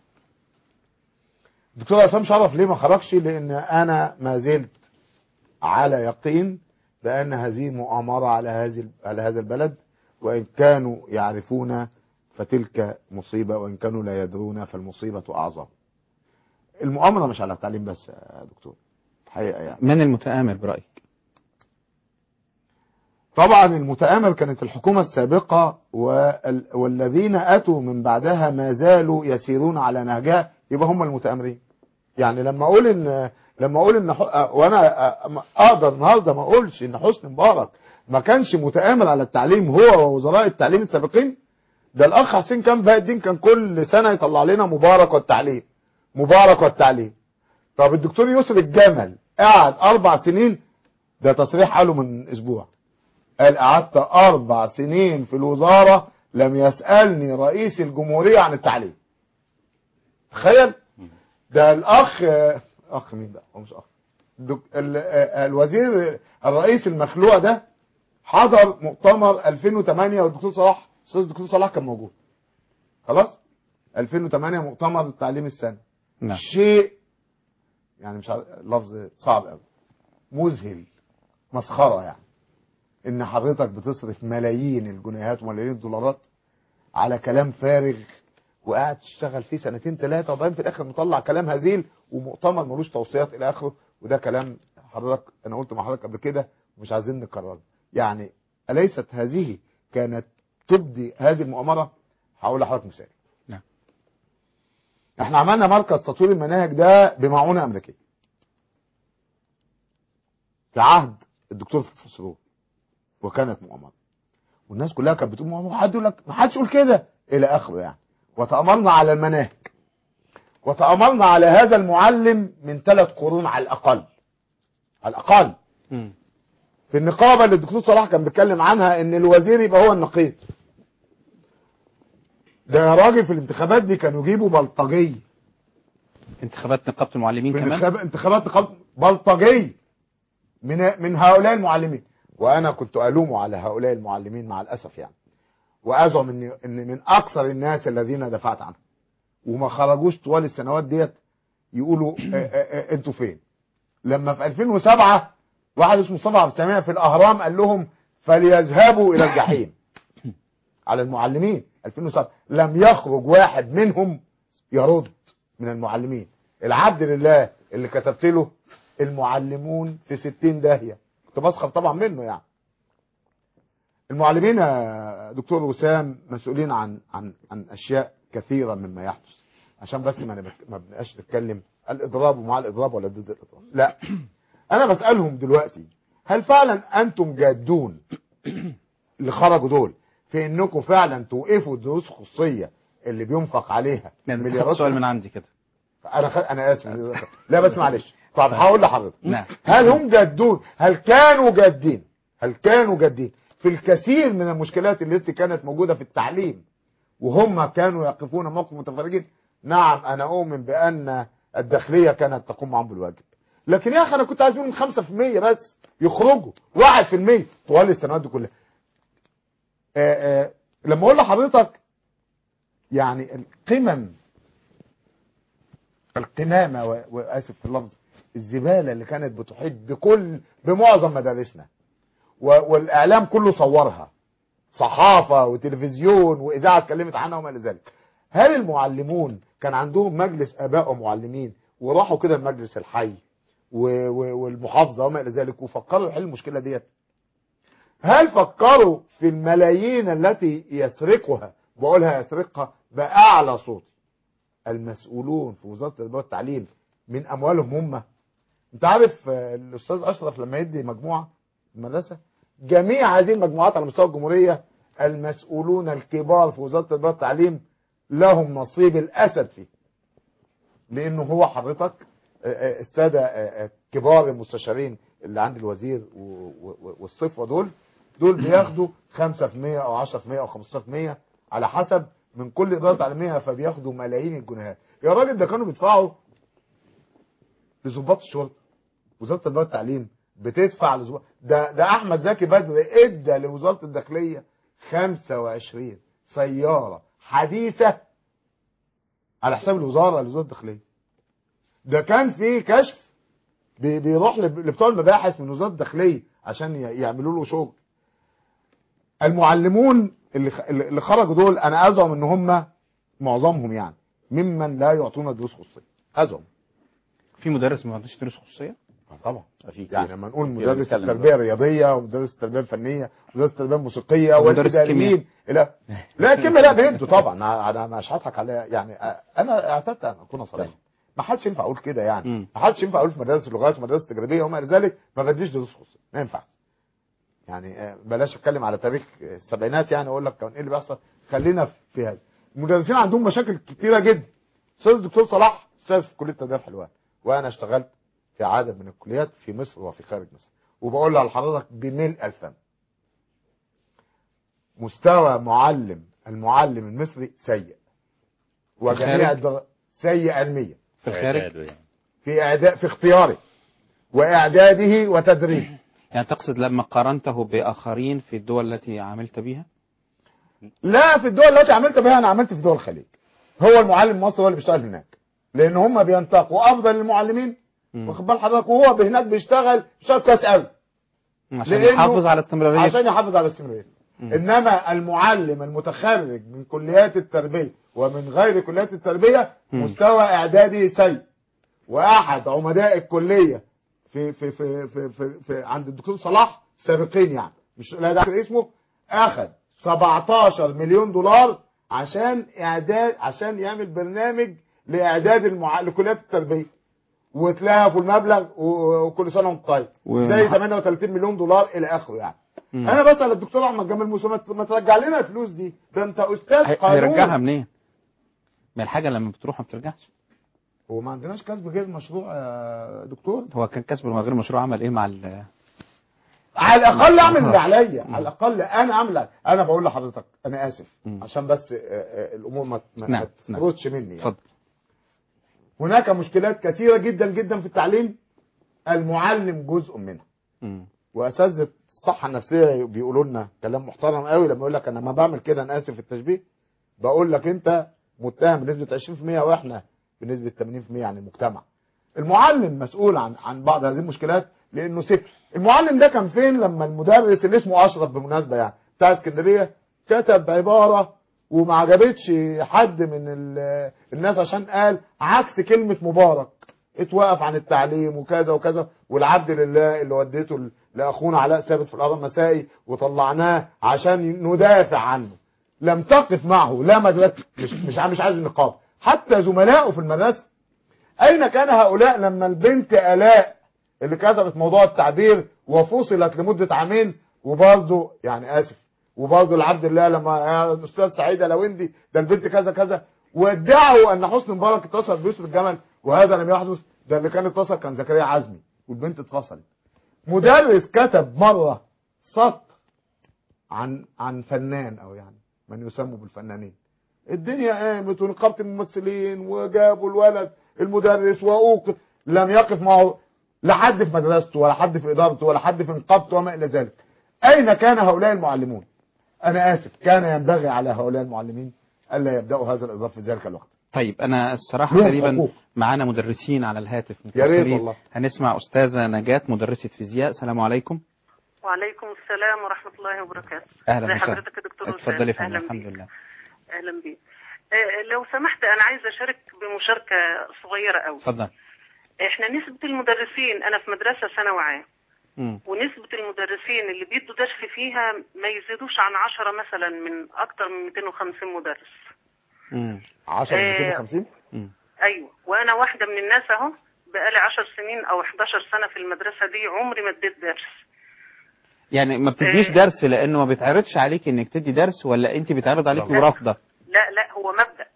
الدكتور عصام شرف ليه ما خرجش لان انا ما زلت على يقين بان هذه مؤامره على هذه على هذا البلد وان كانوا يعرفون فتلك مصيبه وان كانوا لا يدرون فالمصيبه اعظم المؤامره مش على التعليم بس يا دكتور الحقيقه يعني من المتآمر برأيك طبعا المتآمر كانت الحكومة السابقة وال- والذين أتوا من بعدها ما زالوا يسيرون على نهجها يبقى هم المتآمرين يعني لما أقول إن لما أقول إن ح- وأنا أقدر النهاردة ما أقولش إن حسني مبارك ما كانش متآمر على التعليم هو ووزراء التعليم السابقين ده الأخ حسين كان بقى الدين كان كل سنة يطلع لنا مبارك والتعليم مبارك والتعليم طب الدكتور يسر الجمل قعد أربع سنين ده تصريح قاله من أسبوع قال قعدت أربع سنين في الوزارة لم يسألني رئيس الجمهورية عن التعليم تخيل ده الأخ أخ مين بقى هو مش أخ الدك... ال... آه، الوزير الرئيس المخلوع ده حضر مؤتمر 2008 والدكتور صلاح استاذ الدكتور صلاح كان موجود خلاص 2008 مؤتمر التعليم السنة نعم. شيء يعني مش عارف- لفظ صعب قوي مذهل مسخره يعني ان حضرتك بتصرف ملايين الجنيهات وملايين الدولارات على كلام فارغ وقاعد تشتغل فيه سنتين ثلاثه وبعدين في الاخر مطلع كلام هزيل ومؤتمر ملوش توصيات الى اخره وده كلام حضرتك انا قلت مع حضرتك قبل كده ومش عايزين نكرره يعني اليست هذه كانت تبدي هذه المؤامره هقول لحضرتك مثال نعم. احنا عملنا مركز تطوير المناهج ده بمعونه امريكيه في عهد الدكتور فتحي سرور وكانت مؤامره والناس كلها كانت بتقول مؤامره حد يقول لك ما حدش يقول كده الى اخره يعني وتامرنا على المناهج وتامرنا على هذا المعلم من ثلاث قرون على الاقل على الاقل في النقابه اللي الدكتور صلاح كان بيتكلم عنها ان الوزير يبقى هو النقيب ده يا راجل في الانتخابات دي كانوا يجيبوا بلطجيه انتخابات نقابه المعلمين في كمان انتخاب- انتخابات نقابه بلطجيه من من هؤلاء المعلمين وانا كنت الوم على هؤلاء المعلمين مع الاسف يعني وازعم ان ان من اكثر الناس الذين دفعت عنهم وما خرجوش طوال السنوات ديت يقولوا آه، آه، آه، انتوا فين لما في 2007 واحد اسمه مصطفى عبد السميع في الاهرام قال لهم فليذهبوا الى الجحيم على المعلمين 2007 لم يخرج واحد منهم يرد من المعلمين العبد لله اللي كتبت له المعلمون في 60 داهيه كنت بسخر طبعا منه يعني المعلمين يا دكتور وسام مسؤولين عن عن عن اشياء كثيره مما يحدث عشان بس ما نبك- ما بنبقاش نتكلم الاضراب ومع الاضراب ولا ضد الاضراب لا انا بسالهم دلوقتي هل فعلا انتم جادون اللي خرجوا دول في انكم فعلا توقفوا دروس خصوصيه اللي بينفق عليها مليارات سؤال من عندي كده انا خ... انا اسف لا بس معلش طب هقول لحضرتك نعم هل هم جادون هل كانوا جادين هل كانوا جادين في الكثير من المشكلات التي كانت موجودة في التعليم وهم كانوا يقفون موقف متفرجين نعم أنا أؤمن بأن الداخلية كانت تقوم معهم بالواجب لكن يا أخي أنا كنت عايز منهم 5% بس يخرجوا 1% طوال السنوات دي كلها آآ آآ لما أقول لحضرتك يعني القمم القمامة و- وآسف في اللفظ الزبالة اللي كانت بتحيط بكل بمعظم مدارسنا و- والإعلام كله صورها صحافة وتلفزيون وإذاعة اتكلمت عنها وما إلى ذلك هل المعلمون كان عندهم مجلس آباء ومعلمين وراحوا كده المجلس الحي و- و- والمحافظة وما إلى ذلك وفكروا يحلوا المشكلة ديت هل فكروا في الملايين التي يسرقها بقولها يسرقها بأعلى صوت المسؤولون في وزارة التربية والتعليم من أموالهم هم أنت عارف آه، الأستاذ أشرف لما يدي مجموعة في المدرسة جميع هذه المجموعات على مستوى الجمهورية المسؤولون الكبار في وزارة التربية والتعليم لهم نصيب الأسد فيه لأنه هو حضرتك آه، آه، السادة آه، آه، كبار المستشارين اللي عند الوزير و- و- والصفوة دول دول بياخدوا 5% أو 10% أو 15% على حسب من كل إدارة تعليمية فبياخدوا ملايين الجنيهات يا راجل ده كانوا بيدفعوا لضباط الشرطة وزارة التربية والتعليم بتدفع لزباط ده ده أحمد زكي بدر ادى لوزارة الداخلية 25 سيارة حديثة على حساب الوزارة لوزارة الداخلية ده كان في كشف بي- بيروح لب- لبتوع المباحث من وزارة الداخلية عشان ي- يعملوا له شغل المعلمون اللي خ- اللي خرجوا دول انا ازعم ان هم معظمهم يعني ممن لا يعطون دروس خصوصيه ازعم في مدرس ما عندوش دروس خصوصيه طبعا في يعني لما نقول كتير مدرس بيتكلم التربيه الرياضيه ومدرس التربيه الفنيه ومدرس التربيه الموسيقيه ومدرس والاداريين لا لا الكلمه لا بيدوا طبعا انا أنا مش هضحك عليها يعني انا اعتدت ان اكون صريح ما حدش ينفع اقول كده يعني ما حدش ينفع اقول في مدارس اللغات ومدارس التجريبيه وما الى ذلك ما بديش دروس خصوصيه ما ينفعش يعني آه، بلاش اتكلم على تاريخ السبعينات يعني اقول لك كان ايه اللي بيحصل خلينا في هذا المدرسين عندهم مشاكل كتيره جدا استاذ الدكتور صلاح استاذ في كليه التربيه في حلوان وانا اشتغلت في عدد من الكليات في مصر وفي خارج مصر وبقول لحضرتك بملء الفم مستوى معلم المعلم المصري سيء وجميع الخارج؟ الدر... سيء علميا في الخارج في اعداد في اختياره واعداده وتدريبه يعني تقصد لما قارنته باخرين في الدول التي عملت بها لا في الدول التي عملت بها انا عملت في دول الخليج هو المعلم المصري هو اللي بيشتغل هناك لان هم بينتقوا افضل المعلمين واخد بال حضرتك وهو هناك بيشتغل بيشتغل كويس قوي عشان لأنه- يحافظ على استمرارية عشان يحافظ على الاستمراريه انما المعلم المتخرج من كليات التربيه ومن غير كليات التربيه مم. مستوى اعدادي سيء واحد عمداء الكليه في في في في, في, في عند الدكتور صلاح سابقين يعني مش لا ده اسمه اخذ 17 مليون دولار عشان اعداد عشان يعمل برنامج لاعداد المع... لكليات التربيه واتلهفوا المبلغ و- وكل سنه وانت طيب و- زي 38 مليون دولار الى اخره يعني مم. انا بسال الدكتور احمد جمال موسى ما ت- ما ترجع لنا الفلوس دي ده انت استاذ هي- قانون هيرجعها منين؟ ما الحاجة لما بتروح ما بترجعش هو ما عندناش كسب غير مشروع يا دكتور هو كان كسب من غير مشروع عمل ايه مع ال على الاقل اعمل اللي عليا على الاقل انا اعمل انا بقول لحضرتك انا اسف عشان بس آه، آه، الامور ما ما- نعم، ما نعم. تفرطش مني يعني. اتفضل هناك مشكلات كثيره جدا جدا في التعليم المعلم جزء منها مم. واساتذه الصحه النفسيه بيقولوا لنا كلام محترم قوي لما يقول لك انا ما بعمل كده انا اسف في التشبيه بقول لك انت متهم بنسبه 20% واحنا بنسبه 80% عن المجتمع المعلم مسؤول عن عن بعض هذه المشكلات لانه سفر المعلم ده كان فين لما المدرس اللي اسمه اشرف بالمناسبه يعني بتاع اسكندريه كتب عباره وما عجبتش حد من ال- الناس عشان قال عكس كلمه مبارك اتوقف عن التعليم وكذا وكذا والعبد لله اللي وديته ل- لاخونا علاء ثابت في الارض المسائي وطلعناه عشان ندافع عنه لم تقف معه لا مدرسه مش مش مش عايز النقاب حتى زملائه في المدرسه اين كان هؤلاء لما البنت الاء اللي كتبت موضوع التعبير وفصلت لمده عامين وبرضه يعني اسف وبرضه العبد الله لما يا الاستاذ سعيد لويندي ده البنت كذا كذا وادعوا ان حسني مبارك اتصل بيوسف الجمل وهذا لم يحدث ده اللي كان اتصل كان زكريا عزمي والبنت اتفصلت مدرس كتب مره سطر عن عن فنان او يعني من يسموا بالفنانين الدنيا قامت ونقابه الممثلين وجابوا الولد المدرس واوقف لم يقف معه لا حد في مدرسته ولا حد في ادارته ولا حد في نقابته وما الى ذلك اين كان هؤلاء المعلمون انا اسف كان ينبغي على هؤلاء المعلمين الا يبداوا هذا الاضراب في ذلك الوقت طيب انا الصراحة لهم تقريبا حقوق. معانا مدرسين على الهاتف يا ريت متصلين. والله. هنسمع أستاذة نجاة مدرسة فيزياء السلام عليكم وعليكم السلام ورحمة الله وبركاته أهلا زي وسهلا حضرتك يا دكتور اتفضلي يا وسام. فندم أهلا الحمد بيك لله أهلا بيك آه، لو سمحت أنا عايزة أشارك بمشاركة صغيرة أوي اتفضل إحنا نسبة المدرسين أنا في مدرسة ثانوي عام مم. ونسبة المدرسين اللي بيدوا درس فيها ما يزيدوش عن 10 مثلا من أكتر من 250 مدرس مم. 10 آه، 250 أيوة وأنا واحدة من الناس أهو بقالي 10 سنين أو 11 سنة في المدرسة دي عمري ما اديت درس يعني ما بتديش آه. درس لأنه ما بيتعرضش عليك إنك تدي درس ولا أنت بيتعرض عليك لا. ورافضة لا لا هو مبدأ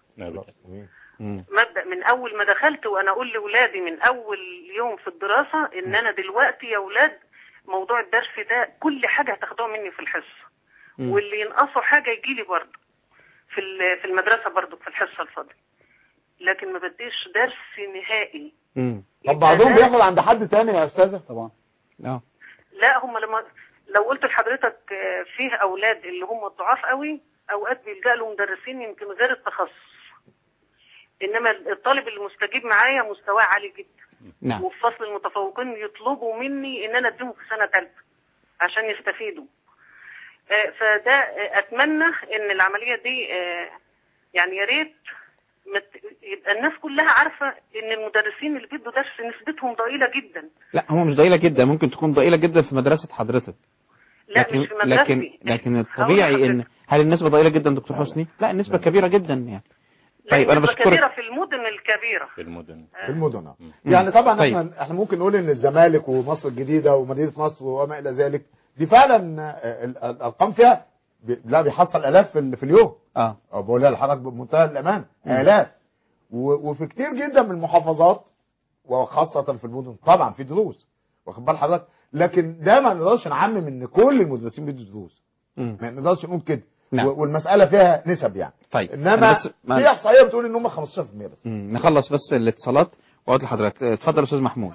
مم. مبدأ من أول ما دخلت وأنا أقول لأولادي من أول يوم في الدراسة إن أنا دلوقتي يا أولاد موضوع الدرس ده كل حاجة هتاخدوها مني في الحصة مم. واللي ينقصوا حاجة يجي لي برضه في ال- في المدرسة برضه في الحصة الفاضية لكن ما بديش درس نهائي مم. طب بعضهم ده- بياخد عند حد تاني يا استاذه طبعا اه لا هم لما لو قلت لحضرتك آه، فيه أولاد اللي هم ضعاف قوي أوقات بيلجأ له مدرسين يمكن غير التخصص إنما الطالب المستجيب معايا مستواه عالي جدا نعم وفي فصل المتفوقين يطلبوا مني ان انا اديهم في سنه ثالثه عشان يستفيدوا آه، فده آه، اتمنى ان العمليه دي آه، يعني يا ريت مت- يبقى الناس كلها عارفه ان المدرسين اللي بيدوا درس نسبتهم ضئيله جدا لا هو مش ضئيلة جدا ممكن تكون ضئيلة جدا في مدرسة حضرتك لا لكن مش في مدرستي لكن لكن الطبيعي ان هل النسبة ضئيلة جدا دكتور حسني؟ لا النسبة كبيرة جدا يعني طيب انا نسبة كبيره بشكرك في المدن الكبيره في المدن في المدن آه. يعني طبعا طيب. احنا احنا ممكن نقول ان الزمالك ومصر الجديده ومدينه نصر وما الى ذلك دي فعلا آه، ال- ال- الارقام فيها بي- لا بيحصل الاف في, ال- في اليوم اه أو بقولها لحضرتك بمنتهى الامان الاف و- وفي كتير جدا من المحافظات وخاصه في المدن طبعا في دروس واخد بال حضرتك لكن ده ما نقدرش نعمم ان كل المدرسين بيدوا دروس مم. ما نقدرش نقول كده نعم. و- والمساله فيها نسب يعني طيب انما أنا بس ما- في احصائيه بتقول ان هم 15% بس مم. نخلص بس الاتصالات واقعد لحضرتك اتفضل يا استاذ محمود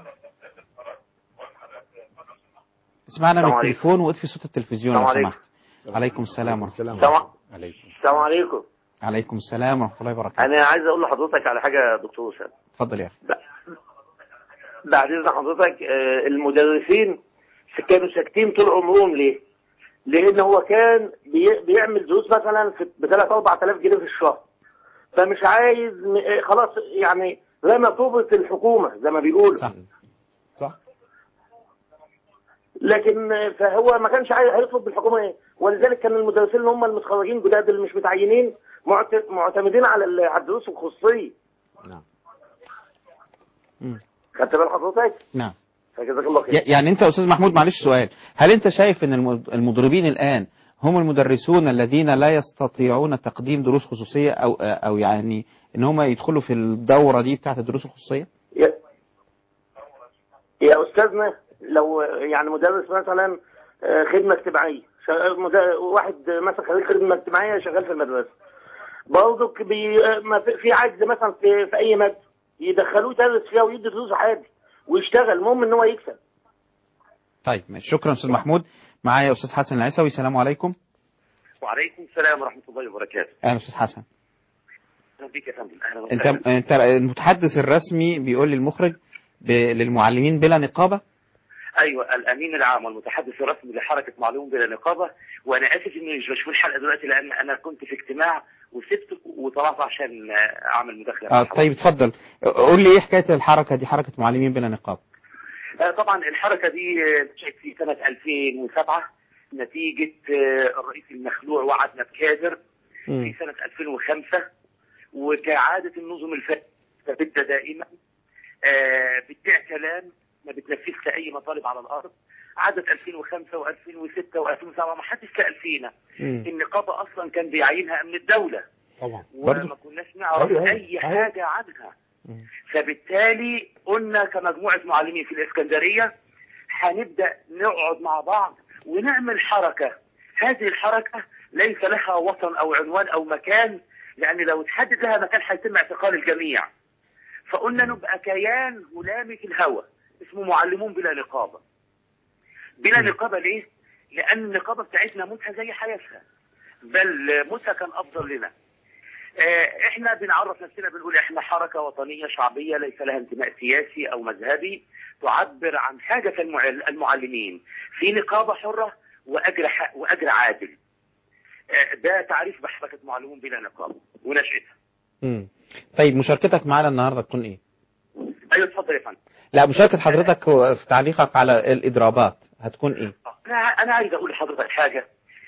اسمعنا من السلام عليكم. التليفون واطفي صوت التلفزيون لو السلام سمحت عليكم السلام ورحمه الله السلام عليكم السلام عليكم عليكم السلام ورحمه الله وبركاته انا عايز اقول لحضرتك على حاجه يا دكتور اسامه اتفضل يا اخي بعد اذن حضرتك آه، المدرسين كانوا ساكتين طول عمرهم ليه؟ لان هو كان بي- بيعمل دروس مثلا ب 3 4000 جنيه في الشهر فمش عايز م- آه، خلاص يعني رمى طوبة الحكومة زي ما بيقولوا صح صح لكن آه، فهو ما كانش عايز هيطلب من الحكومة ايه ولذلك كان المدرسين اللي هم المتخرجين جداد اللي مش متعينين معت- معتمدين على ال- على الدروس الخصوصية مم. خدت بال حضرتك؟ نعم فجزاك الله خير ي- يعني انت يا استاذ محمود معلش سؤال هل انت شايف ان الم- المضربين الان هم المدرسون الذين لا يستطيعون تقديم دروس خصوصيه او او يعني ان هم يدخلوا في الدوره دي بتاعت الدروس الخصوصيه يا يا استاذنا لو يعني مدرس مثلا آه، خدمه اجتماعيه شغال- مد- واحد مثلا خريج خدمه اجتماعيه شغال في المدرسه برضك بي آه، ما في في عجز مثلا في, في اي ماده يدخلوه يدرس فيها ويدي دروس عادي ويشتغل المهم ان هو يكسب طيب ماشي. شكرا استاذ محمود معايا استاذ حسن العيسوي السلام عليكم وعليكم السلام ورحمه الله وبركاته اهلا استاذ حسن اهلا بك يا فندم اهلا انت وسهلا انت المتحدث الرسمي بيقول للمخرج ب... للمعلمين بلا نقابه ايوه الامين العام والمتحدث الرسمي لحركه معلوم بلا نقابه وانا اسف اني مش بشوف الحلقه دلوقتي لان انا كنت في اجتماع وسبت وطلعت عشان آه، اعمل مداخله آه طيب اتفضل قول لي ايه حكايه الحركه دي حركه معلمين بلا نقابه آه، طبعا الحركه دي آه، بدأت في سنه 2007 نتيجه آه، الرئيس المخلوع وعدنا بكادر في سنه 2005 وكعاده النظم الفاسده دائما آه، بتبيع كلام ما بتنفذش اي مطالب على الارض عدت 2005 و2006 و2007 ما حدش سال فينا النقابه اصلا كان بيعينها امن الدوله طبعا وما كناش نعرف أيوة، أيوة، اي أيوة. حاجه عنها فبالتالي قلنا كمجموعه معلمين في الاسكندريه هنبدا نقعد مع بعض ونعمل حركه هذه الحركه ليس لها وطن او عنوان او مكان لان لو اتحدد لها مكان هيتم اعتقال الجميع فقلنا نبقى كيان هلامي في الهوى اسمه معلمون بلا نقابه بلا نقابه ليه؟ لان النقابه بتاعتنا موتها زي حياتها بل موتها كان افضل لنا آه، احنا بنعرف نفسنا بنقول احنا حركه وطنيه شعبيه ليس لها انتماء سياسي او مذهبي تعبر عن حاجه المع- المعلمين في نقابه حره واجر ح- واجر عادل آه، ده تعريف بحركه معلمون بلا نقابه ونشأتها مم. طيب مشاركتك معنا النهارده تكون ايه ايوه اتفضل يا فندم لا مشاركه حضرتك في تعليقك على الاضرابات هتكون ايه انا انا عايز اقول لحضرتك حاجه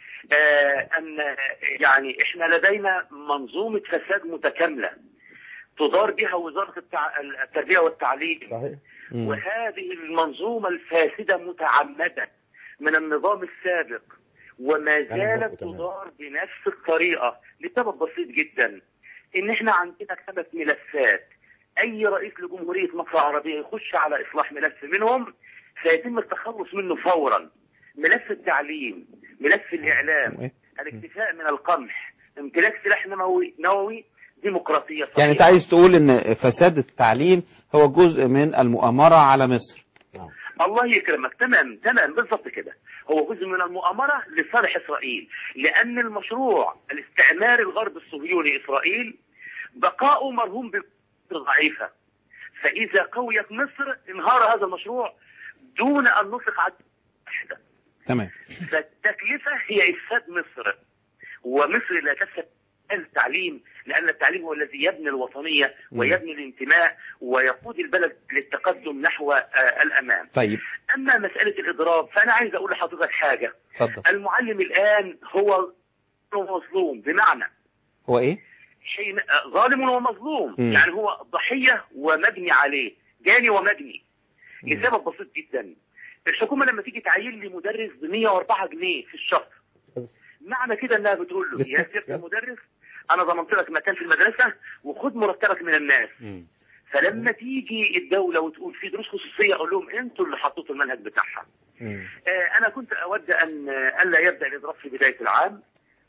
آه ان يعني احنا لدينا منظومه فساد متكامله تدار بها وزاره التع... التربيه والتعليم صحيح وهذه المنظومه الفاسده متعمده من النظام السابق وما زالت تدار بنفس الطريقه لسبب بسيط جدا ان احنا عندنا خمس ملفات اي رئيس لجمهوريه مصر العربيه يخش على اصلاح ملف منهم سيتم التخلص منه فورا ملف التعليم ملف الاعلام الاكتفاء من القمح امتلاك سلاح نووي نووي ديمقراطيه صحيحة. يعني انت عايز تقول ان فساد التعليم هو جزء من المؤامره على مصر الله يكرمك تمام تمام بالضبط كده هو جزء من المؤامرة لصالح إسرائيل لأن المشروع الاستعماري الغرب الصهيوني إسرائيل بقاؤه مرهون بمصر ضعيفة فإذا قويت مصر انهار هذا المشروع دون أن نطلق عد واحدة تمام فالتكلفة هي إفساد مصر ومصر لا تفسد التعليم لأن التعليم هو الذي يبني الوطنية ويبني الانتماء ويقود البلد للتقدم نحو آه، الأمام طيب أما مسألة الإضراب فأنا عايز أقول لحضرتك حاجة اتفضل المعلم الآن هو مظلوم بمعنى هو ايه حين آه، ظالم ومظلوم مم. يعني هو ضحية ومجني عليه جاني ومجني لسبب بسيط جدا الحكومة لما تيجي تعين لي مدرس ب 104 جنيه في الشهر معنى كده انها بتقول له يا سيادة المدرس انا ضمنت لك مكان في المدرسة وخد مرتبك من الناس فلما تيجي الدولة وتقول في دروس خصوصية اقول لهم انتوا اللي حطيتوا المنهج بتاعها آه، انا كنت اود ان الا يبدا الاضراب في بدايه العام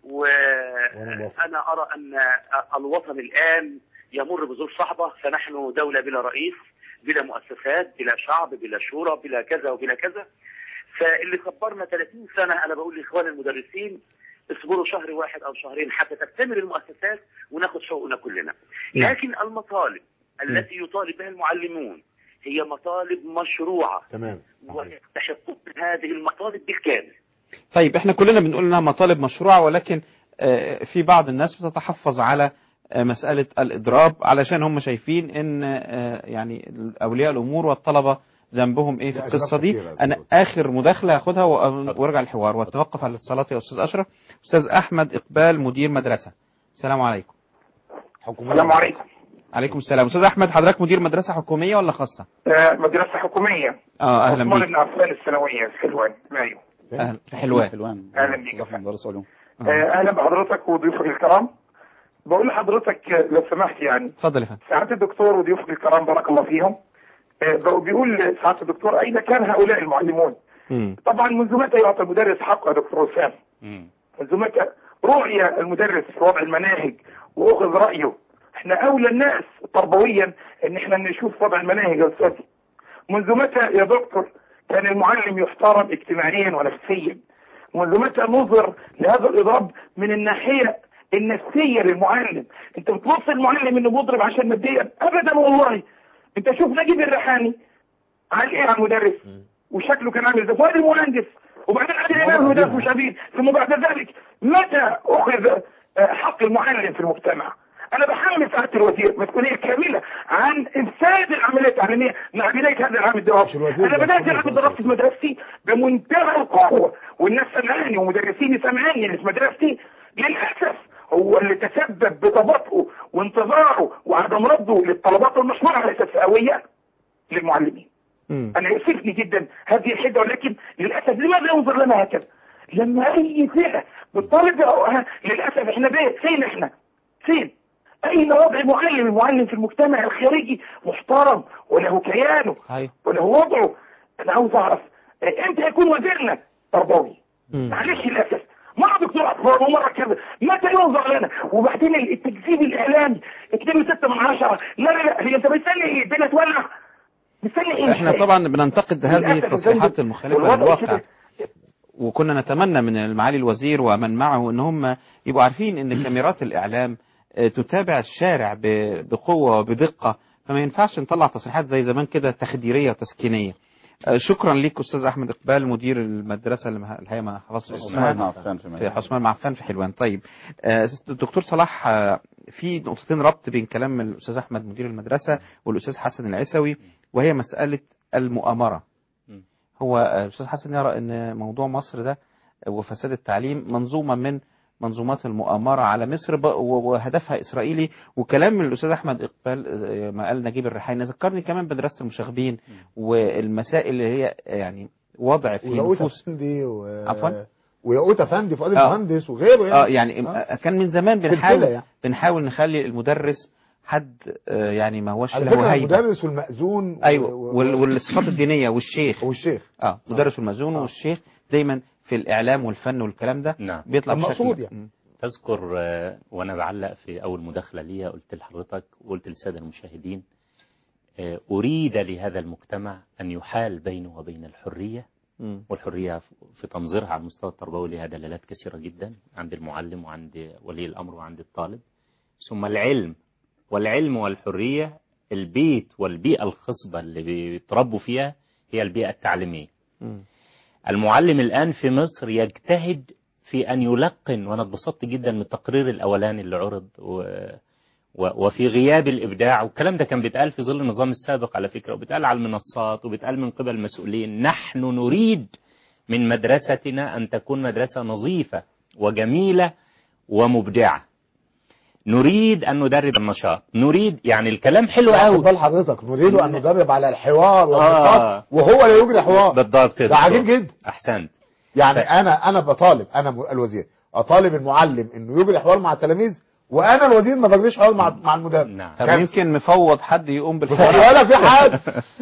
وانا ارى ان الوطن الان يمر بظروف صعبه فنحن دوله بلا رئيس بلا مؤسسات بلا شعب بلا شورى بلا كذا وبلا كذا فاللي كبرنا 30 سنه انا بقول لاخوان المدرسين اصبروا شهر واحد او شهرين حتى تكتمل المؤسسات وناخد حقوقنا كلنا نعم. لكن المطالب التي يطالب بها المعلمون هي مطالب مشروعه تمام وتحقق هذه المطالب بالكامل طيب احنا كلنا بنقول انها مطالب مشروعة ولكن آه، في بعض الناس بتتحفظ على آه، مسألة الإضراب علشان هم شايفين ان آه، يعني أولياء الأمور والطلبة ذنبهم ايه في لا، القصة أسباب دي كتيرة. انا اخر مداخلة هاخدها وأ- وارجع الحوار واتوقف على الاتصالات يا استاذ اشرف استاذ احمد اقبال مدير مدرسة السلام عليكم السلام عليكم عليكم السلام استاذ احمد حضرتك مدير مدرسة حكومية ولا خاصة آه، مدرسة حكومية اه اهلا عثمان بيك بن عفان الثانوية في حلوان مايو اهلا في حلوان حلوان أهلا بيك مدرس علوم آه، أهلا بحضرتك وضيوفك الكرام بقول لحضرتك آه، لو سمحت يعني اتفضل يا فندم سعادة الدكتور وضيوفك الكرام بارك الله فيهم آه، بقوا بيقول سعادة الدكتور أين كان هؤلاء المعلمون مم. طبعا منذ متى يعطى المدرس حقه يا دكتور وسام منذ متى رؤية المدرس في وضع المناهج وأخذ رأيه احنا أولى الناس تربويا ان احنا نشوف وضع المناهج يا أستاذي منذ متى يا دكتور كان المعلم يحترم اجتماعيا ونفسيا منذ متى نظر لهذا الإضراب من الناحية النفسية للمعلم انت بتوصل المعلم انه بيضرب عشان ماديا ابدا والله انت شوف نجيب الريحاني عن ايه عن المدرس وشكله كان عامل ازاي فؤاد المهندس وبعدين عادل امام المدرس مش عبيد ثم بعد ذلك متى اخذ آه، حق المعلم في المجتمع انا بحمل سعاده الوزير مسؤوليه كامله عن افساد العمليه التعليميه مع بدايه هذا العام الدراسي انا بدات العام الدراسي في مدرستي بمنتهى القوه والناس سمعاني ومدرسيني سمعاني اللي في مدرستي للاسف هو اللي تسبب بتباطؤه وانتظاره وعدم رده للطلبات المشروعه على اساس هويه للمعلمين انا يؤسفني جدا هذه الحده ولكن للاسف لماذا ينظر لنا هكذا؟ لما اي فئه بتطالب بحقوقها للاسف احنا بيه فين احنا؟ فين؟ اين وضع المعلم؟ المعلم في المجتمع الخارجي محترم وله كيانه صحيح وله وضعه انا عاوز اعرف آه، امتى يكون وزيرنا تربوي؟ معلش للاسف مرة دكتور أطفال ومرة كذا متى ينظر لنا وبعدين التكذيب الإعلامي 2 6 من 10 لا لا لا هي أنت مستني إيه؟ الدنيا تولع مستني إيه؟ احنا طبعا بننتقد هذه للأسف التصريحات الذنب المخالفة والوضع للواقع كده. وكنا نتمنى من معالي الوزير ومن معه ان هم يبقوا عارفين ان كاميرات الاعلام آه، تتابع الشارع ب- بقوة وبدقة فما ينفعش نطلع تصريحات زي زمان كده تخديرية وتسكينية آه، شكرا ليك استاذ احمد اقبال مدير المدرسه اللي مه- الحقيقه ما حفظتش عثمان اسمها معفان في في عثمان معفان في حلوان طيب آه، دكتور صلاح آه، في نقطتين ربط بين كلام الاستاذ احمد مدير المدرسه والاستاذ حسن العيسوي وهي مساله المؤامره هو آه، الاستاذ حسن يرى ان موضوع مصر ده وفساد التعليم منظومه من منظومات المؤامرة على مصر ب- و- وهدفها إسرائيلي وكلام من الأستاذ أحمد إقبال آه، ما قال نجيب الريحاني ذكرني كمان بمدرسة المشاغبين والمسائل اللي هي يعني وضع في وياقوت نفوس افندي و... عفوا وياقوت افندي فؤاد آه. المهندس وغيره اه يعني آه. كان من زمان سلسلة بنحاول يعني. بنحاول نخلي المدرس حد آه، يعني ما هوش على له فكره هيبه المدرس والمأذون و- ايوه و- وال- والصفات الدينيه والشيخ والشيخ اه مدرس والمأذون والشيخ دايما في الاعلام والفن والكلام ده نعم بيطلع بشكل يعني تذكر آه، وانا بعلق في اول مداخله ليا قلت لحضرتك وقلت للساده المشاهدين آه، اريد لهذا المجتمع ان يحال بينه وبين الحريه مم. والحريه في تنظيرها على المستوى التربوي لها دلالات كثيره جدا عند المعلم وعند ولي الامر وعند الطالب ثم العلم والعلم والحريه البيت والبيئه الخصبه اللي بيتربوا فيها هي البيئه التعليميه المعلم الآن في مصر يجتهد في أن يلقن وأنا اتبسطت جدا من التقرير الأولاني اللي عرض و... و... وفي غياب الإبداع والكلام ده كان بيتقال في ظل النظام السابق على فكرة وبيتقال على المنصات وبيتقال من قبل المسؤولين نحن نريد من مدرستنا أن تكون مدرسة نظيفة وجميلة ومبدعة نريد أن ندرب النشاط نريد يعني الكلام حلو قوي بال حضرتك نريد ان ندرب على الحوار آه. والنقاش وهو لا يجري حوار بالضبط كده ده عجيب جدا أحسنت يعني انا انا بطالب انا م- الوزير اطالب المعلم انه يجري حوار مع التلاميذ وانا الوزير ما بجريش حوار مع مع المدرس نعم طب يمكن مفوض حد يقوم بالحوار ولا في حد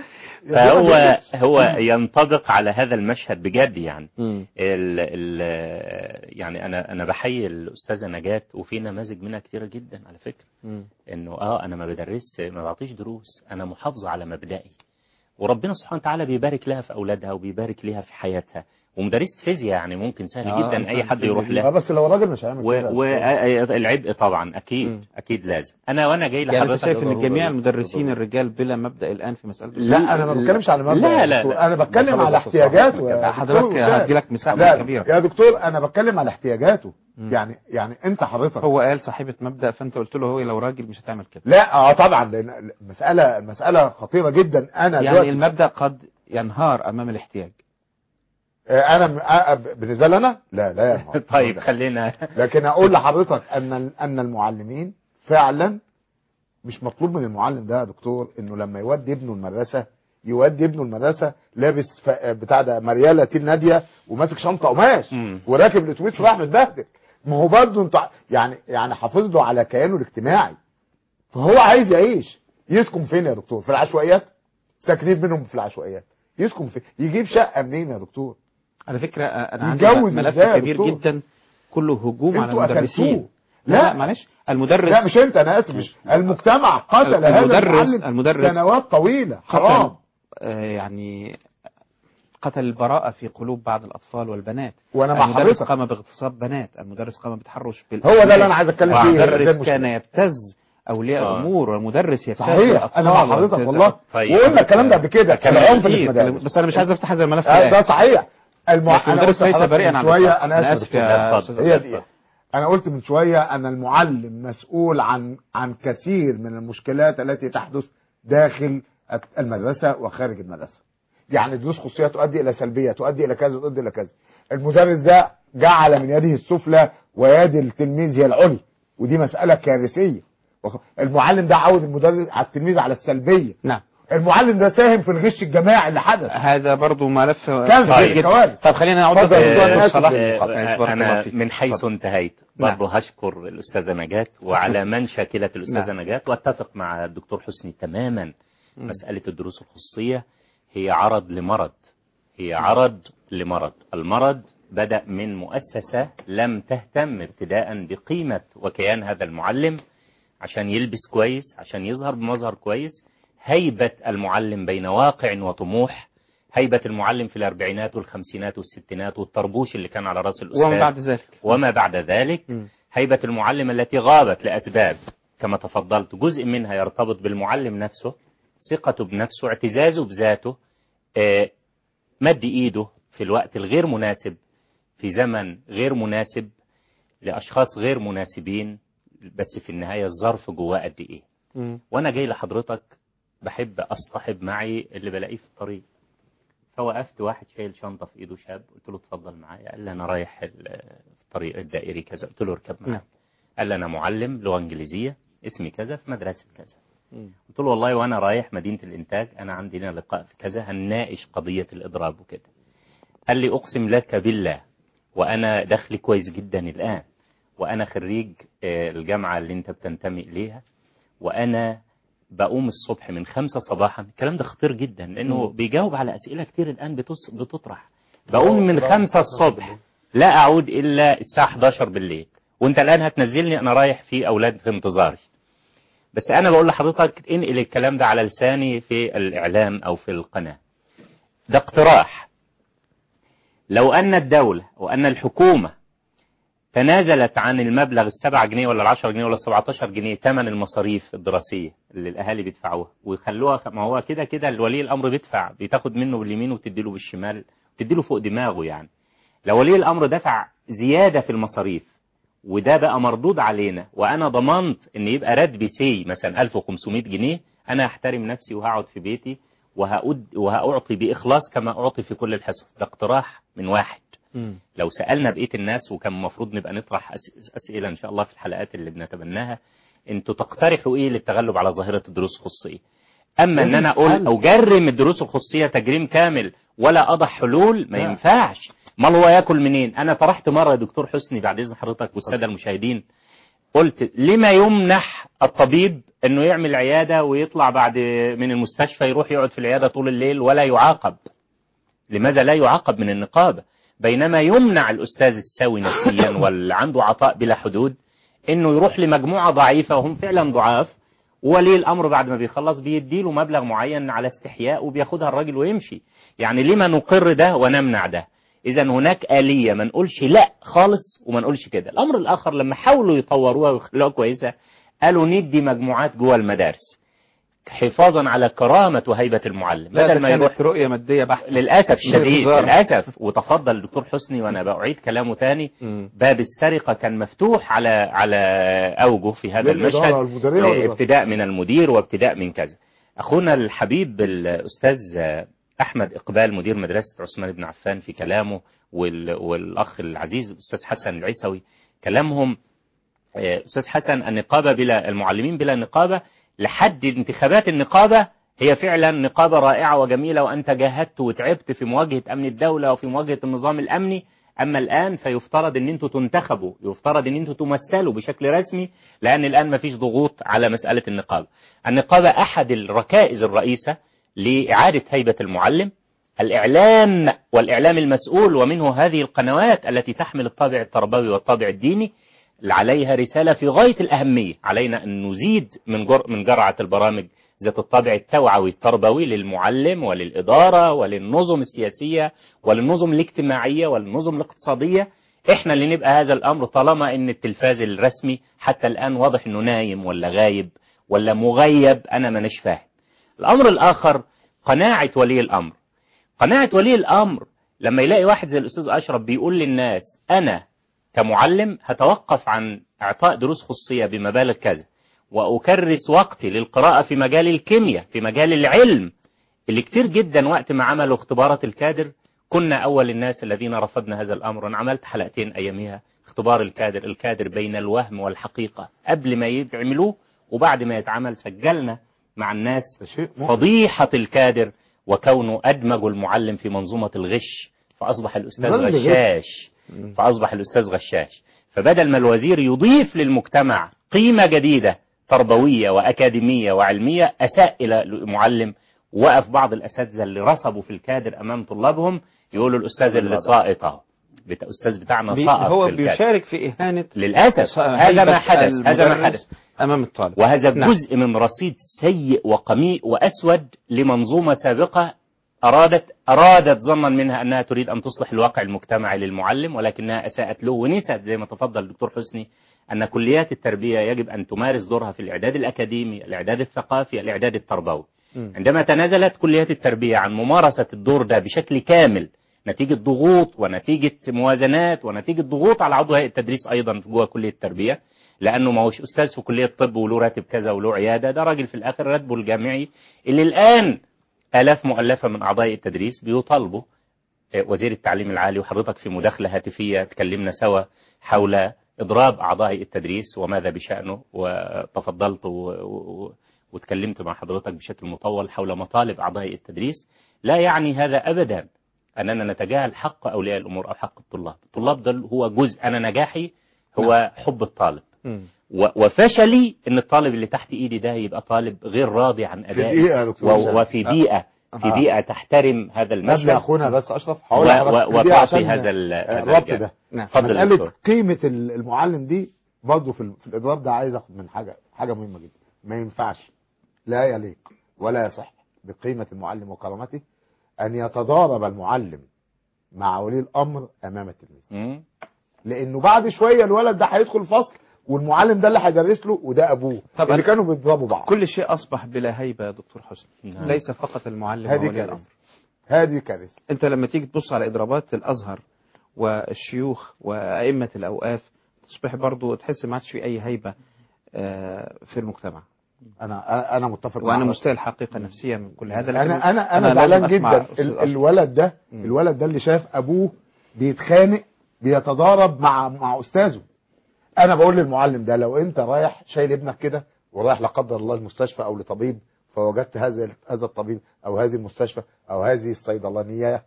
فهو هو ينطبق على هذا المشهد بجد يعني مم. ال ال يعني انا انا بحيي الاستاذه نجاة وفي نماذج منها كتيره جدا على فكره مم. انه اه انا ما بدرس ما بعطيش دروس انا محافظه على مبدئي وربنا سبحانه وتعالى بيبارك لها في اولادها وبيبارك لها في حياتها ومدرسة فيزياء يعني ممكن سهل آه، جدا اي حد يروح اه لها بس لو راجل مش هيعمل كده والعبء طبعا اكيد اكيد لازم انا وانا جاي يعني انت لحضرتك شايف ان جميع المدرسين الرجال بلا مبدا الان في مساله لا انا ما بتكلمش على مبدا لا، يا لا، دكتور. لا. انا بتكلم ده على خلاص احتياجاته يا لا، دكتور حضرتك وسام. هديلك مساحة لا، كبيرة. يا دكتور انا بتكلم على احتياجاته يعني يعني انت حضرتك هو قال صاحبه مبدا فانت قلت له هو لو راجل مش هتعمل كده لا اه طبعا لان المساله المساله خطيره جدا انا يعني دلوقتي- المبدا قد ينهار امام الاحتياج آه، انا م- آه، بالنسبه لي انا لا لا ينهار. طيب خلينا لكن اقول لحضرتك ان ان المعلمين فعلا مش مطلوب من المعلم ده يا دكتور انه لما يودي ابنه المدرسه يودي ابنه المدرسه لابس ف... بتاع ده مرياله تين ناديه وماسك شنطه قماش وراكب الاتوبيس راح متبهدل ما هو برضه انت يعني يعني حافظ له على كيانه الاجتماعي فهو عايز يعيش يسكن فين يا دكتور في العشوائيات ساكنين منهم في العشوائيات يسكن فين يجيب شقه منين يا دكتور على فكره آه، انا عندي يتجوز ملف ازاي يا كبير دكتور؟ جدا كله هجوم على انتوا المدرسين أكلتوه. لا لا. لا معلش المدرس لا مش انت انا اسف مش المجتمع قتل هذا المدرس المعلم المدرس سنوات طويله حرام قتل آه، يعني قتل البراءة في قلوب بعض الأطفال والبنات وأنا مع المدرس حضرتك. قام باغتصاب بنات المدرس قام بتحرش بال هو ده اللي أنا عايز أتكلم فيه. ده المدرس المشكلة. كان يبتز أولياء آه. الأمور والمدرس يبتز صحيح الأطفال انا مع حضرتك ويبتز- والله طيب. وقلنا الكلام ده قبل كده كلام العنف في كتير. المدارس بس أنا مش عايز أفتح هذا الملف آه، الآن. ده صحيح المع... لكن أنا المدرس قلت ليس لحضرتك بريئا من عن شويه الخطأ. انا أنا اسف آسف يا أستاذ هي أسامة. دي انا قلت من شويه ان المعلم مسؤول عن عن كثير من المشكلات التي تحدث داخل المدرسه وخارج المدرسه يعني دروس خصوصيه تؤدي الى سلبيه تؤدي الى كذا تؤدي الى كذا المدرس ده جعل من يده السفلى ويد التلميذ هي العلي ودي مساله كارثيه وخ- المعلم ده عود المدرس على التلميذ على السلبيه نعم المعلم ده ساهم في الغش الجماعي اللي حدث هذا برضو ملف كارثة، كبير جدا. كوارث. طب خلينا نعود اتفضل بس يا دكتور، أنا للدكتور آسف صلاح. للمقاطعة. بارك الله أنا فيك. من حيث اتفضل. انتهيت نعم. برضه هشكر الأستاذة نجاة وعلى من شاكلة الأستاذة نعم. نجاة واتفق مع الدكتور حسني تماما مسألة الدروس الخصوصية هي عرض لمرض هي عرض لمرض المرض بدأ من مؤسسة لم تهتم ابتداء بقيمة وكيان هذا المعلم عشان يلبس كويس عشان يظهر بمظهر كويس هيبة المعلم بين واقع وطموح هيبة المعلم في الأربعينات والخمسينات والستينات والطربوش اللي كان على رأس الأستاذ وما بعد ذلك وما بعد ذلك هيبة المعلم التي غابت لأسباب كما تفضلت جزء منها يرتبط بالمعلم نفسه ثقته بنفسه اعتزازه بذاته آه، مد إيده في الوقت الغير مناسب في زمن غير مناسب لأشخاص غير مناسبين بس في النهاية الظرف جواه قد إيه وأنا جاي لحضرتك بحب أصطحب معي اللي بلاقيه في الطريق فوقفت واحد شايل شنطة في إيده شاب قلت له اتفضل معايا قال لي أنا رايح ال- الطريق الدائري كذا قلت له اركب معايا نعم. قال لي أنا معلم لغة إنجليزية اسمي كذا في مدرسة كذا قلت له والله وأنا رايح مدينة الإنتاج أنا عندي لنا لقاء في كذا هنناقش قضية الإضراب وكده قال لي أقسم لك بالله وأنا دخلي كويس جدا الآن وأنا خريج آه، الجامعة اللي أنت بتنتمي إليها وأنا بقوم الصبح من خمسة صباحا الكلام ده خطير جدا لأنه مم. بيجاوب على أسئلة كتير الآن بتس- بتطرح بقوم من خمسة الصبح لا أعود إلا الساعة 11 بالليل وأنت الآن هتنزلني أنا رايح في أولاد في انتظاري بس أنا بقول لحضرتك انقل الكلام ده على لساني في الإعلام أو في القناة ده اقتراح لو أن الدولة وأن الحكومة تنازلت عن المبلغ السبعة جنيه ولا العشرة جنيه ولا السبعتاشر جنيه ثمن المصاريف الدراسية اللي الأهالي بيدفعوها ويخلوها ما هو كده كده الولي الأمر بيدفع بتاخد منه باليمين وتديله بالشمال تديله فوق دماغه يعني لو ولي الأمر دفع زيادة في المصاريف وده بقى مردود علينا وأنا ضمنت إن يبقى راتبي سي مثلا 1500 جنيه أنا هحترم نفسي وهقعد في بيتي وهأد وهأعطي بإخلاص كما أعطي في كل الحصص ده اقتراح من واحد لو سألنا بقية الناس وكان المفروض نبقى نطرح أس- أسئلة إن شاء الله في الحلقات اللي بنتبناها أنتوا تقترحوا إيه للتغلب على ظاهرة الدروس الخصوصية أما إن لازم أنا أقول تتحل. أو جرم الدروس الخصوصية تجريم كامل ولا أضع حلول ما لا. ينفعش امال هو ياكل منين أنا طرحت مرة يا دكتور حسني بعد إذن حضرتك والسادة المشاهدين قلت لما يمنح الطبيب انه يعمل عياده ويطلع بعد من المستشفى يروح يقعد في العياده طول الليل ولا يعاقب لماذا لا يعاقب من النقابه بينما يمنع الاستاذ السوي نفسيا واللي عنده عطاء بلا حدود انه يروح لمجموعه ضعيفه وهم فعلا ضعاف وولي الامر بعد ما بيخلص بيديله مبلغ معين على استحياء وبياخدها الراجل ويمشي يعني لما نقر ده ونمنع ده إذا هناك آلية ما نقولش لا خالص وما نقولش كده الأمر الآخر لما حاولوا يطوروها ويخلوها كويسة قالوا ندي مجموعات جوه المدارس حفاظا على كرامة وهيبة المعلم لا بدل ده ما يروح كانت رؤية مادية بحتة للأسف من الشديد الوزارة. للأسف وتفضل الدكتور حسني وأنا بعيد كلامه تاني باب السرقة كان مفتوح على على أوجه في هذا للإدارة المشهد والمديرية آه، والإدارة. ابتداء من المدير وابتداء من كذا أخونا الحبيب الأستاذ أحمد إقبال مدير مدرسة عثمان بن عفان في كلامه وال- والأخ العزيز الأستاذ حسن العيسوي كلامهم آه، أستاذ حسن النقابة بلا المعلمين بلا نقابة لحد انتخابات النقابة هي فعلا نقابة رائعة وجميلة وأنت جاهدت وتعبت في مواجهة أمن الدولة وفي مواجهة النظام الأمني أما الآن فيفترض أن أنتوا تنتخبوا يفترض أن أنتوا تمثلوا بشكل رسمي لأن الآن ما فيش ضغوط على مسألة النقابة النقابة أحد الركائز الرئيسة لإعادة هيبة المعلم الإعلام والإعلام المسؤول ومنه هذه القنوات التي تحمل الطابع التربوي والطابع الديني عليها رسالة في غاية الأهمية علينا أن نزيد من جر من جرعة البرامج ذات الطابع التوعوي التربوي للمعلم وللإدارة وللنظم السياسية وللنظم الاجتماعية وللنظم الاقتصادية احنا اللي نبقى هذا الأمر طالما أن التلفاز الرسمي حتى الآن واضح أنه نايم ولا غايب ولا مغيب أنا ما نش فاهم الأمر الآخر قناعة ولي الأمر قناعة ولي الأمر لما يلاقي واحد زي الأستاذ أشرف بيقول للناس أنا كمعلم هتوقف عن إعطاء دروس خصوصية بمبالغ كذا وأكرس وقتي للقراءة في مجال الكيمياء في مجال العلم اللي كتير جدا وقت ما عملوا اختبارات الكادر كنا أول الناس الذين رفضنا هذا الأمر وأنا عملت حلقتين أيامها اختبار الكادر الكادر بين الوهم والحقيقة قبل ما يعملوه وبعد ما يتعمل سجلنا مع الناس فضيحة الكادر وكونه أدمج المعلم في منظومة الغش فأصبح الأستاذ غش. غشاش فأصبح الأستاذ غشاش فبدل ما الوزير يضيف للمجتمع قيمة جديدة تربوية وأكاديمية وعلمية أساء إلى المعلم وقف بعض الأساتذة اللي رصبوا في الكادر أمام طلابهم يقولوا الأستاذ اللي ساقط أهو بت- الأستاذ بتاعنا بي- سقط هو في الكادر بيشارك في إهانة للأسف هيبة هذا ما حدث هذا ما المدرس حدث أمام الطالب وهذا نعم. جزء من رصيد سيء وقميء وأسود لمنظومة سابقة أرادت أرادت ظنا منها أنها تريد أن تصلح الواقع المجتمعي للمعلم ولكنها أساءت له ونست زي ما تفضل الدكتور حسني أن كليات التربية يجب أن تمارس دورها في الإعداد الأكاديمي الإعداد الثقافي الإعداد التربوي عندما تنازلت كليات التربية عن ممارسة الدور ده بشكل كامل نتيجة ضغوط ونتيجة موازنات ونتيجة ضغوط على عضو هيئة التدريس أيضا جوه كلية التربية لأنه ما هوش أستاذ في كلية الطب وله راتب كذا وله عيادة ده راجل في الآخر راتبه الجامعي اللي الآن آلاف مؤلفة من أعضاء التدريس بيطالبوا آه، وزير التعليم العالي وحضرتك في مداخلة هاتفية تكلمنا سوا حول إضراب أعضاء التدريس وماذا بشأنه وتفضلت و... و... وتكلمت مع حضرتك بشكل مطول حول مطالب أعضاء التدريس لا يعني هذا أبدا أننا نتجاهل حق أولياء الأمور أو حق الطلاب الطلاب ده هو جزء أنا نجاحي هو حب الطالب و- وفشلي ان الطالب اللي تحت ايدي ده يبقى طالب غير راضي عن في ادائه دقيقة يا دكتور و- هشام. وفي بيئه في آه. بيئه تحترم هذا المشهد قبل اخونا بس اشرف و- هقول لحضرتك و- في دقيقة وتعطي عشان هذا ال- آه، هذا الربط الجانب. ده نعم. اتفضل يا مسألة دكتور. قيمة ال- المعلم دي برضه في ال- في الاضراب ده عايز اخد من حاجة حاجة مهمة جدا ما ينفعش لا يليق ولا يصح بقيمة المعلم وكرامته ان يتضارب المعلم مع ولي الامر امام التلميذ لانه بعد شوية الولد ده هيدخل الفصل والمعلم ده اللي هيدرس له وده ابوه طب اللي أنا- كانوا بيضربوا بعض كل شيء أصبح بلا هيبة يا دكتور حسني نعم. ليس فقط المعلم هذه وولي كارثة. الأمر هذه كارثة أنت لما تيجي تبص على إضرابات الأزهر والشيوخ وأئمة الأوقاف تصبح برضو تحس ما عادش في أي هيبة آه، في المجتمع انا انا متفق وأنا معك. مستاء الحقيقة نفسيا من كل هذا لكن انا انا انا لازم زعلان أسمع جدا أستاذ ال- أشرف. الولد ده الولد ده اللي شاف ابوه بيتخانق بيتضارب مع مع استاذه انا بقول للمعلم ده لو انت رايح شايل ابنك كده ورايح لا قدر الله المستشفى او لطبيب فوجدت هذا هذا الطبيب او هذه المستشفى او هذه الصيدلانيه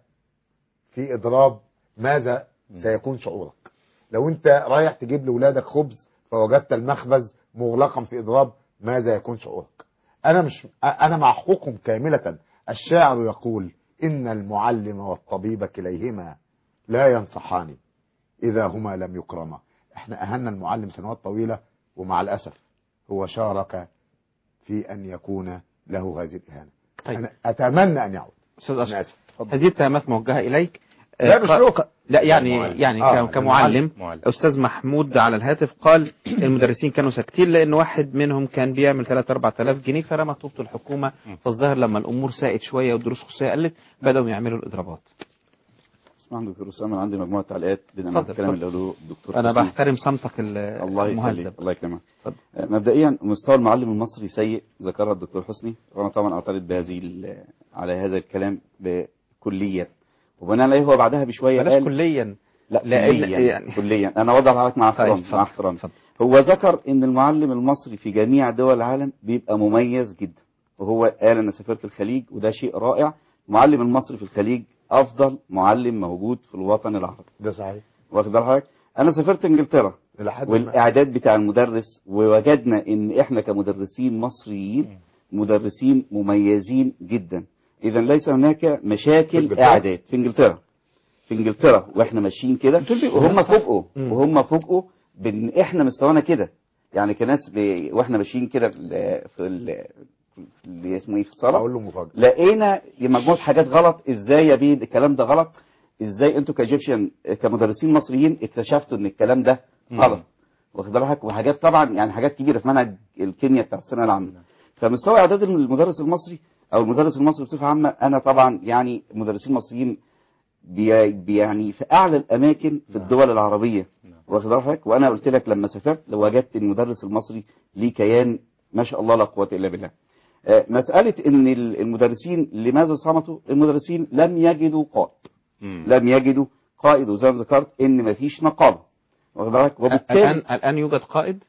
في اضراب ماذا سيكون شعورك لو انت رايح تجيب لاولادك خبز فوجدت المخبز مغلقا في اضراب ماذا يكون شعورك انا مش انا مع حقوقهم كامله الشاعر يقول ان المعلم والطبيب كليهما لا ينصحان اذا هما لم يكرما احنا اهنا المعلم سنوات طويله ومع الاسف هو شارك في ان يكون له هذه الاهانه طيب. انا اتمنى ان يعود أستاذ أنا أشرف آسف. هذه التهمات موجهة إليك آه، لا مش قال- له. ق- لا يعني معلم. يعني آه، ك- كمعلم معلم. استاذ محمود على الهاتف قال المدرسين كانوا ساكتين لان واحد منهم كان بيعمل 3 4000 جنيه فرمى طوبة الحكومه فالظاهر لما الامور ساءت شويه والدروس الخصوصيه قلت بداوا يعملوا الاضرابات اسمعني دكتور اسامه انا عندي مجموعه تعليقات بناء على اتفضل، الكلام اتفضل. اللي قاله الدكتور انا حسني. بحترم صمتك ال- الله المهذب يخليك الله يكرمك آه، مبدئيا مستوى المعلم المصري سيء ذكرها الدكتور حسني وانا طبعا اعترض بهذه ال- على هذا الكلام كليا وبناء عليه هو بعدها بشويه بلاش قال كليا لا لا، كليا لا، يعني. كليا انا اوضح لك مع احترام اتفضل، مع احترام هو ذكر ان المعلم المصري في جميع دول العالم بيبقى مميز جدا وهو قال انا سافرت الخليج وده شيء رائع المعلم المصري في الخليج افضل معلم موجود في الوطن العربي ده صحيح واخد بال حضرتك انا سافرت انجلترا لحد ما- والاعداد بتاع المدرس ووجدنا ان احنا كمدرسين مصريين مدرسين مميزين جدا اذا ليس هناك مشاكل إنجلترا؟ اعداد في انجلترا في انجلترا واحنا ماشيين كده وهم فوقوا وهم فوقوا بان احنا مستوانا كده يعني كناس ب... واحنا ماشيين كده في ال- في ال- في اللي اسمه ايه في الصلاه اقول له مفاجاه لقينا مجموعه حاجات غلط ازاي يا بيه الكلام ده غلط ازاي انتوا كايجيبشن كمدرسين مصريين اكتشفتوا ان الكلام ده غلط واخد بالك وحاجات طبعا يعني حاجات كبيره في منهج الكيمياء بتاع الثانويه العامه فمستوى اعداد المدرس المصري او المدرس المصري بصفه عامه انا طبعا يعني مدرسين مصريين بي بي- يعني في اعلى الاماكن في الدول العربيه واخد بالك وانا قلت لك لما سافرت لو وجدت المدرس المصري ليه كيان ما شاء الله لا قوه الا بالله آه، مساله ان ال- المدرسين لماذا صمتوا المدرسين لم يجدوا قائد لم يجدوا قائد وزي ما ذكرت ان مفيش نقابه واخد بالك وبالتالي الان الان يوجد قائد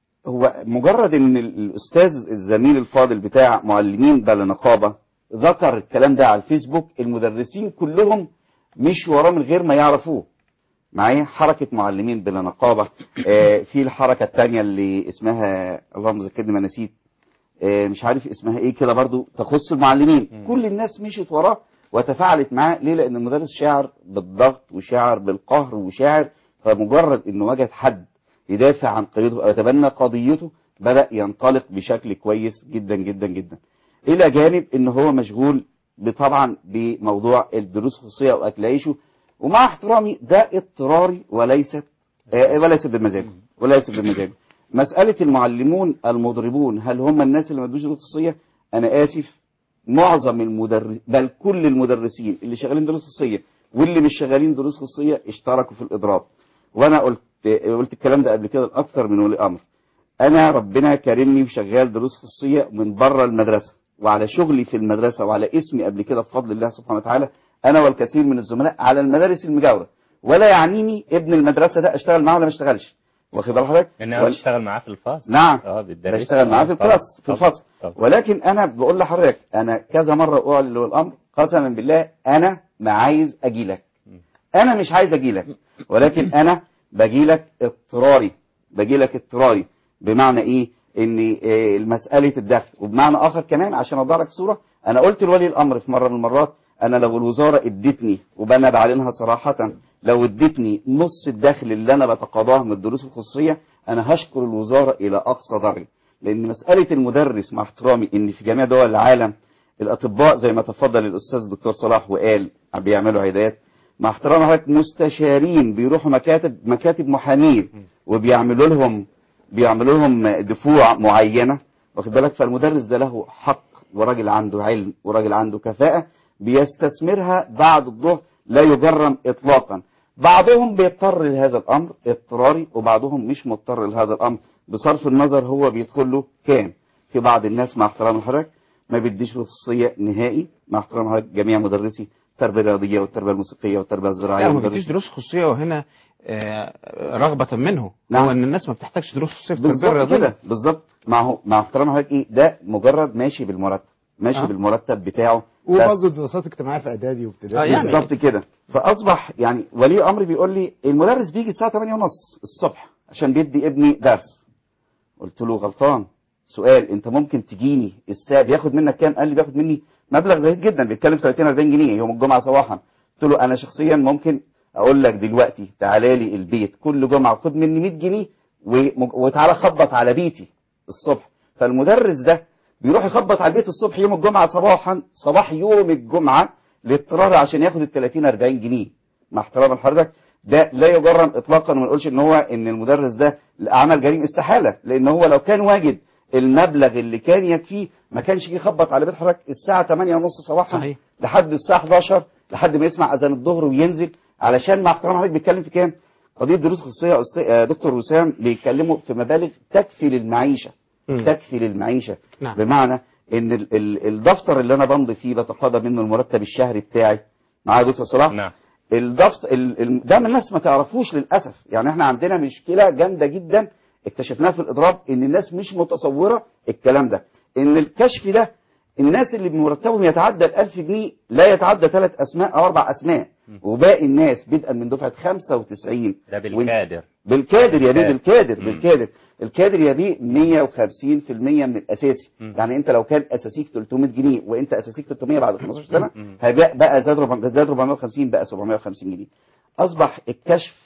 هو مجرد ان ال- الاستاذ الزميل الفاضل بتاع معلمين بلا نقابه ذكر الكلام ده على الفيسبوك المدرسين كلهم مشوا وراه من غير ما يعرفوه معايا حركه معلمين بلا نقابه آه في الحركه الثانيه اللي اسمها اللهم ذكرني ما نسيت آه مش عارف اسمها ايه كده برضو تخص المعلمين كل الناس مشيت وراه وتفاعلت معاه ليه لان المدرس شاعر بالضغط وشاعر بالقهر وشاعر فمجرد انه وجد حد يدافع عن قضيته او يتبنى قضيته بدا ينطلق بشكل كويس جدا جدا جدا الى جانب ان هو مشغول طبعا بموضوع الدروس الخصوصيه واكل عيشه ومع احترامي ده اضطراري وليست آه وليس بمزاجه وليس بمزاجه مساله المعلمون المضربون هل هم الناس اللي ما ادوش دروس خصوصيه انا اسف معظم المدرس بل كل المدرسين اللي شغالين دروس خصوصيه واللي مش شغالين دروس خصوصيه اشتركوا في الاضراب وانا قلت قلت الكلام ده قبل كده لاكثر من ولي امر انا ربنا كرمني وشغال دروس خصوصيه من بره المدرسه وعلى شغلي في المدرسه وعلى اسمي قبل كده بفضل الله سبحانه وتعالى انا والكثير من الزملاء على المدارس المجاوره ولا يعنيني ابن المدرسه ده اشتغل معاه ولا ما اشتغلش واخد بال حضرتك انها وال- بتشتغل معاه في الفصل نعم اه بتدرس بشتغل معاه في الكلاس في طبعاً. الفصل طبعاً. ولكن انا بقول لحضرتك انا كذا مره اعلن له الامر قسما بالله انا ما عايز اجي لك انا مش عايز اجي لك ولكن انا باجي لك اضطراري باجي لك اضطراري بمعنى ايه ان إيه مساله الدخل وبمعنى اخر كمان عشان اوضح لك الصوره انا قلت لولي الامر في مره من المرات انا لو الوزاره ادتني وانا بعلنها صراحه لو ادتني نص الدخل اللي انا بتقاضاه من الدروس الخصوصيه انا هشكر الوزاره الى اقصى درجه لان مساله المدرس مع احترامي ان في جميع دول العالم الاطباء زي ما تفضل الاستاذ الدكتور صلاح وقال بيعملوا عيادات مع احترام حضرتك مستشارين بيروحوا مكاتب مكاتب محامين وبيعملوا لهم بيعملوا لهم دفوع معينه واخد بالك فالمدرس ده له حق وراجل عنده علم وراجل عنده كفاءه بيستثمرها بعد الظهر لا يجرم اطلاقا بعضهم بيضطر لهذا الامر اضطراري وبعضهم مش مضطر لهذا الامر بصرف النظر هو بيدخل له كام في بعض الناس مع احترام الحضرتك ما بيديش خصوصيه نهائي مع احترام حضرتك جميع مدرسي التربيه الرياضيه والتربيه الموسيقيه والتربيه الزراعيه لا ما والمدرس- بيديش دروس خصوصيه وهنا آه، رغبه منه نعم. هو ان الناس ما بتحتاجش دروس خصوصيه في التربيه بالظبط الرياضيه كده بالظبط مع هو مع احترام حضرتك ايه ده مجرد ماشي بالمرتب ماشي آه. بالمرتب بتاعه بس وبرضه دراسات اجتماعيه في اعدادي وابتدائي بالظبط كده فاصبح يعني ولي امري بيقول لي المدرس بيجي الساعه 8 ونص الصبح عشان بيدي ابني درس قلت له غلطان سؤال انت ممكن تجيني الساعه بياخد منك كام قال لي بياخد مني مبلغ زهيد جدا بيتكلم في 30 40 جنيه يوم الجمعه صباحا قلت له انا شخصيا ممكن اقول لك دلوقتي تعالى لي البيت كل جمعه خد مني 100 جنيه ومج- وتعالى خبط على بيتي الصبح فالمدرس ده بيروح يخبط على البيت الصبح يوم الجمعه صباحا صباح يوم الجمعه لاضطرار عشان ياخد ال 30 40 جنيه مع احترام لحضرتك ده لا يجرم اطلاقا وما نقولش ان هو ان المدرس ده عمل جريمه استحاله لان هو لو كان واجد المبلغ اللي كان يكفيه ما كانش يجي يخبط على بيت حضرتك الساعه 8 ونص صباحا صحيح. لحد الساعه 11 لحد ما يسمع اذان الظهر وينزل علشان مع احترام حضرتك بيتكلم في كام؟ قضيه دروس خصوصيه يا أستاذ- آه، دكتور وسام بيتكلموا في مبالغ تكفي للمعيشه تكفي للمعيشه نعم. بمعنى ان ال- ال- الدفتر اللي انا بمضي فيه بتقاضى منه المرتب الشهري بتاعي معايا يا دكتور صلاح نعم الدفتر ال- ال- ده من الناس ما تعرفوش للاسف يعني احنا عندنا مشكله جامده جدا اكتشفناها في الاضراب ان الناس مش متصوره الكلام ده ان الكشف ده الناس اللي بمرتبهم يتعدى ال 1000 جنيه لا يتعدى ثلاث اسماء او اربع اسماء وباقي الناس بدءا من دفعه 95 ده بالكادر بالكادر يا بيه بالكادر. بالكادر مم. بالكادر الكادر يا بيه 150% من الاساسي يعني انت لو كان اساسيك 300 جنيه وانت اساسيك 300 بعد 15 سنه هيبقى بقى زاد ربع- زاد 450 بقى 750 جنيه اصبح الكشف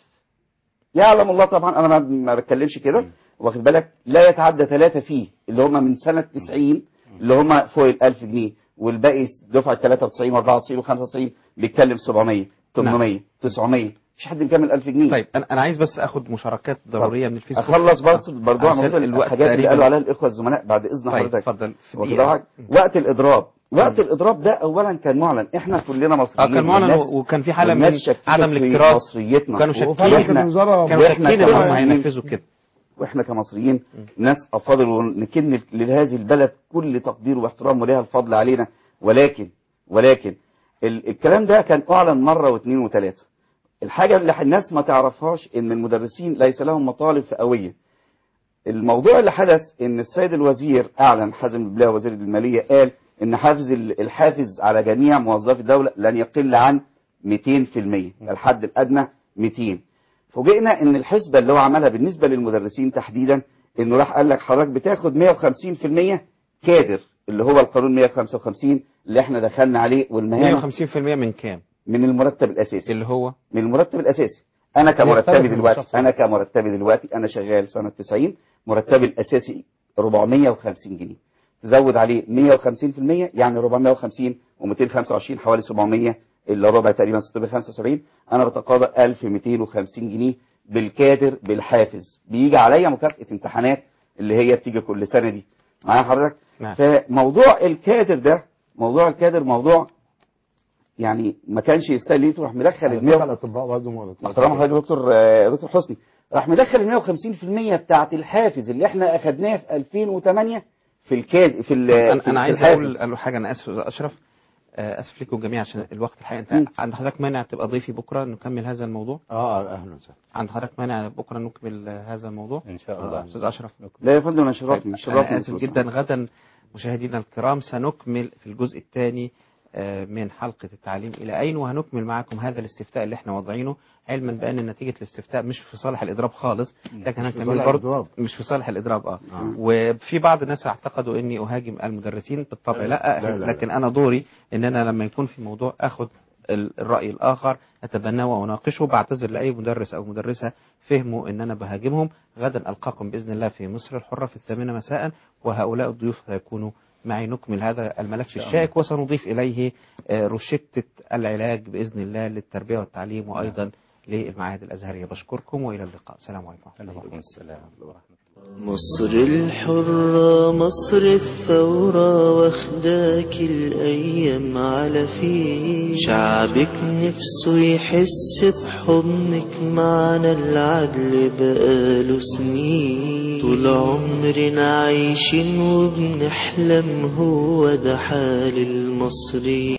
يعلم الله طبعا انا ما, ما بتكلمش كده واخد بالك لا يتعدى ثلاثه فيه اللي هم من سنه 90 اللي هم فوق ال 1000 جنيه والباقي دفعه 93 و94 و95 بيتكلم 700 800 900 مش حد مكمل 1000 جنيه طيب انا انا عايز بس اخد مشاركات ضروريه من الفيسبوك اخلص بس برضه عشان موضوع الوقت الحاجات اللي تقريباً. قالوا عليها الاخوه الزملاء بعد اذن طيب، حضرتك اتفضل في واخد دقيقة. بالك؟ وقت الاضراب وقت الاضراب ده اولا كان معلن احنا كلنا مصريين اه كان معلن والناس- وكان في حاله من والناس شككت عدم في الاكتراث مصريتنا وكانوا شاكين وإحنا- كانوا وإحنا شاكين انهم كمصريين- هينفذوا كده واحنا كمصريين ناس افاضل ونكن لهذه البلد كل تقدير واحترام ولها الفضل علينا ولكن ولكن ال الكلام ده كان اعلن مره واثنين وثلاثه الحاجه اللي الناس ما تعرفهاش ان المدرسين ليس لهم مطالب فئويه الموضوع اللي حدث ان السيد الوزير اعلن حازم البلاوي وزير الماليه قال ان حافز ال- الحافز على جميع موظفي الدوله لن يقل عن 200% الحد الادنى 200 فوجئنا ان الحسبه اللي هو عملها بالنسبه للمدرسين تحديدا انه راح قال لك حضرتك بتاخد 150% كادر اللي هو القانون 155 اللي احنا دخلنا عليه والمهام 150% من كام من المرتب الاساسي اللي هو من المرتب الاساسي انا كمرتبي يختلف من دلوقتي شخص انا كمرتبي دلوقتي انا شغال سنه 90 مرتبي الاساسي 450 جنيه تزود عليه 150% يعني 450 و225 حوالي 700 الا ربع تقريبا 675 انا بتقاضى 1250 جنيه بالكادر بالحافز بيجي عليا مكافاه امتحانات اللي هي بتيجي كل سنه دي معايا حضرتك نعم. فموضوع الكادر ده موضوع الكادر موضوع يعني ما كانش يستاهل ليه تروح مدخل ال 100 الاطباء برضه احترام حضرتك يا دكتور آه، دكتور حسني راح مدخل ال 150% بتاعت الحافز اللي احنا اخدناه في 2008 في الكاد في ال انا في انا عايز الحافز. اقول أقول حاجه انا اسف يا اشرف آه، اسف لكم جميعا عشان الوقت الحقيقه انت عند حضرتك مانع تبقى ضيفي بكره نكمل هذا الموضوع اه اهلا وسهلا عند حضرتك مانع بكره نكمل آه، هذا الموضوع ان شاء الله. استاذ اشرف لا يا فندم انا شرفني طيب، شرفني انا اسف جدا غدا مشاهدينا الكرام سنكمل في الجزء الثاني من حلقة التعليم إلى أين وهنكمل معكم هذا الاستفتاء اللي احنا واضعينه علما بأن نتيجة الاستفتاء مش في صالح الإضراب خالص لكن مش في هنكمل صالح برضه الإضراب. مش في صالح الإضراب اه وفي بعض الناس اعتقدوا إني أهاجم المدرسين بالطبع لا, لا، لا، لا. لكن أنا دوري إن أنا لما يكون في موضوع أخذ ال- الرأي الآخر أتبناه وأناقشه بعتذر لأي مدرس أو مدرسة فهموا إن أنا بهاجمهم غدا ألقاكم بإذن الله في مصر الحرة في الثامنة مساء وهؤلاء الضيوف سيكونوا معي نكمل هذا الملف الشائك وسنضيف إليه آه، روشتة العلاج بإذن الله للتربية والتعليم وأيضا للمعاهد الأزهرية بشكركم وإلى اللقاء السلام عليكم ورحمة الله عليكم السلام ورحمة مصر الحرة مصر الثورة واخداك الأيام على فيه شعبك نفسه يحس بحضنك معنا العدل بقاله سنين طول عمرنا عايشين وبنحلم هو ده حال المصري